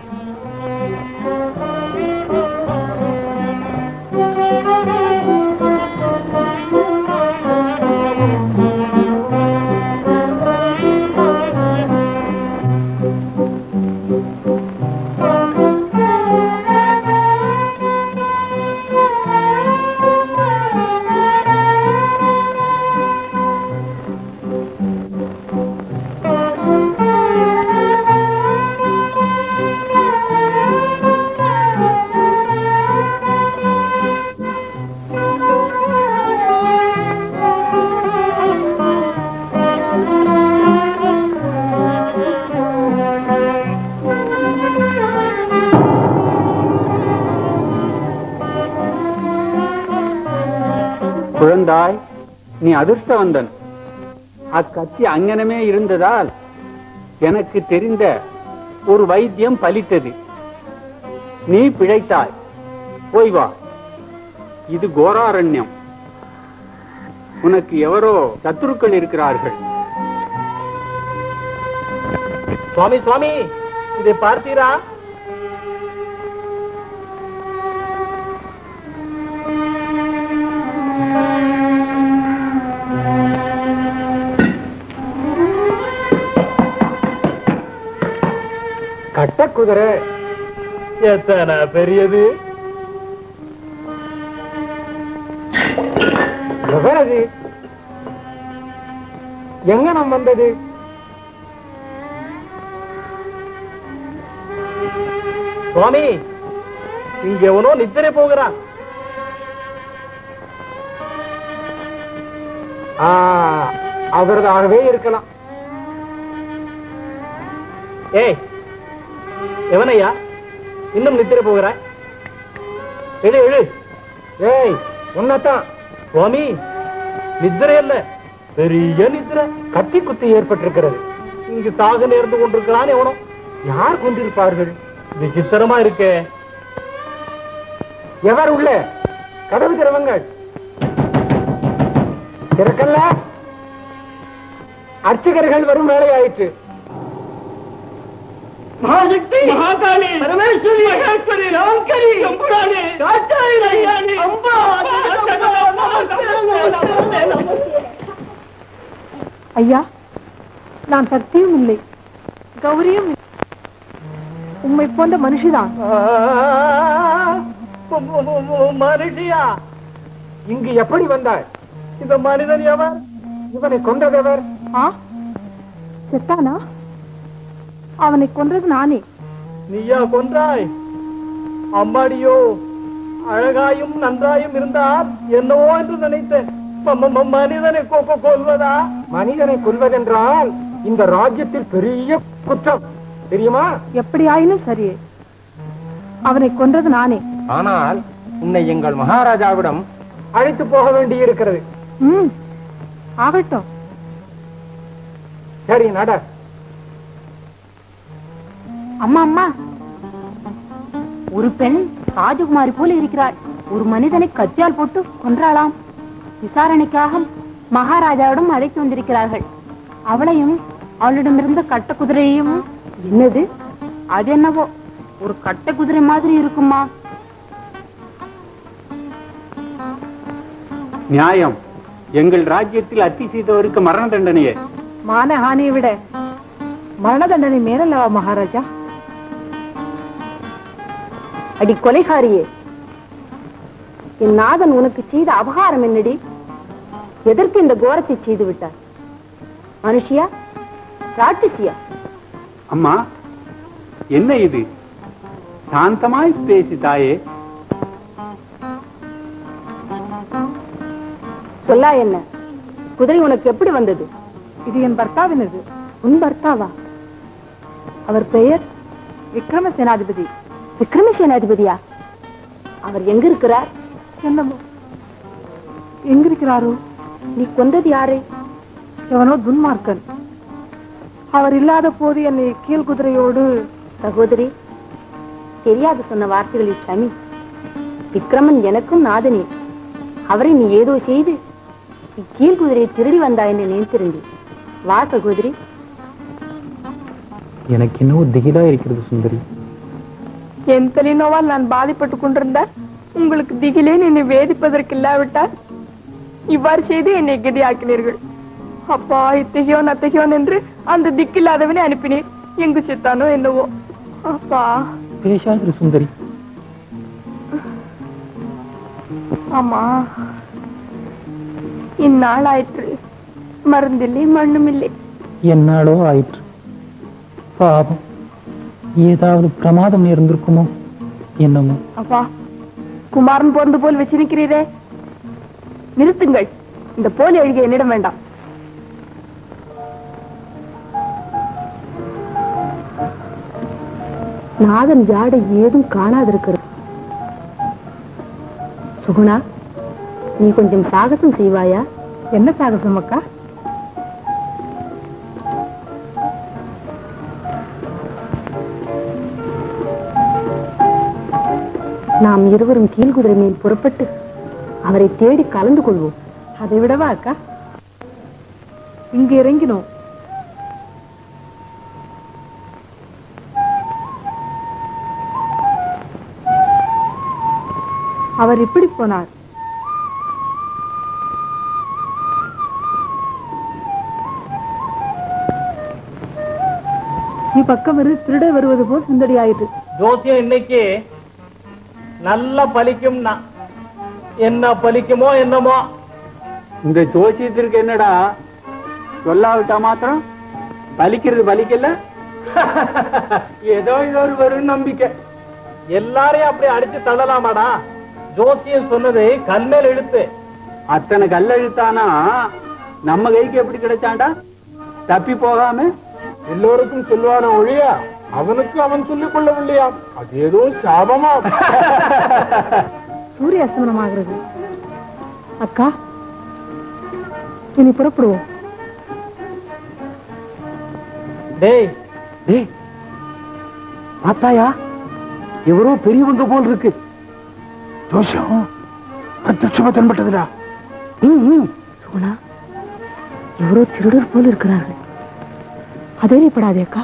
குழந்தாய் நீ அதிர்ஷ்டவந்தன் அக்கத்தி அங்கனமே இருந்ததால் எனக்கு தெரிந்த ஒரு வைத்தியம் பலித்தது நீ பிழைத்தாய் போய் வா இது கோராரண்யம் உனக்கு எவரோ சத்துருக்கள் இருக்கிறார்கள் சுவாமி சுவாமி இதை பார்த்தீரா கட்ட குதிரை எத்தனை பெரியது எவரது எங்க நம் வந்தது சுவாமி இங்க எவனோ நித்திரை போகிறான் ஆ, அவரதாகவே இருக்கலாம் ஏய் எவனையா இன்னும் நித்திரை போகிறாய் எழு எழு ஏய் உன்னதான் சுவாமி நித்திரை அல்ல பெரிய நித்திரை கத்தி குத்தி ஏற்பட்டிருக்கிறது இங்கு சாக நேர்ந்து கொண்டிருக்கிறான் எவனோ யார் கொண்டிருப்பார்கள் விசித்திரமா இருக்கே எவர் உள்ள கதவு திறவுங்கள் திறக்கல்ல அர்ச்சகர்கள் வரும் வேலையாயிற்று மகாசக்தி மகாகாளி பரமேஸ்வரி மகேஸ்வரி ராம்கரி அம்புராணி காட்டாளி நையாணி அம்பா ஐயா நான் சக்தியும் இல்லை கௌரியும் இல்லை. உம்மை போன்ற மனுஷிதான் மனுஷியா இங்கு எப்படி வந்தாய் இந்த மனிதன் எவன் இவனை கொன்றதவர் ஆ செத்தானா அவனை கொன்றது நானே நீயா கொன்றாய் அம்மாடியோ அழகாயும் நன்றாயும் இருந்தால் என்னவோ என்று நினைத்தேன் ம- ம- ம- மனிதனை கொ- கொ- கொல்வதா மனிதனை கொல்வதென்றால் இந்த ராஜ்யத்தில் பெரிய குற்றம் தெரியுமா எப்படி ஆயினும் சரியே அவனை கொன்றது நானே ஆனால் உன்னை எங்கள் மகாராஜாவிடம் அழைத்து போக வேண்டியிருக்கிறது ம் ஆகட்டும் சரி நட அம்மா அம்மா ஒரு பெண் ராஜகுமாரி போல இருக்கிறாள் ஒரு மனிதனை கத்தியால் போட்டு கொன்றாளாம் விசாரணைக்காக மகாராஜாவிடம் அழைத்து வந்திருக்கிறார்கள் அவளையும் அவளிடமிருந்த கட்ட குதிரையையும் என்னது அது என்னவோ ஒரு கட்ட குதிரை மாதிரி இருக்குமா நியாயம் எங்கள் ராஜ்யத்தில் அத்தி செய்தவருக்கு மரண தண்டனையே மானஹானியை விட மரண தண்டனை மேலல்லவா மகாராஜா அடி கொலைகாரியே என் நாதன் உனக்கு செய்த அபகாரம் என்னடி எதற்கு இந்த கோரத்தை செய்து விட்டார் மனுஷியா ராட்சசியா அம்மா என்ன இது சாந்தமாய் பேசி தாயே சொல்லா என்ன குதிரை உனக்கு எப்படி வந்தது இது என் பர்த்தாவினது உன் பர்த்தாவா அவர் பெயர் விக்ரம சேனாதிபதி விக்ரம சேனாதிபதியா அவர் எங்க இருக்கிறார் என்னமோ எங்க இருக்கிறாரோ நீ கொண்டது யாரை எவனோ துன்மார்க்கன் அவர் இல்லாத போது என்னை கீழ் குதிரையோடு சகோதரி தெரியாது சொன்ன வார்த்தைகளை ஷமி விக்ரமன் எனக்கும் நாதனே அவரை நீ ஏதோ செய்து இக்கீழ் குதிரையை திருடி வந்தாய் என்று நினைத்திருந்தேன் வா சகோதரி எனக்கு இன்னும் திகிலா இருக்கிறது சுந்தரி என் தலைநோவால் நான் பாதிப்பட்டுக் கொண்டிருந்தால் உங்களுக்கு திகிலேன் என்னை வேதிப்பதற்கு இல்லாவிட்டால் இவ்வாறு செய்து என்னை கதியாக்கினீர்கள் அப்பா இத்தகையோன் அத்தகையோன் என்று அந்த திக்கில்லாதவனை அனுப்பினீர் எங்கு சித்தானோ என்னவோ அப்பா பேசாதிரு சுந்தரி ஆமா இந்நாள் ஆயிற்று மருந்தில்லை மண்ணுமில்லை என்னாலோ ஆயிற்று பாவம் ஏதாவது பிரமாதம் நேர்ந்திருக்குமோ என்னமோ அப்பா குமாரன் பிறந்து போல் வச்சு நிற்கிறீரே நிறுத்துங்கள் இந்த போலி அழுகை என்னிடம் வேண்டாம் நாதன் ஜாடை ஏதும் காணாதிருக்கிறது சுகுணா நீ கொஞ்சம் சாகசம் செய்வாயா என்ன சாகசம் அக்கா நாம் இருவரும் கீழ்குதிரை மேல் புறப்பட்டு அவரை தேடி கலந்து கொள்வோம் அதை விடவா அக்கா இங்கு இறங்கினோம் அவர் இப்படி போனார் நீ பக்கம் வரு திருட வருவது போல் சுந்தடி ஆயிற்று ஜோசியம் இன்னைக்கு நல்லா பலிக்கும்னா என்ன பலிக்குமோ என்னமோ இந்த ஜோசியத்திற்கு என்னடா சொல்லாவிட்டா மாத்திரம் பலிக்கிறது பலிக்கல ஏதோ இது ஒரு வரும் நம்பிக்கை எல்லாரையும் அப்படி அடிச்சு தள்ளலாமாடா ஜோசியம் சொன்னது கல்மேல் இழுத்து அத்தனை கல்லழுத்தானா நம்ம கைக்கு எப்படி கிடைச்சாண்டா தப்பி போகாம எல்லோருக்கும் சொல்லுவான ஒழியா அவனுக்கு அவன் சொல்லிக் கொள்ளவில்லையா அது ஏதோ சாபமா சூரிய அஸ்தமனமாகிறது அக்கா இனி புறப்படுவோம் டேய் டேய் பார்த்தாயா எவரோ பெரியவங்க போல் இருக்கு தோஷம் பிரத்யட்சமா தென்பட்டதுடா சுகுணா எவரோ திருடர் போல் இருக்கிறார்கள் அதேப்படாதே அக்கா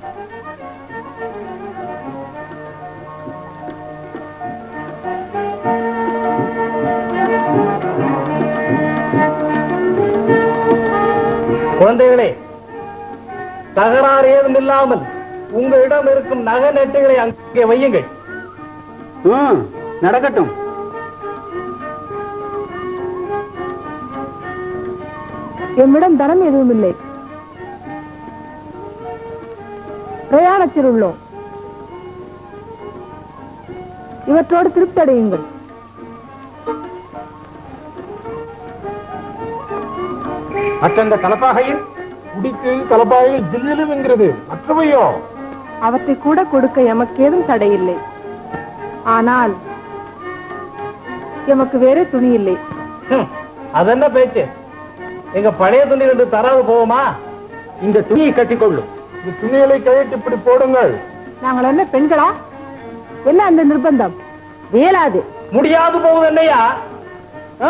குழந்தைகளே தகராறு ஏதும் இல்லாமல் உங்களிடம் இருக்கும் நகை நெட்டுகளை அங்கே வையுங்கள் ம், நடக்கட்டும் எம்மிடம் தனம் எதுவும் இல்லை பிரயாணத்தில் உள்ளோம் இவற்றோடு திருப்தி அடையுங்கள் மற்றந்த தலப்பாகையில் குடிக்கு தலப்பாகையில் ஜில்லிலும் என்கிறது மற்றவையோ அவற்றை கூட கொடுக்க எமக்கேதும் தடையில்லை ஆனால் எமக்கு வேற துணி இல்லை ஹம், அதென்ன பேச்சு எங்க பழைய துணி ரெண்டு தராது போவோமா இந்த துணியை கட்டிக்கொள்ளும் இந்த துணிகளை கழித்து இப்படி போடுங்கள் நாங்கள் என்ன பெண்களா என்ன அந்த நிர்பந்தம் வேலாது முடியாது போகுது என்னையா ஆ,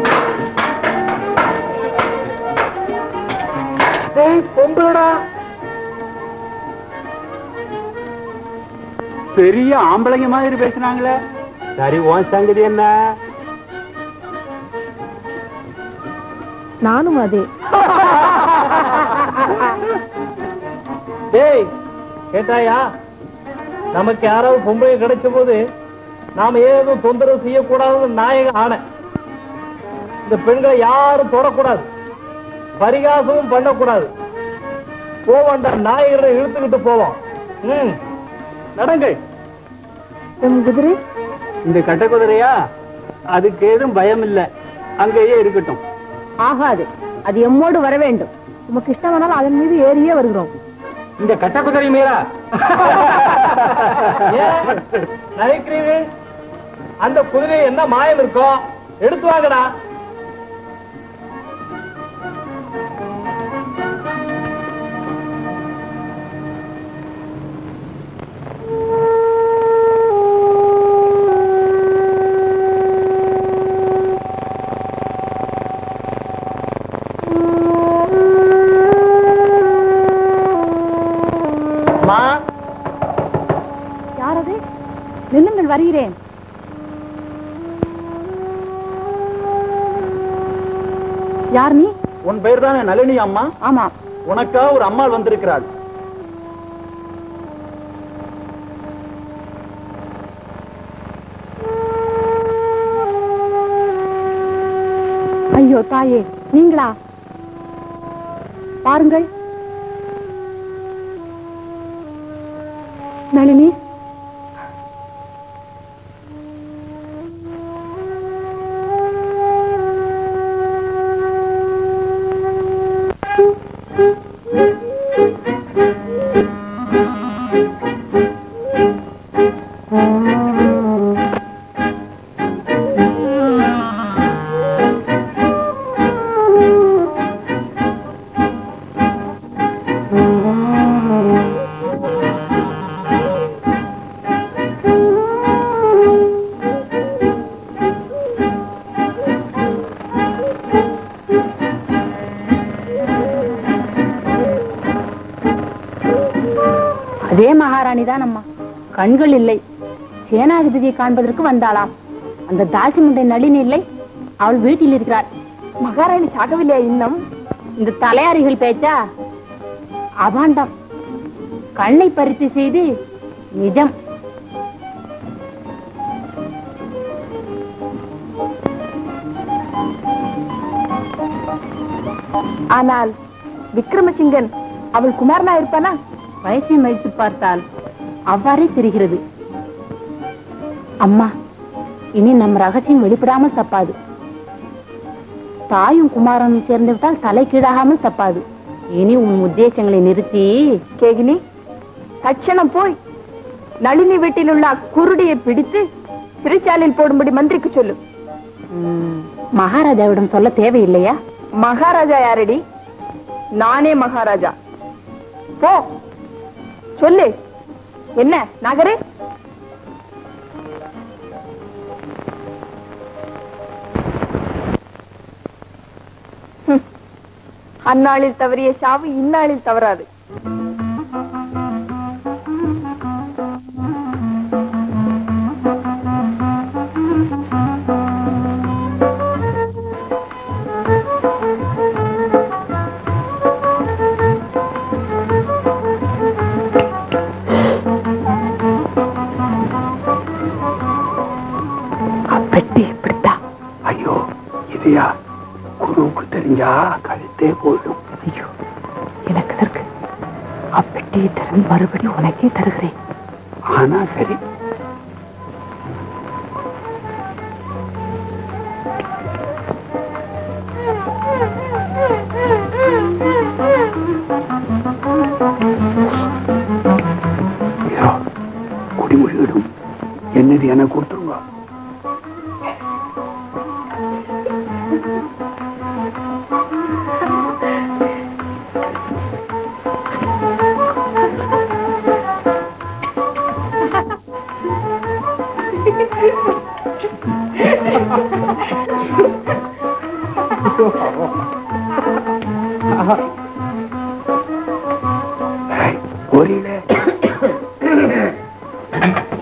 டேய் பொம்பளடா பெரிய ஆம்பளைங்க மாதிரி பேசுனாங்களே சரி உன் சங்கதி என்ன நானும் அதே டேய் கேட்டாயா நமக்கு யாராவது பொம்பளை கிடைச்ச போது நாம ஏதும் தொந்தரவு செய்யக்கூடாதுன்னு நாயகம் ஆன இந்த பெண்களை யாரும் தொடக்கூடாது பரிகாசமும் பண்ணக்கூடாது போவாண்டா நாயகரை இழுத்துக்கிட்டு போவோம் ம் நடங்கள் உன் குதிரை இந்த கட்ட குதிரையா அதுக்கு ஏதும் பயம் இல்ல அங்கேயே இருக்கட்டும் ஆகாது அது எம்மோடு வர வேண்டும் உமக்கு இஷ்டமானால் அதன் மீது ஏறியே வருகிறோம் இந்த கட்ட குதிரை மீரா ஏன் நினைக்கிறீர்கள் அந்த குதிரை என்ன மாயம் இருக்கோ எடுத்து வாங்கடா அம்மா யாரது நில்லுங்கள் வருகிறேன் யார் நீ உன் பெயர் தானே நளினி அம்மா ஆமா உனக்கா ஒரு அம்மாள் வந்திருக்கிறாள் ஐயோ தாயே நீங்களா பாருங்கள் நளினி அதே மகாராணி தான் அம்மா கண்கள் இல்லை சேனாதிபதியை காண்பதற்கு வந்தாளாம் அந்த தாசி முண்டை நளினி இல்லை அவள் வீட்டில் இருக்கிறாள் மகாராணி சாகவில்லையா இன்னும் இந்த தலையாரிகள் பேச்சா அபாண்டம் கண்ணை பறித்து செய்து நிஜம் ஆனால் விக்ரமசிங்கன் அவள் குமாரனா இருப்பானா வயசை மதித்து பார்த்தால் அவ்வாறே தெரிகிறது அம்மா இனி நம் ரகசியம் வெளிப்படாமல் தப்பாது தாயும் குமாரனும் சேர்ந்து விட்டால் தலை கீழாகாமல் தப்பாது இனி உன் உத்தேசங்களை நிறுத்தி கேகினி தட்சணம் போய் நளினி வீட்டில் உள்ள குருடியை பிடித்து சிறைச்சாலையில் போடும்படி மந்திரிக்கு சொல்லு ம், மகாராஜாவிடம் சொல்ல தேவையில்லையா மகாராஜா யாரடி நானே மகாராஜா போ சொல்லு என்ன நகரே ஹம். அந்நாளில் தவறிய சாவு இந்நாளில் தவறாது பெட்டி இப்படித்தான் ஐயோ இதையா குருவுக்கு தெரிஞ்சா கழுத்தே போயிடும் ஐயோ எனக்கு இதற்கு அப்பெட்டியை திறந்து மறுபடி உனக்கே தருகிறேன் ஆனா சரி ஐயோ, குடிமொழியிடும் என்னது எனக்கு கொடுத்துருங்க ஏய், பொரியலே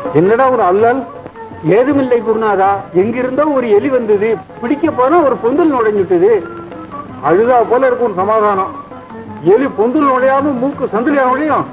என்னடா ஒரு அல்லல் ஏதுமில்லை குருநாதா எங்கிருந்தோ ஒரு எலி வந்தது பிடிக்க போனா ஒரு பொந்தல் நுழைஞ்சுட்டது அழுதா போல இருக்கும் சமாதானம் எலி பொந்தல் நுழையாம மூக்கு சந்திலியா நுழையும்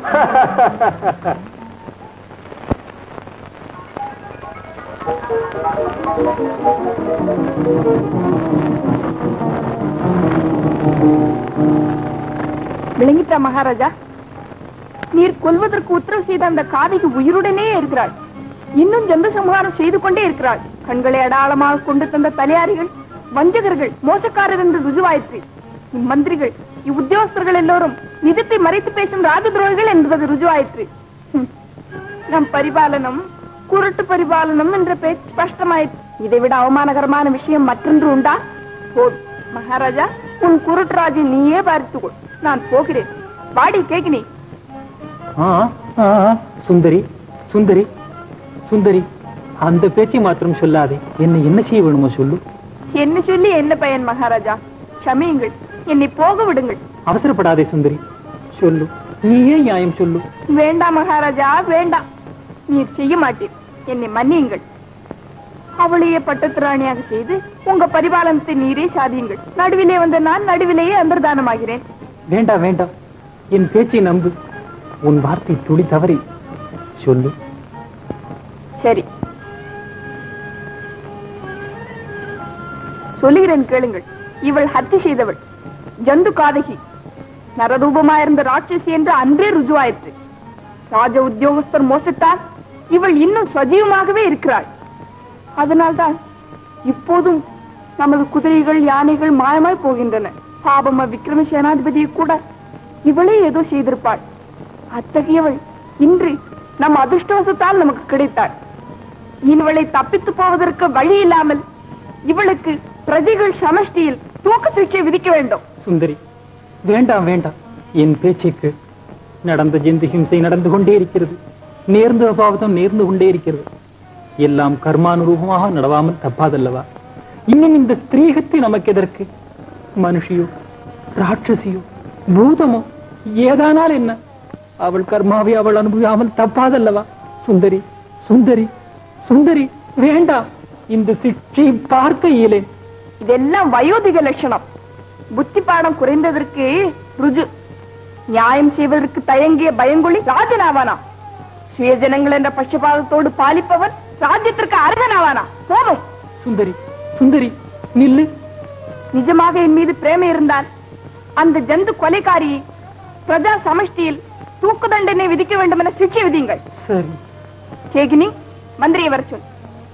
விளங்கிட்டா மகாராஜா நீர் கொல்வதற்கு உத்தரவு செய்த அந்த காதைக்கு உயிருடனே இருக்கிறாள் இன்னும் ஜந்து சம்ஹாரம் செய்து கொண்டே இருக்கிறாள் கண்களை அடாளமாக கொண்டு தந்த தலையாரிகள் வஞ்சகர்கள் மோசக்காரர் என்று ருஜுவாயிற்று இம்மந்திரிகள் இவ்வுத்தியோகஸ்தர்கள் எல்லோரும் நிஜத்தை மறைத்து பேசும் ராஜ துரோகிகள் என்பது ருஜுவாயிற்று ஹம். நம் பரிபாலனம் குருட்டு பரிபாலனம் என்ற பேச்சு ஸ்பஷ்டமாயிற்று இதைவிட அவமானகரமான விஷயம் மற்றொன்று உண்டா போதும் மகாராஜா உன் குருட்டு ராஜை நீயே பார்த்துக்கொள் நான் போகிறேன் வாடி கேக்கினி ஆ, ஆ, சுந்தரி சுந்தரி சுந்தரி அந்த பேச்சை மாத்திரம் சொல்லாதே என்ன என்ன செய்ய வேணுமோ சொல்லு என்ன சொல்லி என்ன பயன் மகாராஜா க்ஷமியுங்கள் என்னை போக விடுங்கள் அவசரப்படாதே சுந்தரி சொல்லு நீயே நியாயம் சொல்லு வேண்டாம் மகாராஜா வேண்டாம் நீர் செய்ய மாட்டீர் என்னை மன்னியுங்கள் அவளையே பட்டத்து ராணியாக செய்து உங்க பரிபாலனத்தை நீரே சாதியுங்கள் நடுவிலே வந்த நான் நடுவிலேயே அந்தர்தானமாகிறேன் வேண்டாம் வேண்டாம் என் பேச்சை நம்பு உன் வார்த்தை துளி தவறி சொல்லு சரி சொல்லுகிறேன் கேளுங்கள் இவள் ஹத்தி செய்தவள் ஜந்து காதகி நரரூபமாயிருந்த ராட்சசி என்று அன்றே ருஜுவாயிற்று ராஜ உத்தியோகஸ்தர் மோசத்தால் இவள் இன்னும் சஜீவமாகவே இருக்கிறாள் அதனால்தான் இப்போதும் நமது குதிரைகள் யானைகள் மாயமாய் போகின்றன பாபம விக்ரம சேனாதிபதியை கூட இவளே ஏதோ செய்திருப்பாள் அத்தகையவள் இன்று நம் அதிர்ஷ்டவசத்தால் நமக்கு கிடைத்தாள் இவளை தப்பித்து போவதற்கு வழி இல்லாமல் இவளுக்கு பிரஜைகள் சமஷ்டியில் தூக்கு சிகிச்சை விதிக்க வேண்டும் சுந்தரி வேண்டாம் வேண்டாம் என் பேச்சுக்கு நடந்த ஜெந்து ஹிம்சை நடந்து கொண்டே இருக்கிறது நேர்ந்த அபாவதம் நேர்ந்து கொண்டே இருக்கிறது எல்லாம் கர்மானுரூபமாக நடவாமல் தப்பாதல்லவா இன்னும் இந்த ஸ்திரீகத்தை நமக்கு எதற்கு மனுஷியோ ராட்சசியோ பூதமோ ஏதானால் என்ன அவள் கர்மாவை அவள் அனுபவியாமல் தப்பாதல்லவா சுந்தரி சுந்தரி சுந்தரி வேண்டாம் இந்த சிக்ஷை பார்க்க இயலேன் இதெல்லாம் வயோதிக லட்சணம் புத்தி பாடம் குறைந்ததற்கு ருஜு நியாயம் செய்வதற்கு தயங்கிய பயங்கொழி ராஜனாவானா சுயஜனங்கள் என்ற பட்சபாதத்தோடு பாலிப்பவன் ராஜ்யத்திற்கு அருகனாவானா போதும் சுந்தரி சுந்தரி நில்லு நிஜமாக என் மீது பிரேமை இருந்தால் அந்த ஜந்து கொலைகாரியை பிரஜா சமஷ்டியில் தூக்கு தண்டனை விதிக்க வேண்டும் என சிக்ஷை விதியுங்கள் சரி கேகினி மந்திரியை வர சொல்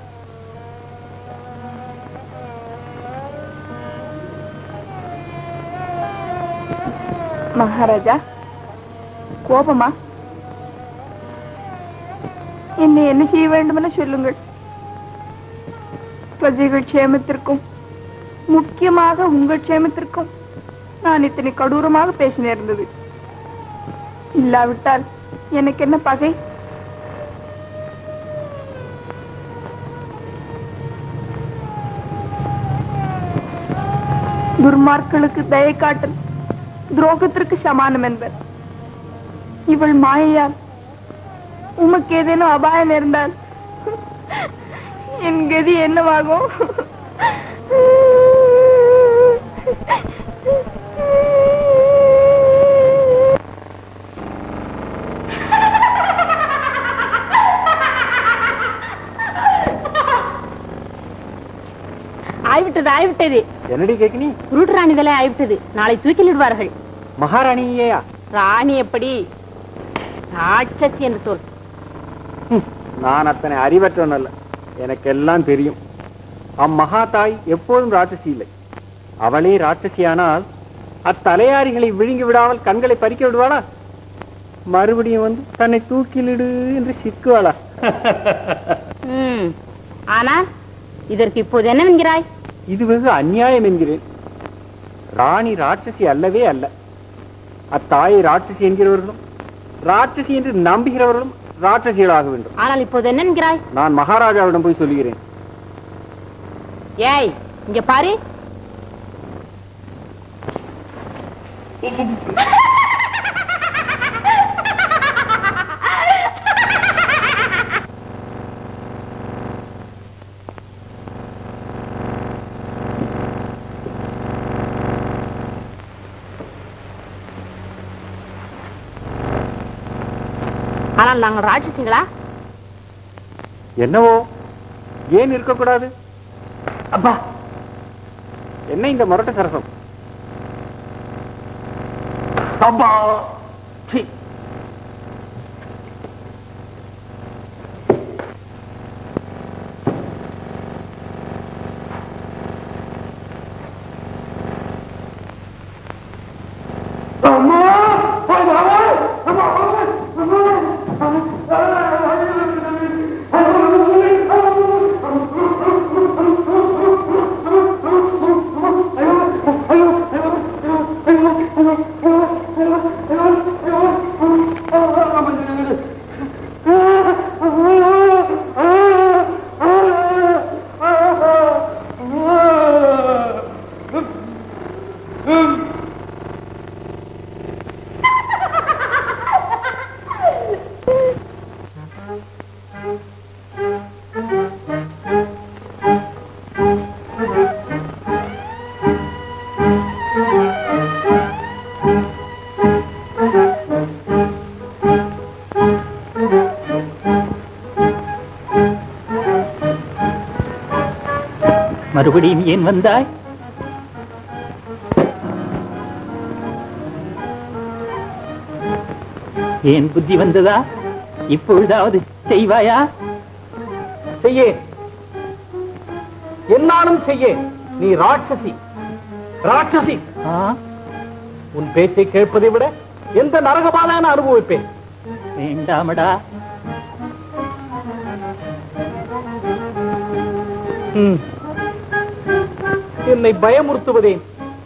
மகாராஜா கோபமா என்னை என்ன செய்ய வேண்டும் என சொல்லுங்கள் பிரஜைகள் க்ஷேமத்திற்கும் முக்கியமாக உங்கள் க்ஷேமத்திற்கும் நான் இத்தனை கடூரமாக பேச நேர்ந்தது இல்லாவிட்டால் எனக்கு என்ன பகை துர்மார்களுக்கு தயை காட்டல் துரோகத்திற்கு சமானம் என்பர் இவள் மாயையால் உமக்கு ஏதேனும் அபாயம் நேர்ந்தால் என் கதி என்னவாகும் ஆய்விட்டது ஆய்விட்டது என்னடி கேக்குனி குருட்டு ராணி தலை ஆய்விட்டது நாளை தூக்கிலிடுவார்கள் மகாராணியேயா ராணி எப்படி ராட்சசி என்று சொல் நான் அத்தனை அறிவற்றவன் அல்ல எனக்கெல்லாம் தெரியும் அம்மகா தாய் எப்போதும் ராட்சசி இல்லை அவளே ராட்சசியானால் அத்தலையாரிகளை விழுங்கி விடாமல் கண்களை பறிக்க விடுவாளா மறுபடியும் வந்து தன்னை தூக்கிலிடு என்று சிக்குவாளா ம். ஆனால் இதற்கு இப்போது என்னவென்கிறாய் இது வெகு அநியாயம் என்கிறேன் ராணி ராட்சசி அல்லவே அல்ல அத்தாயை ராட்சசி என்கிறவர்களும் ராட்சசி என்று நம்புகிறவர்களும் ராட்சசிகளாக வேண்டும் ஆனால் இப்போது என்னென்கிறாய் நான் மகாராஜாவிடம் போய் சொல்லுகிறேன் ஏய் இங்க பாரு ஆனால் நாங்கள் ராட்சசிங்களா என்னவோ ஏன் இருக்கக்கூடாது அப்பா என்ன இந்த முரட்டு சரசம் அப்பா சீ. மறுபடியும் ஏன் வந்தாய் ஏன் புத்தி வந்ததா இப்பொழுதாவது செய்வாயா செய்யே என்னாலும் செய்யே நீ ராட்சசி ராட்சசி ஆ? உன் பேச்சை கேட்பதை விட எந்த நரகமான அனுபவிப்பேன் வேண்டாமடா ம். என்னை பயமுறுத்துவதேன்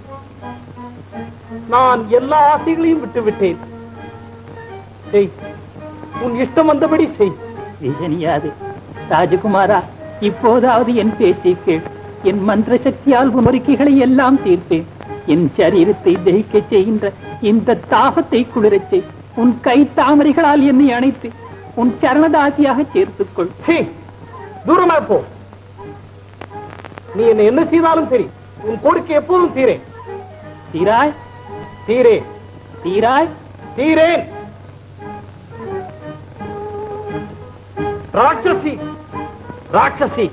நான் எல்லா ஆசைகளையும் விட்டு விட்டேன் செய் உன் இஷ்டம் வந்தபடி செய் விஷனியாது ராஜகுமாரா இப்போதாவது என் பேச்சை கேள் என் மந்திர சக்தியால் உன் ஒருக்கைகளை எல்லாம் தீர்த்தேன் என் சரீரத்தை தகிக்கச் செய்கின்ற இந்த தாகத்தை குளிரச் செய் உன் கை தாமரைகளால் என்னை அணைத்து உன் சரணதாசியாக சேர்த்துக்கொள் சீ, தூரமா போ நீ என்ன என்ன செய்தாலும் சரி உன் கோரிக்கை எப்போதும் தீரேன் தீராய் தீரே தீராய் தீரேன் ராட்சசி ராட்சசி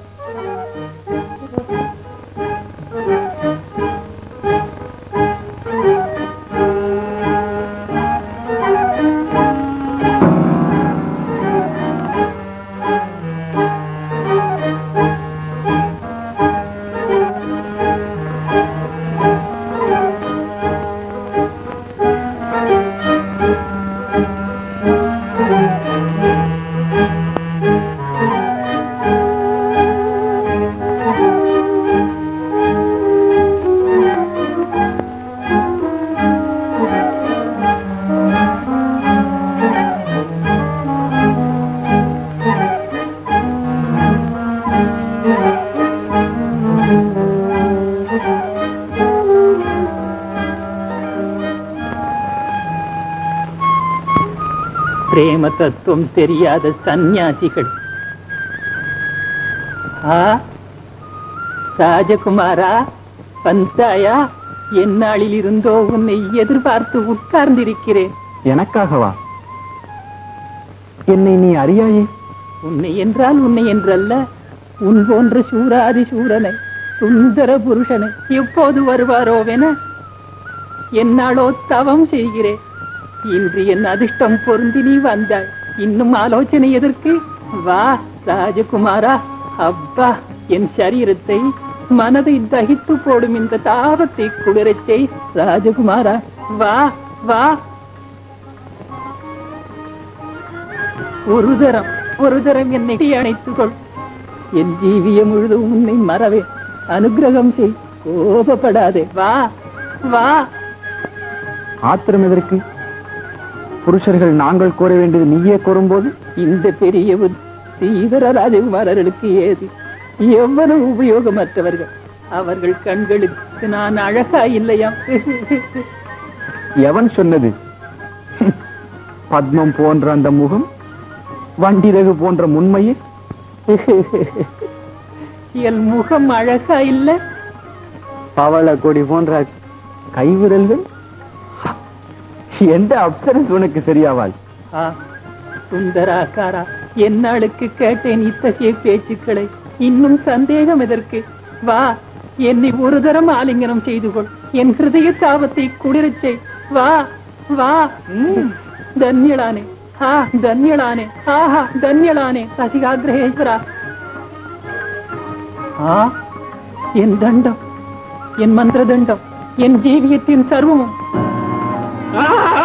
பிரேம தத்துவம் தெரியாத சந்நியாசிகள் ஆ ராஜகுமாரா வந்தாயா எந்நாளில் இருந்தோ உன்னை எதிர்பார்த்து உட்கார்ந்திருக்கிறேன் எனக்காகவா என்னை நீ அறியாயே உன்னை என்றால் உன்னை என்றல்ல உன் போன்ற சூராதி சூரனை சுந்தர புருஷனை எப்போது வருவாரோவென என்னாலோ தவம் செய்கிறேன் இன்று என் அதிர்ஷ்டம் பொருந்தி நீ வந்தாய் இன்னும் ஆலோசனை எதற்கு வா ராஜகுமாரா அப்பா என் சரீரத்தை மனதை தகித்து போடும் இந்த தாபத்தை குளிரச் செய் ராஜகுமாரா வா வா ஒரு தரம் ஒரு தரம் என்னை அணைத்துக் கொள் என் ஜீவியம் முழுதும் உன்னை மறவே அனுகிரகம் செய் கோபப்படாதே வா வா ஆத்திரம் எதற்கு புருஷர்கள் நாங்கள் கோர வேண்டியது நீயே கோரும்போது இந்த பெரிய புத்தி இதர ராஜகுமாரர்களுக்கு ஏது எவ்வளவு உபயோகமற்றவர்கள் அவர்கள் கண்களுக்கு நான் அழகா இல்லையாம் எவன் சொன்னது பத்மம் போன்ற அந்த முகம் வண்டிரகு போன்ற முன்மையில் என் முகம் அழகா இல்ல பவள கொடி போன்ற கைவிரல்கள் எந்த அப்சரஸ் உனக்கு சரியாவாள் ஆ, சுந்தராக்காரா என்னாளுக்கு கேட்டேன் இத்தகைய பேச்சுக்களை இன்னும் சந்தேகம் எதற்கு வா என்னை ஒரு தரம் ஆலிங்கனம் செய்து கொள் என் ஹிருதய தாபத்தை குளிரச் செய் வா வா ம், தன்யளானே ஆ தன்யளானே ஆஹா தன்யளானே ரசிகாகிரகேஸ்வரா ஆ என் தண்டம் என் மந்திர தண்டம் என் ஜீவியத்தின் சர்வமும் ஆ!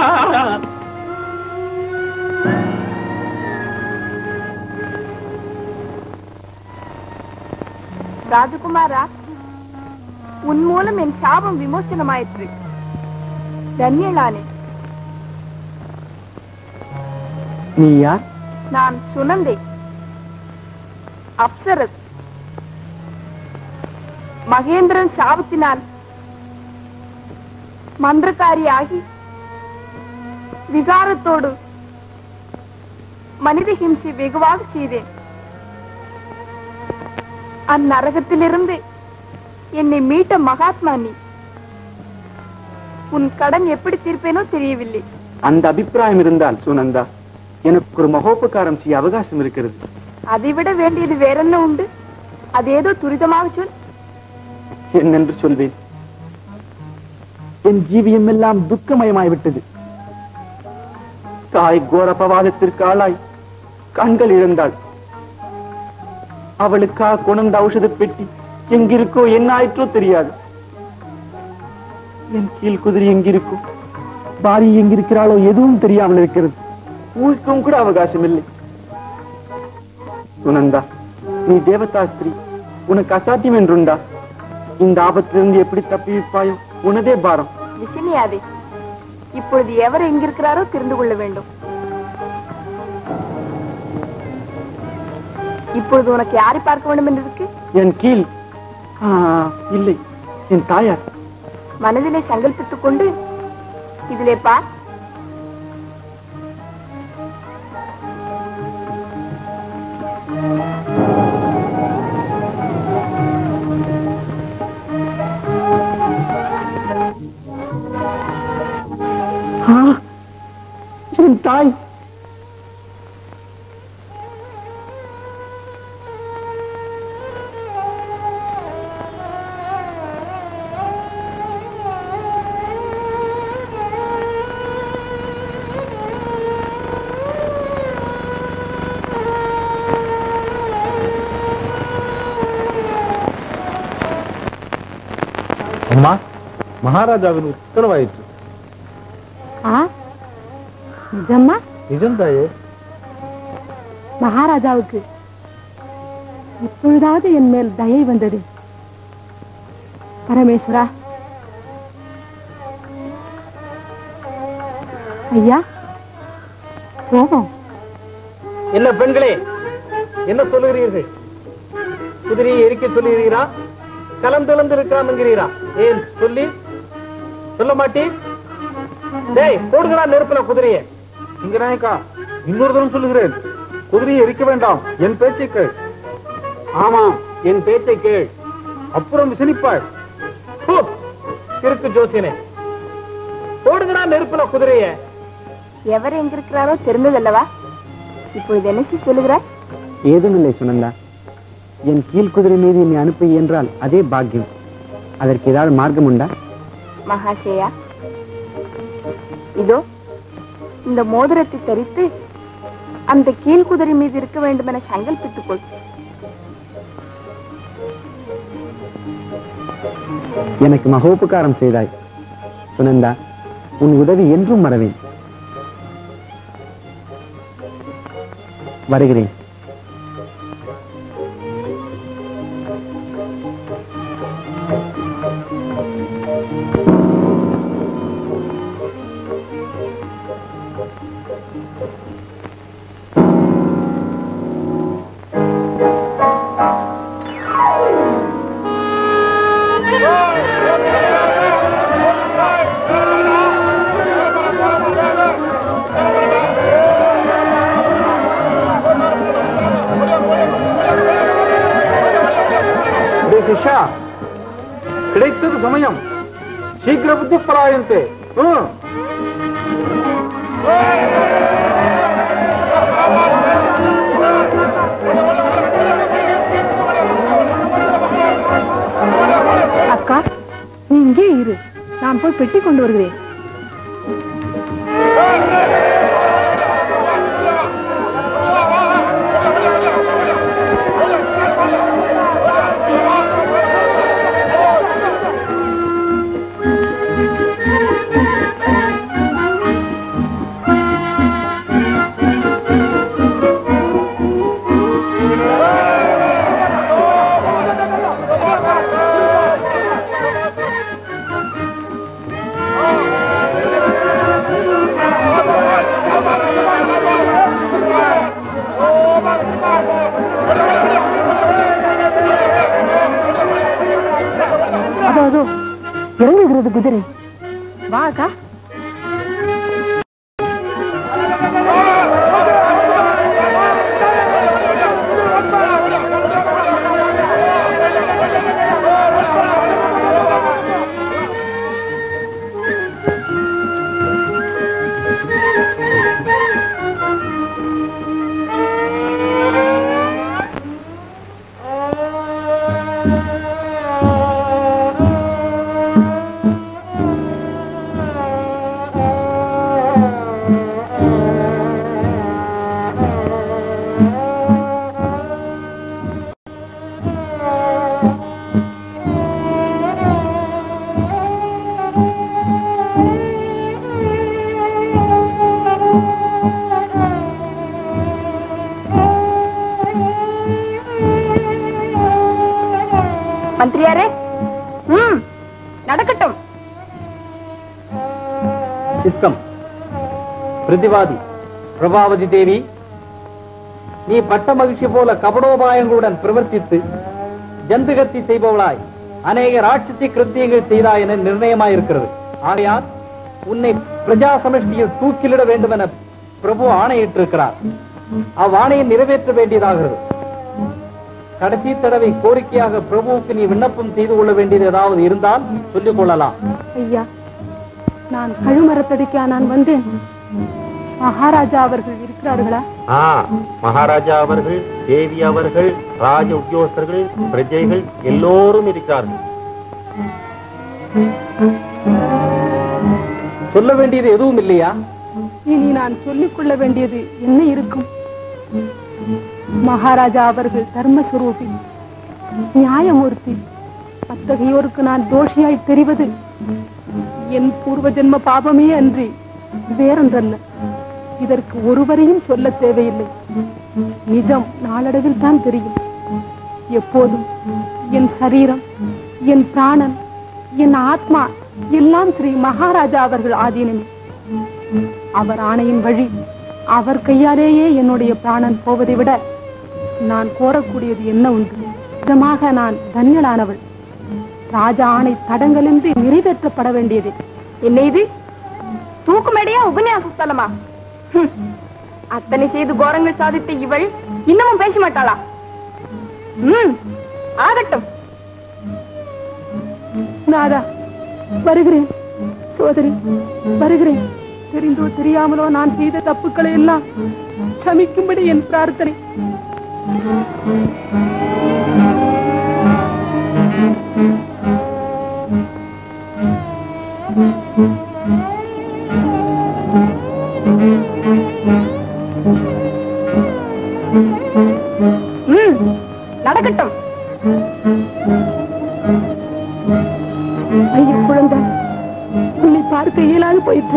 ராஜகுமாரா உன் மூலம் என் சாபம் விமோசனமாயிற்று தன்யளானே நீ யார் நான் சுனந்தை அப்சரஸ் மகேந்திரன் சாபத்தினால் மந்திரக்காரியாகி விகாரத்தோடு மனித ஹிம்சை வெகுவாக செய்தேன் அந்நரகத்திலிருந்து என்னை மீட்ட மகாத்மா நீ உன் கடன் எப்படி தீர்ப்பேனோ தெரியவில்லை அந்த அபிப்பிராயம் இருந்தால் சுனந்தா எனக்கு ஒரு மகோபகாரம் செய்ய அவகாசம் இருக்கிறது அதைவிட வேண்டியது வேறென்ன உண்டு அது ஏதோ துரிதமாக சொல் என்னென்று சொல்வேன் என் ஜீவியம் எல்லாம் துக்கமயமாய்விட்டது தாய் கோரபவாதத்திற்கு ஆளாய் கண்கள் இழந்தாள் அவளுக்காக கொணர்ந்த ஔஷத பெட்டி எங்கிருக்கோ என்ன ஆயிற்றோ தெரியாது என் கீழ் குதிரை எங்கிருக்கும் பாரி எங்கிருக்கிறாளோ எதுவும் தெரியாமல் இருக்கிறது ஊழ்க்கும் கூட அவகாசம் இல்லை சுனந்தா நீ தேவதாஸ்திரி உனக்கு அசாத்தியம் என்றுண்டா இந்த ஆபத்திலிருந்து எப்படி தப்பிப்பாயோ உனதே பாரம் விசினியாதே இப்பொழுது எவர் எங்கிருக்கிறாரோ தெரிந்து கொள்ள வேண்டும் இப்பொழுது உனக்கு யாரை பார்க்க வேண்டும் என்று இருக்கு என் கீழ் ஆ, இல்லை என் தாயார் மனதிலே சங்கல்பித்துக் கொண்டு இதிலே பார் ஆ, என் தாய் அம்மா மகாராஜாவின் உத்தரவாயிற்று ஆ நிஜம்மா நிஜம் தாயே மகாராஜாவுக்கு இப்பொழுதாவது என் மேல் தயை வந்தது பரமேஸ்வரா ஐயா போவோம் என்ன பெண்களே என்ன சொல்லுகிறீர்கள் குதிரையை எரிக்க சொல்லுகிறீரா கலந்திழந்து இருக்கலாம் என்கிறீரா ஏன் சொல்லி சொல்ல மாட்டீ டேய் போடுகிறா நெருப்புல குதிரையை இங்க நாயக்கா இன்னொரு தரம் சொல்லுகிறேன் குதிரையை எரிக்க வேண்டாம் என் பேச்சை கேள் ஆமாம் என் பேச்சை கேள் அப்புறம் விசனிப்பாய் ஹூ, கிறுக்கு ஜோசியனே போடுகிறா நெருப்புல குதிரையை எவர் எங்கிருக்கிறாரோ தெரிந்ததல்லவா இப்பொழுது என்ன செய்ய சொல்லுகிறாய் ஏதுமில்லை சுனந்தா என் கீழ் குதிரை மீது என்னை அனுப்ப என்றால் அதே பாக்கியம் அதற்கு ஏதாவது மார்க்கம் உண்டா மகாசேயா இதோ இந்த மோதிரத்தை தரித்து அந்த கீழ் குதிரை மீது இருக்க வேண்டும் என சங்கல்பித்துக் கொள் எனக்கு மகோபகாரம் செய்தாய் சுனந்தா உன் உதவி என்றும் மறவேன் வருகிறேன் டேய் சிஷ்யா கிடைத்தது சமயம் சீக்கிர புத்தி பலாயந்தே ம். நான் போய் பெட்டி கொண்டு வருகிறேன் அதோ அதோ இறங்குகிறது குதிரை வா அக்கா மந்திரியாரே ம் நடக்கட்டும் சிஸ்கம் பிரதிவாதி பிரபாவதி தேவி நீ பட்ட மகிழ்ச்சி போல கபடோபாயங்களுடன் பிரவர்த்தித்து ஜந்துகத்தி செய்பவளாய் அநேக ராட்சசி கிருத்தியங்கள் செய்தாய் என நிர்ணயமாயிருக்கிறது ஆகையால் உன்னை பிரஜா சமஷ்டியில் தூக்கிலிட வேண்டும் என பிரபு ஆணையிட்டிருக்கிறார் அவ்வாணையை நிறைவேற்ற வேண்டியதாகிறது கடைசி தடவை கோரிக்கையாக பிரபுவுக்கு நீ விண்ணப்பம் செய்து கொள்ள வேண்டியது ஏதாவது இருந்தால் சொல்லிக் கொள்ளலாம் ஐயா நான் கழுமரத்தடிக்கா நான் வந்தேன் மகாராஜா அவர்கள் இருக்கிறார்களா ஆ மகாராஜா அவர்கள் தேவி அவர்கள் ராஜ உத்தியோகஸ்தர்கள் பிரஜைகள் எல்லோரும் இருக்கிறார்கள் சொல்ல வேண்டியது எதுவும் இல்லையா இனி நான் சொல்லிக் கொள்ள வேண்டியது என்ன இருக்கும் மகாராஜா அவர்கள் தர்மஸ்வரூபி நியாயமூர்த்தி அத்தகையோருக்கு நான் தோஷியாய் தெரிவது என் பூர்வ ஜென்ம பாபமே அன்றி வேறொன்றல்ல இதற்கு ஒருவரையும் சொல்ல தேவையில்லை நிஜம் நாளடைவில் தான் தெரியும் எப்போதும் என் சரீரம் என் பிராணன் என் ஆத்மா எல்லாம் ஸ்ரீ மகாராஜா அவர்கள் ஆதீனமே அவர் ஆணையின் வழி அவர் கையாலேயே என்னுடைய பிராணன் போவதை விட நான் கோரக்கூடியது என்ன உண்டு நிஜமாக நான் தன்யலானவள் ராஜா ஆணை தடங்களின்றி நிறைவேற்றப்பட வேண்டியது என்ன இது தூக்கு மேடையா உபன்யாச ஸ்தலமா ஹம். அத்தனை செய்து கோரங்கள் சாதித்த இவள் இன்னமும் பேச மாட்டாளா ம் ஆகட்டும் நாதா வருகிறேன் சோதரி வருகிறேன் தெரிந்தோ தெரியாமலோ நான் செய்த தப்புக்களை எல்லாம் க்ஷமிக்கும்படி என் பிரார்த்தனை ம் நடக்கட்டும் ஐயோ குழந்தை உன்னை பார்க்க இயலாது போயிற்று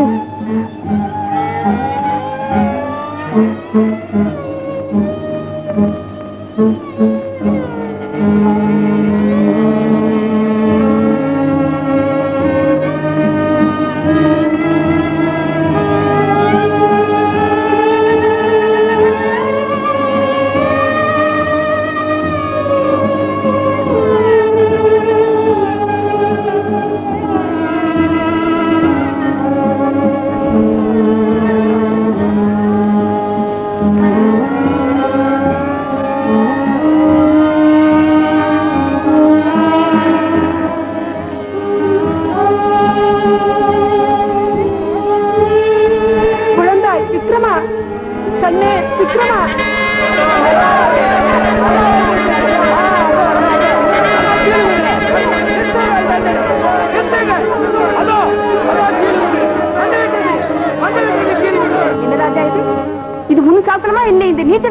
ம்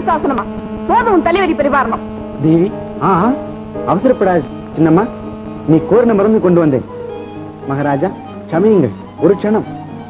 சாசனமா போதும் தலைவரி பரிவாரணம் தேவி ஆ ஆ, அவசரப்படாது சின்னம்மா நீ கோரின மருந்து கொண்டு வந்தேன் மகாராஜா சமயுங்கள் ஒரு க்ஷணம்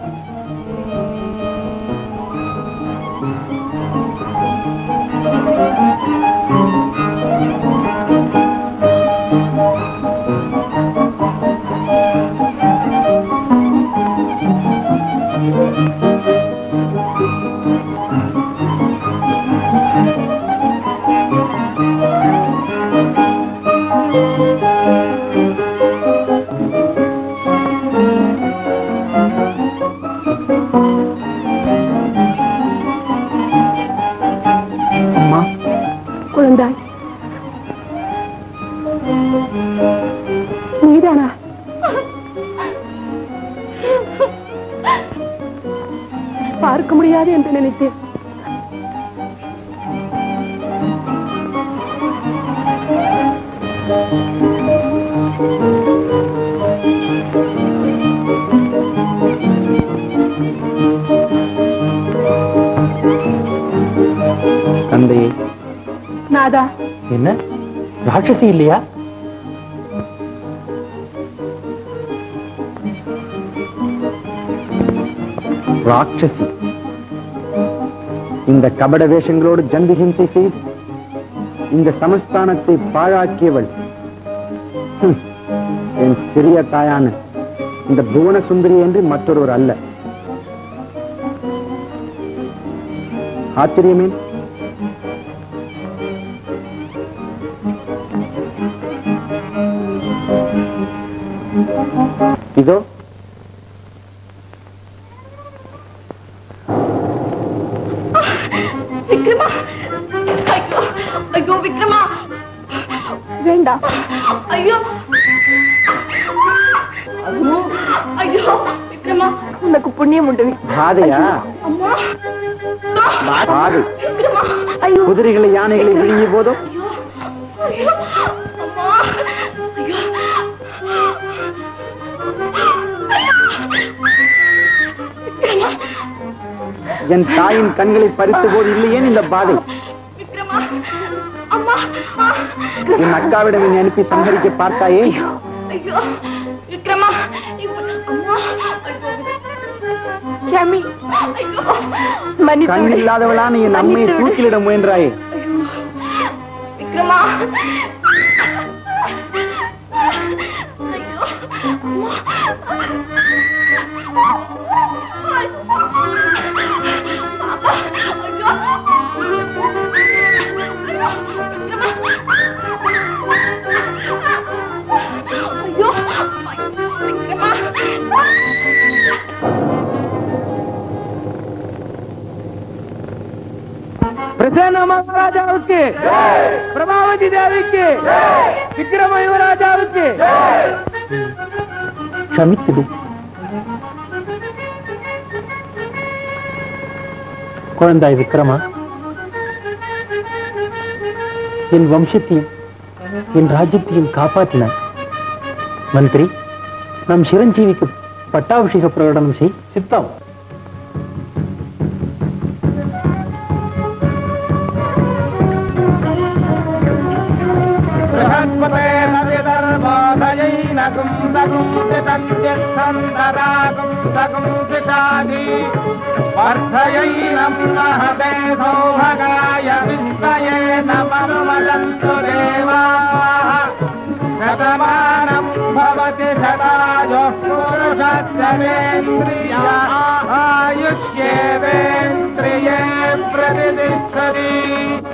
அம்மா குழந்தாய் நீதானா பார்க்க முடியாது என்று நினைத்தேன் தந்தையே நாதா என்ன ராட்சசி இல்லையா ராட்சசி இந்த கபட வேஷங்களோடு ஜந்து ஹிம்சை செய்து இந்த சமஸ்தானத்தை பாழாக்கியவள் ஹம், என் சிறிய தாயான இந்த புவன சுந்தரி என்று மற்றொருவர் அல்ல ஆச்சரியமே இதோ விக்ரமா ஐயோ ஐயோ விக்ரமா வேண்டாம் ஐயோ ஐயோ விக்ரமா உனக்கு புண்ணியம் உண்டு பாதையா அம்மா பாதை விக்ரமா ஐயோ குதிரைகளை யானைகளை விழுங்கிய போதும் ஐயோ அம்மா ஐயோ விக்ரமா என் தாயின் கண்களை பறித்த போது இல்லையே இந்த பாதை விக்ரமா அம்மா என் அக்காவிடம் என்னை அனுப்பி சங்கரிக்க பார்த்தாயே ஐயோ விக்ரமா இப்ப- அம்மா ஷமி ஐயோ மன்னித்து கண் விடு. இல்லாதவளான என் அம்மையை மன்னித்து விடு. தூக்கிலிட முயன்றாயே விக்ரமா ஐயோ ஐயோ விக்ரமா பிரசன்ன மகாராஜாவுக்கு பிரபாவதி தேவிக்கு விக்ரம யுவராஜாவுக்கு ಕ್ಷಮಿಸಿಡು குழந்தாய் விக்ரமா என் வம்சத்தையும் என் ராஜ்யத்தையும் காப்பாற்றினார் மந்திரி நம் சிரஞ்சீவிக்கு பட்டாபிஷேக பிரகடனம் செய் சித்தம் बृहस्पते नविदर्बोधयैनगुं सगुं सितन्त्यच्छन्दरागुं सगुं सिताधि वर्धयैनं महते सौभगाय विस्मयेन मनुमदन्तु देवाः शतमानं भवति शतायुः पुरुषश्चरेन्द्रिया आयुष्येवेन्द्रिये प्रतिष्ठति